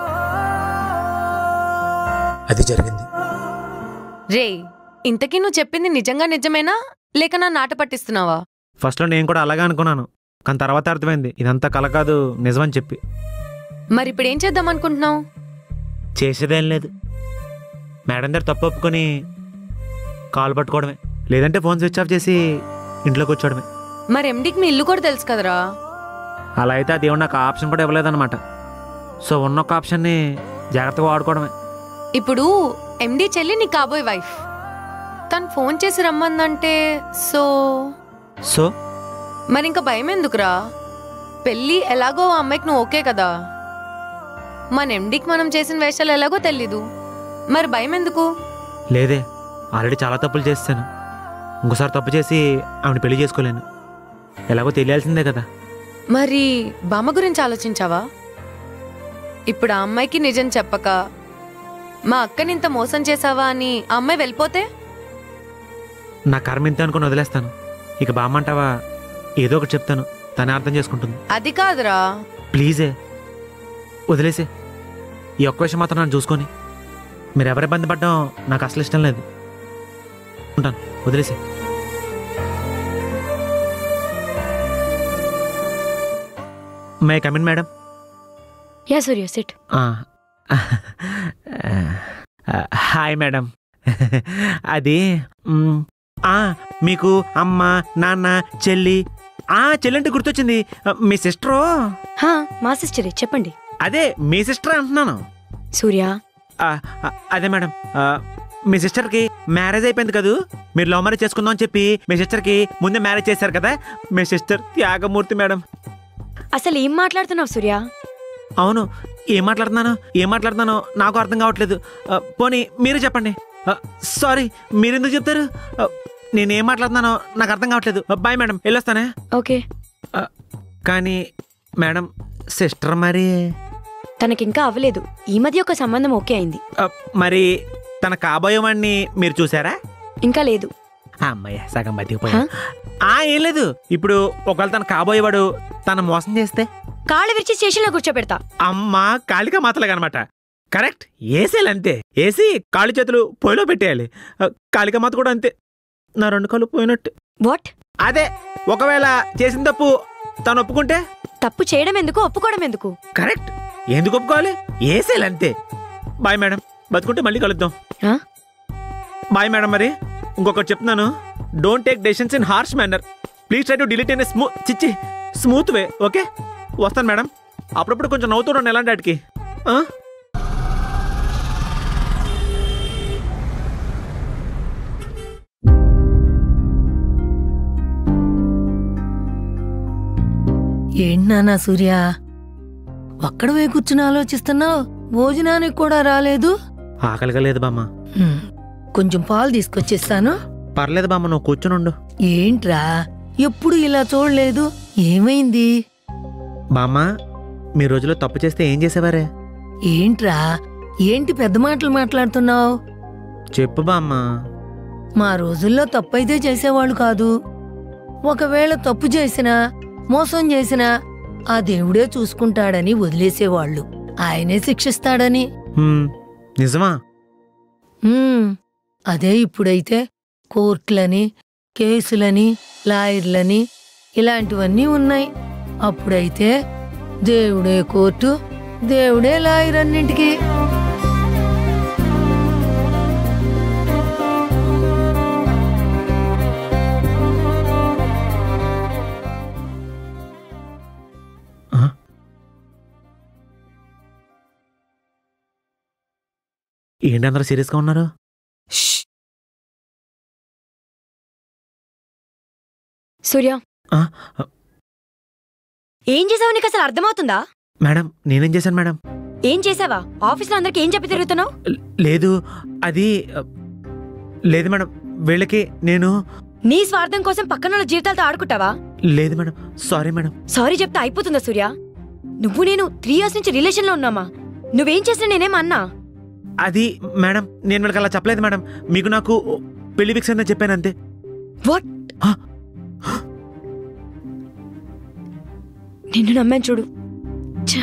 అది జరిగింది రే ఇంతకీ నువ్వు చెప్పింది నిజంగా నిజమేనా లేక నా నాట పట్టిస్తున్నావా ఫస్ట్లో నేను కూడా అలాగే అనుకున్నాను కానీ తర్వాత అర్థమైంది ఇదంతా కల కాదు నిజమని చెప్పి మరి ఇప్పుడు ఏం చేద్దాం అనుకుంటున్నావు చేసేదేం లేదు మేడం దగ్గర తప్పు ఒప్పుకొని కాల్ పట్టుకోవడమే లేదంటే ఫోన్ స్విచ్ ఆఫ్ చేసి ఇంట్లో కూర్చోవడమే మరి ఎండికి మీ ఇల్లు కూడా తెలుసు కదరా అలా అయితే ఆ దేవుడు నాకు ఆ ఆప్షన్ కూడా ఇవ్వలేదన్నమాట సో ఉన్న ఒక ఆప్షన్ని జాగ్రత్తగా వాడుకోవడమే ఇప్పుడు ఎండి చెల్లి నీ కాబోయ్ వైఫ్ తను ఫోన్ చేసి రమ్మందంటే సో సో మరి ఇంకా భయం ఎందుకురా పెళ్ళి ఎలాగో ఆ అమ్మాయికి నువ్వు ఓకే కదా మన ఎండికి మనం చేసిన వేషాలు ఎలాగో తెలీదు మరి భయం ఎందుకు లేదే ఆల్రెడీ చాలా తప్పులు చేస్తాను ఇంకోసారి తప్పు చేసి ఆవిడ పెళ్లి చేసుకోలేను ఎలాగో తెలియాల్సిందే కదా మరి బామ్మ గురించి ఆలోచించావా ఇప్పుడు ఆ అమ్మాయికి నిజం చెప్పక మా అక్కని ఇంత మోసం చేసావా అని ఆ అమ్మాయి వెళ్ళిపోతే నా కర్మ ఇంతే అనుకుని వదిలేస్తాను ఇక బామ్మంటావా ఏదో ఒకటి చెప్తాను తనే అర్థం చేసుకుంటుంది అది కాదురా ప్లీజే వదిలేసే ఈ ఒక్క విషయం మాత్రం నన్ను చూసుకొని మీరు ఎవరి ఇబ్బంది పడ్డం నాకు అసలు ఇష్టం లేదు ఉంటాను వదిలేసే may come in madam yeah Surya sit hi madam అది మ్, ఆ, మీకు అమ్మ నాన్న చెల్లి ఆ చెల్లి అంటే గుర్తొచ్చింది మీ సిస్టరు హా మా సిస్టరే చెప్పండి అదే మీ సిస్టర్ అంటున్నాను సూర్య ఆ, ఆ, అదే మేడం ఆ, మీ సిస్టర్కి మ్యారేజ్ అయిపోయింది కదూ మీరు లవ్ మ్యారేజ్ చేసుకుందాం అని చెప్పి మీ సిస్టర్కి ముందే మ్యారేజ్ చేశారు కదా మీ సిస్టర్ త్యాగమూర్తి మేడం అసలు ఏం మాట్లాడుతున్నావు సూర్య అవును ఏం మాట్లాడుతున్నాను ఏం మాట్లాడుతున్నానో నాకు అర్థం కావట్లేదు ఆ, పోనీ మీరే చెప్పండి సారీ మీరెందుకు చెప్తారు ఆ, నేనేం మాట్లాడుతున్నానో నాకు అర్థం కావట్లేదు బాయ్ మేడం వెళ్ళొస్తానే ఓకే కానీ మేడం సిస్టర్ మరి తనకింకా అవ్వలేదు ఈ మధ్య ఒక సంబంధం ఓకే అయింది ఆ, మరి తన కాబోయే వాడిని మీరు చూసారా ఇంకా లేదు అమ్మయ్య సగం బతికిపోయా ఆ ఏం లేదు ఇప్పుడు ఒకవేళ తన కాబోయేవాడు తన మోసం చేస్తే కాళ్ళు విరిచి స్టేషన్లో కూర్చోబెడతా అమ్మ కాళిక మాతలుగా అనమాట కరెక్ట్ ఏసేలు అంతే ఏసి కాళ్ళు చేతులు పొయ్యిలో పెట్టేయాలి ఆ, కాళిక మాత కూడా అంతే నా రెండు కాళ్ళు పోయినట్టు వాట్ అదే ఒకవేళ చేసిన తప్పు తను ఒప్పుకుంటే తప్పు చేయడం ఎందుకు ఒప్పుకోవడం ఎందుకు కరెక్ట్ ఎందుకు ఒప్పుకోవాలి ఏసేలు అంతే బాయ్ మేడం బతుకుంటే మళ్ళీ కలుద్దాం ఆ? బాయ్ మేడం మరి ఇంకొకటి చెప్తున్నాను don't take decisions in harsh manner please try to delete in smooth చిచ్చి స్మూత్ వే ఓకే వస్తాను మేడం అప్పుడప్పుడు కొంచెం నవ్వుతుండండి ఎలాంటి వాటికి ఆ? ఏంటి నాన్న సూర్య ఒక్కడవే కూర్చుని ఆలోచిస్తున్నావు భోజనానికి కూడా రాలేదు ఆకలిగా లేదు బామ్మ హ్మ్, కొంచెం పాలు తీసుకొచ్చేస్తాను పర్లేదు బామ్మ నువ్వు కూర్చునుండు ఏంట్రా ఎప్పుడు ఇలా చూడలేదు ఏమైంది బామ్మ మీ రోజులో తప్పు చేస్తే ఏం చేసేవారే ఏంట్రా ఏంటి పెద్ద మాటలు మాట్లాడుతున్నావు చెప్పు బామ్మ మా రోజుల్లో తప్పైతే చేసేవాళ్ళు కాదు ఒకవేళ తప్పు చేసినా మోసం చేసినా ఆ దేవుడే చూసుకుంటాడని వదిలేసేవాళ్ళు ఆయనే శిక్షిస్తాడని హ్మ్, నిజమా హ్మ్, అదే ఇప్పుడైతే కోర్టులని కేసులని లాయర్లని ఇలాంటివన్నీ ఉన్నాయి అప్పుడైతే దేవుడే కోర్టు దేవుడే లాయర్ అన్నింటికి ఏంటి అందరూ సీరియస్గా ఉన్నారు సూర్య ఆ, ఏం చేసావు నీకు అసలు అర్థమవుతుందా మేడం నేనేం చేశాను మేడం ఏం చేసావా ఆఫీస్లో అందరికి ఏం చెప్పి తిరుగుతున్నావు లేదు అది ఆ, లేదు మేడం వీళ్ళకి నేను నీ స్వార్థం కోసం పక్కన వాళ్ళ జీవితాలతో ఆడుకుంటావా లేదు మేడం సారీ మేడం సారీ చెప్తే అయిపోతుందా సూర్య నువ్వు నేను త్రీ ఇయర్స్ నుంచి రిలేషన్లో ఉన్నామా నువ్వేం చేసినా నేనేం అన్నా అది మేడం నేను వీళ్ళకి అలా చెప్పలేదు మేడం మీకు నాకు పెళ్లి ఫిక్స్ అయిందని చెప్పాను అంతే వాట్ నిన్ను నమ్మాను చూడు ఛ!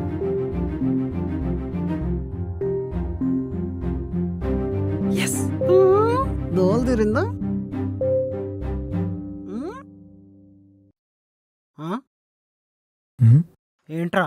దోలు తీరిందా ఆ? ఏంట్రా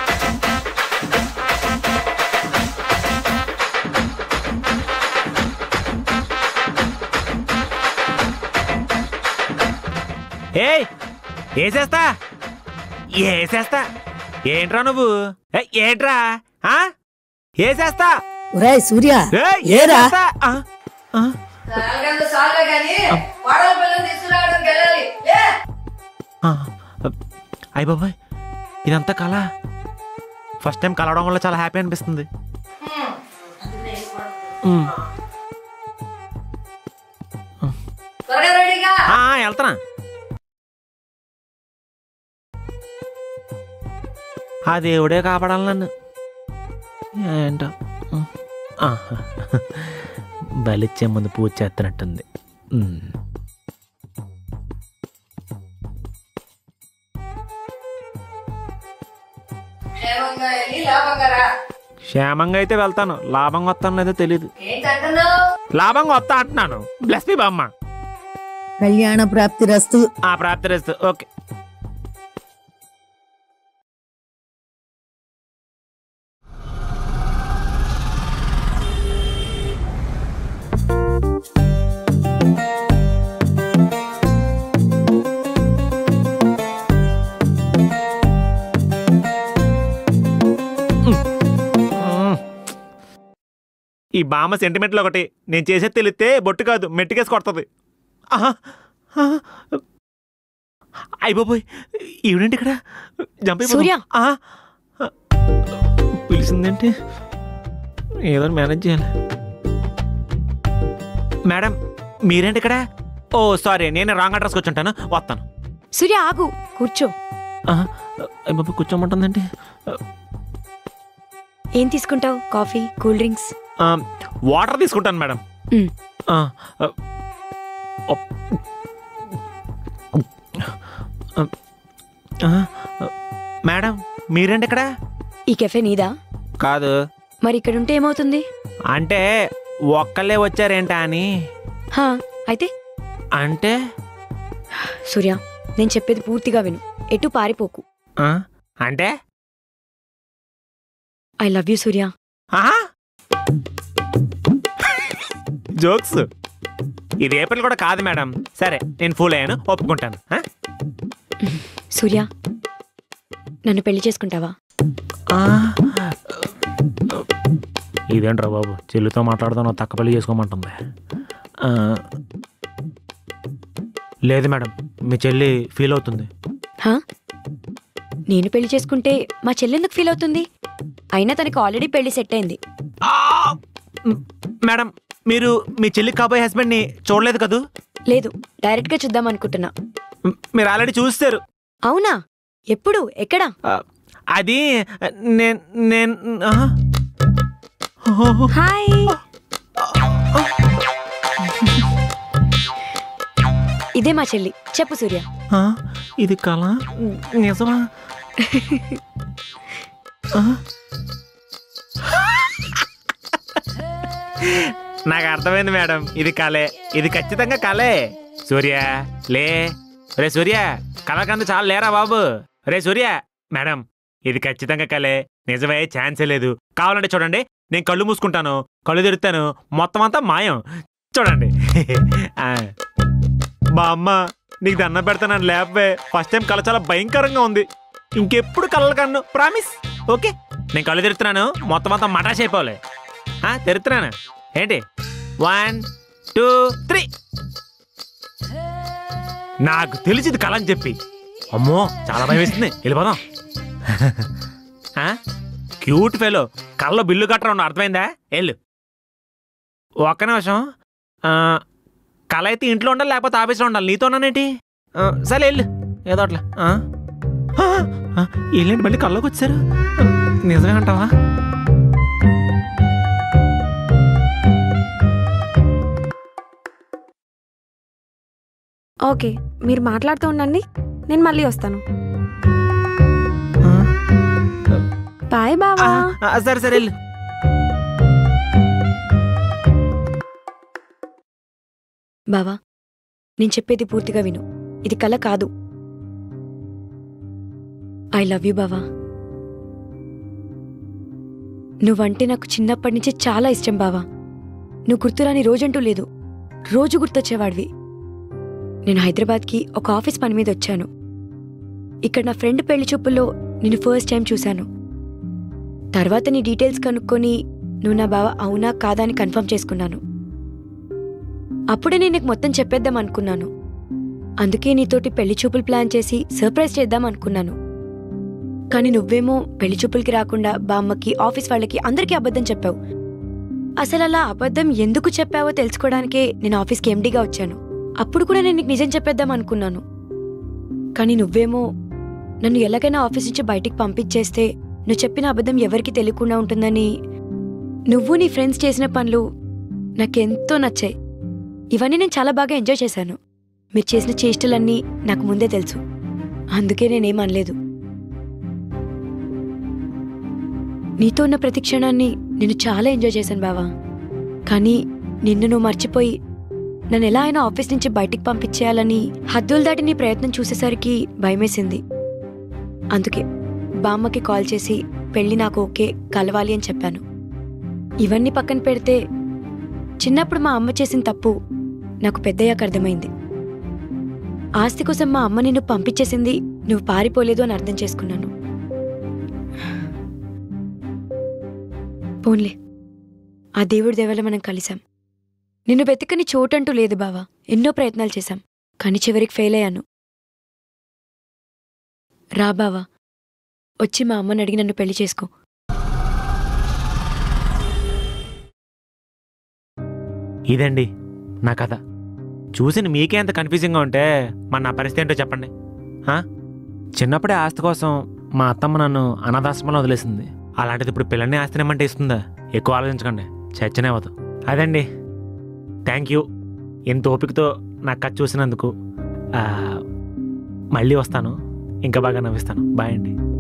ఏయ్ వేసేస్తా వేసేస్తా ఏంట్రా నువ్వు ఏయ్, ఏంట్రా ఆ? వేసేస్తా ఒరేయ్ సూర్య ఏయ్, ఏరా వేసేస్తా. ఆ, ఆ. నాలుగందు సార్లే గాని వాడల పిల్లలు తీసుకురావడానికి వెళ్ళాలి లే. ఆ, అయ్ బాబాయ్ ఇదంతా కళ ఫస్ట్ టైం కలవడం వల్ల చాలా హ్యాపీ అనిపిస్తుంది ఉమ్. త్వరగా రెడీగా ఆ, వెళ్తున్నా ఆ దేవుడే కాపాడాలి నన్ను ఏంటో ఉమ్. ఆ, బలిచ్చే ముందు పూజ చేస్తున్నట్టుంది ఉమ్. క్షేమంగా వెళ్ళి లాభంగా రా క్షేమంగా అయితే వెళ్తాను లాభంగా వస్తాను లేదో తెలియదు ఏంటంటున్నావు లాభంగా వస్తా అంటున్నాను బ్లెస్ మీ బామ్మ కళ్యాణ ప్రాప్తి రస్తు ఆ ప్రాప్తి రస్తు ఓకే మ్మ్. ఈ బామ్మ సెంటిమెంట్లు ఒకటి నేను చేసేది తెలిస్తే బొట్టు కాదు మెట్టుకేసి కొడుతుంది ఆహా, ఆహా. అయిపోయి ఈవిడేంటి ఇక్కడ జంప్ అయిపోదాం. సూర్య. ఆ, ఆ. పిలిచిందేంటి ఏదో మేనేజ్ చేయాలి మేడం మీరేంటి ఇక్కడ ఓ సారీ నేను రాంగ్ అడ్రస్కి వచ్చి ఉంటాను వస్తాను సూర్య ఆగు కూర్చో ఆహా, అయ్ బాబోయ్, కూర్చోమంటుందండి ఏం తీసుకుంటావు కాఫీ కూల్ డ్రింక్స్ ఆ, వాటర్ తీసుకుంటాను మేడం మ్. ఆ, ఆ, ఓ. ఆ, ఆ, మేడం మీరేంటి ఇక్కడ ఈ కెఫే నీదా కాదు మరి ఇక్కడ ఉంటే ఏమవుతుంది అంటే ఒక్కళ్ళే వచ్చారేంటా అని హా అయితే అంటే సూర్య నేను చెప్పేది పూర్తిగా విను ఎటు పారిపోకు ఆ, అంటే ఐ లవ్ యూ సూర్య ఆహా జోక్స్ ఇది ఏప్రిల్ కూడా కాదు మేడం సరే నేను ఫూల్ అయ్యాను ఒప్పుకుంటాను ఆ? సూర్య నన్ను పెళ్లి చేసుకుంటావా ఇదేంట్రా బాబు చెల్లితో మాట్లాడదాం నా తక్క పెళ్లి చేసుకోమంటుంది ఆ, లేదు మేడం మీ చెల్లి ఫీల్ అవుతుంది హా నేను పెళ్లి చేసుకుంటే మా చెల్లెందుకు ఫీల్ అవుతుంది అయినా తనకి ఆల్రెడీ పెళ్లి సెట్ అయింది మేడం మీరు మీ చెల్లి కాబోయే హస్బెండ్ని చూడలేదు కదూ లేదు డైరెక్ట్ గా చూద్దాం అనుకుంటున్నా మ్, మీరు ఆల్రెడీ చూస్తారు అవునా ఎప్పుడు ఎక్కడా అది నేను నేను ఆ? హాయ్ ఇదే మా చెల్లి చెప్పు సూర్య ఆ, ఇది కళ నిజమా ఆ? నాకు అర్థమైంది మేడం ఇది కళే ఇది ఖచ్చితంగా కళే సూర్య లే రే సూర్య కళకంత చాలా లేరా బాబు రే సూర్య మేడం ఇది ఖచ్చితంగా కళే నిజమే ఛాన్సే లేదు కావాలంటే చూడండి నేను కళ్ళు మూసుకుంటాను కళ్ళు తెరుతాను మొత్తం అంతా మాయం చూడండి ఆ. మా అమ్మ నీకు దండం పెడతానని లేపే ఫస్ట్ టైం కళ చాలా భయంకరంగా ఉంది ఇంకెప్పుడు కళ్ళ కన్ను ప్రామిస్ ఓకే నేను కళ్ళు తెరుతున్నాను మొత్తం అంతా మటాష్ అయిపోలే ఆ, తెరుతున్నాను ఏంటి వన్ టూ త్రీ నాకు తెలిసింది కళ అని చెప్పి అమ్మో చాలా భయం వేస్తుంది వెళ్ళిపోదాం ఆ? క్యూట్ ఫెలో కళ్ళలో బిల్లు కట్టరా ఉన్న అర్థమైందా వెళ్ళు ఒక్క నిమిషం ఆ, కళ అయితే ఇంట్లో ఉండాలి లేకపోతే ఆఫీస్లో ఉండాలి నీతో ఉన్నానేంటి ఆ, సరే వెళ్ళు ఏదో అట్లా ఆ? ఆ, ఆ, వీళ్ళేంటి మళ్ళీ కళ్ళలోకి వచ్చారు ఆ, నిజమే అంటావా ఓకే మీరు మాట్లాడుతూ ఉండండి నేను మళ్ళీ వస్తాను బాయ్ బావా ఆ, సరే సరే వెళ్ళు బావా నేను చెప్పేది పూర్తిగా విను ఇది కల కాదు ఐ లవ్ యూ బావా నువ్వంటే నాకు చిన్నప్పటి నుంచి చాలా ఇష్టం బావా నువ్వు గుర్తురాని రోజంటూ లేదు రోజు గుర్తొచ్చేవాడివి నేను హైదరాబాద్కి ఒక ఆఫీస్ పని మీద వచ్చాను ఇక్కడ నా ఫ్రెండ్ పెళ్లి చూపుల్లో నేను ఫస్ట్ టైం చూశాను తర్వాత నీ డీటెయిల్స్ కనుక్కొని నువ్వు నా బావ అవునా కాదా అని కన్ఫర్మ్ చేసుకున్నాను అప్పుడే నేను నీకు మొత్తం చెప్పేద్దాం అనుకున్నాను అందుకే నీతోటి పెళ్లి చూపులు ప్లాన్ చేసి సర్ప్రైజ్ చేద్దాం అనుకున్నాను కానీ నువ్వేమో పెళ్లి చూపులకి రాకుండా బామ్మకి ఆఫీస్ వాళ్ళకి అందరికీ అబద్ధం చెప్పావు అసలు అలా అబద్ధం ఎందుకు చెప్పావో తెలుసుకోవడానికే నేను ఆఫీస్కి ఎండీగా వచ్చాను అప్పుడు కూడా నేను నీకు నిజం చెప్పేద్దాం అనుకున్నాను కానీ నువ్వేమో నన్ను ఎలాగైనా ఆఫీస్ నుంచి బయటికి పంపించేస్తే నువ్వు చెప్పిన అబద్ధం ఎవరికి తెలియకుండా ఉంటుందని నువ్వు నీ ఫ్రెండ్స్ చేసిన పనులు నాకెంతో నచ్చాయి ఇవన్నీ నేను చాలా బాగా ఎంజాయ్ చేశాను మీరు చేసిన చేష్టలన్నీ నాకు ముందే తెలుసు అందుకే నేనేం అనలేదు నీతో ఉన్న ప్రతి క్షణాన్ని నేను చాలా ఎంజాయ్ చేశాను బావా కానీ నిన్ను నువ్వు మర్చిపోయి నన్ను ఎలా అయినా ఆఫీస్ నుంచి బయటికి పంపించేయాలని హద్దులు దాటి నీ ప్రయత్నం చూసేసరికి భయమేసింది అందుకే బామ్మకి కాల్ చేసి పెళ్లి నాకు ఓకే కలవాలి అని చెప్పాను ఇవన్నీ పక్కన పెడితే చిన్నప్పుడు మా అమ్మ చేసిన తప్పు నాకు పెద్దయ్యాక అర్థమైంది ఆస్తి కోసం మా అమ్మ నిన్ను పంపించేసింది నువ్వు పారిపోలేదు అని అర్థం చేసుకున్నాను పోన్లే ఆ దేవుడి దేవల మనం కలిసాం నిన్ను వెతకని చోటంటూ లేదు బావా ఎన్నో ప్రయత్నాలు చేశాం కానీ చివరికి ఫెయిల్ అయ్యాను రా బావా వచ్చి మా అమ్మని అడిగి నన్ను పెళ్లి చేసుకో ఇదండి నా కథ చూసిన మీకే అంత కన్ఫ్యూజింగ్గా ఉంటే మరి నా పరిస్థితి ఏంటో చెప్పండి ఆ? చిన్నప్పుడే ఆస్తి కోసం మా అత్తమ్మ నన్ను అనాథాశ్రమంలో వదిలేసింది అలాంటిది ఇప్పుడు పిల్లల్ని ఆస్తినేమంటే ఇస్తుందా ఎక్కువ ఆలోచించకండి చచ్చనే అవ్వదు అదండి థ్యాంక్ యూ ఇంత ఓపికతో నా కథ చూసినందుకు ఆ, మళ్ళీ వస్తాను ఇంకా బాగా నవ్విస్తాను బాయ్ అండి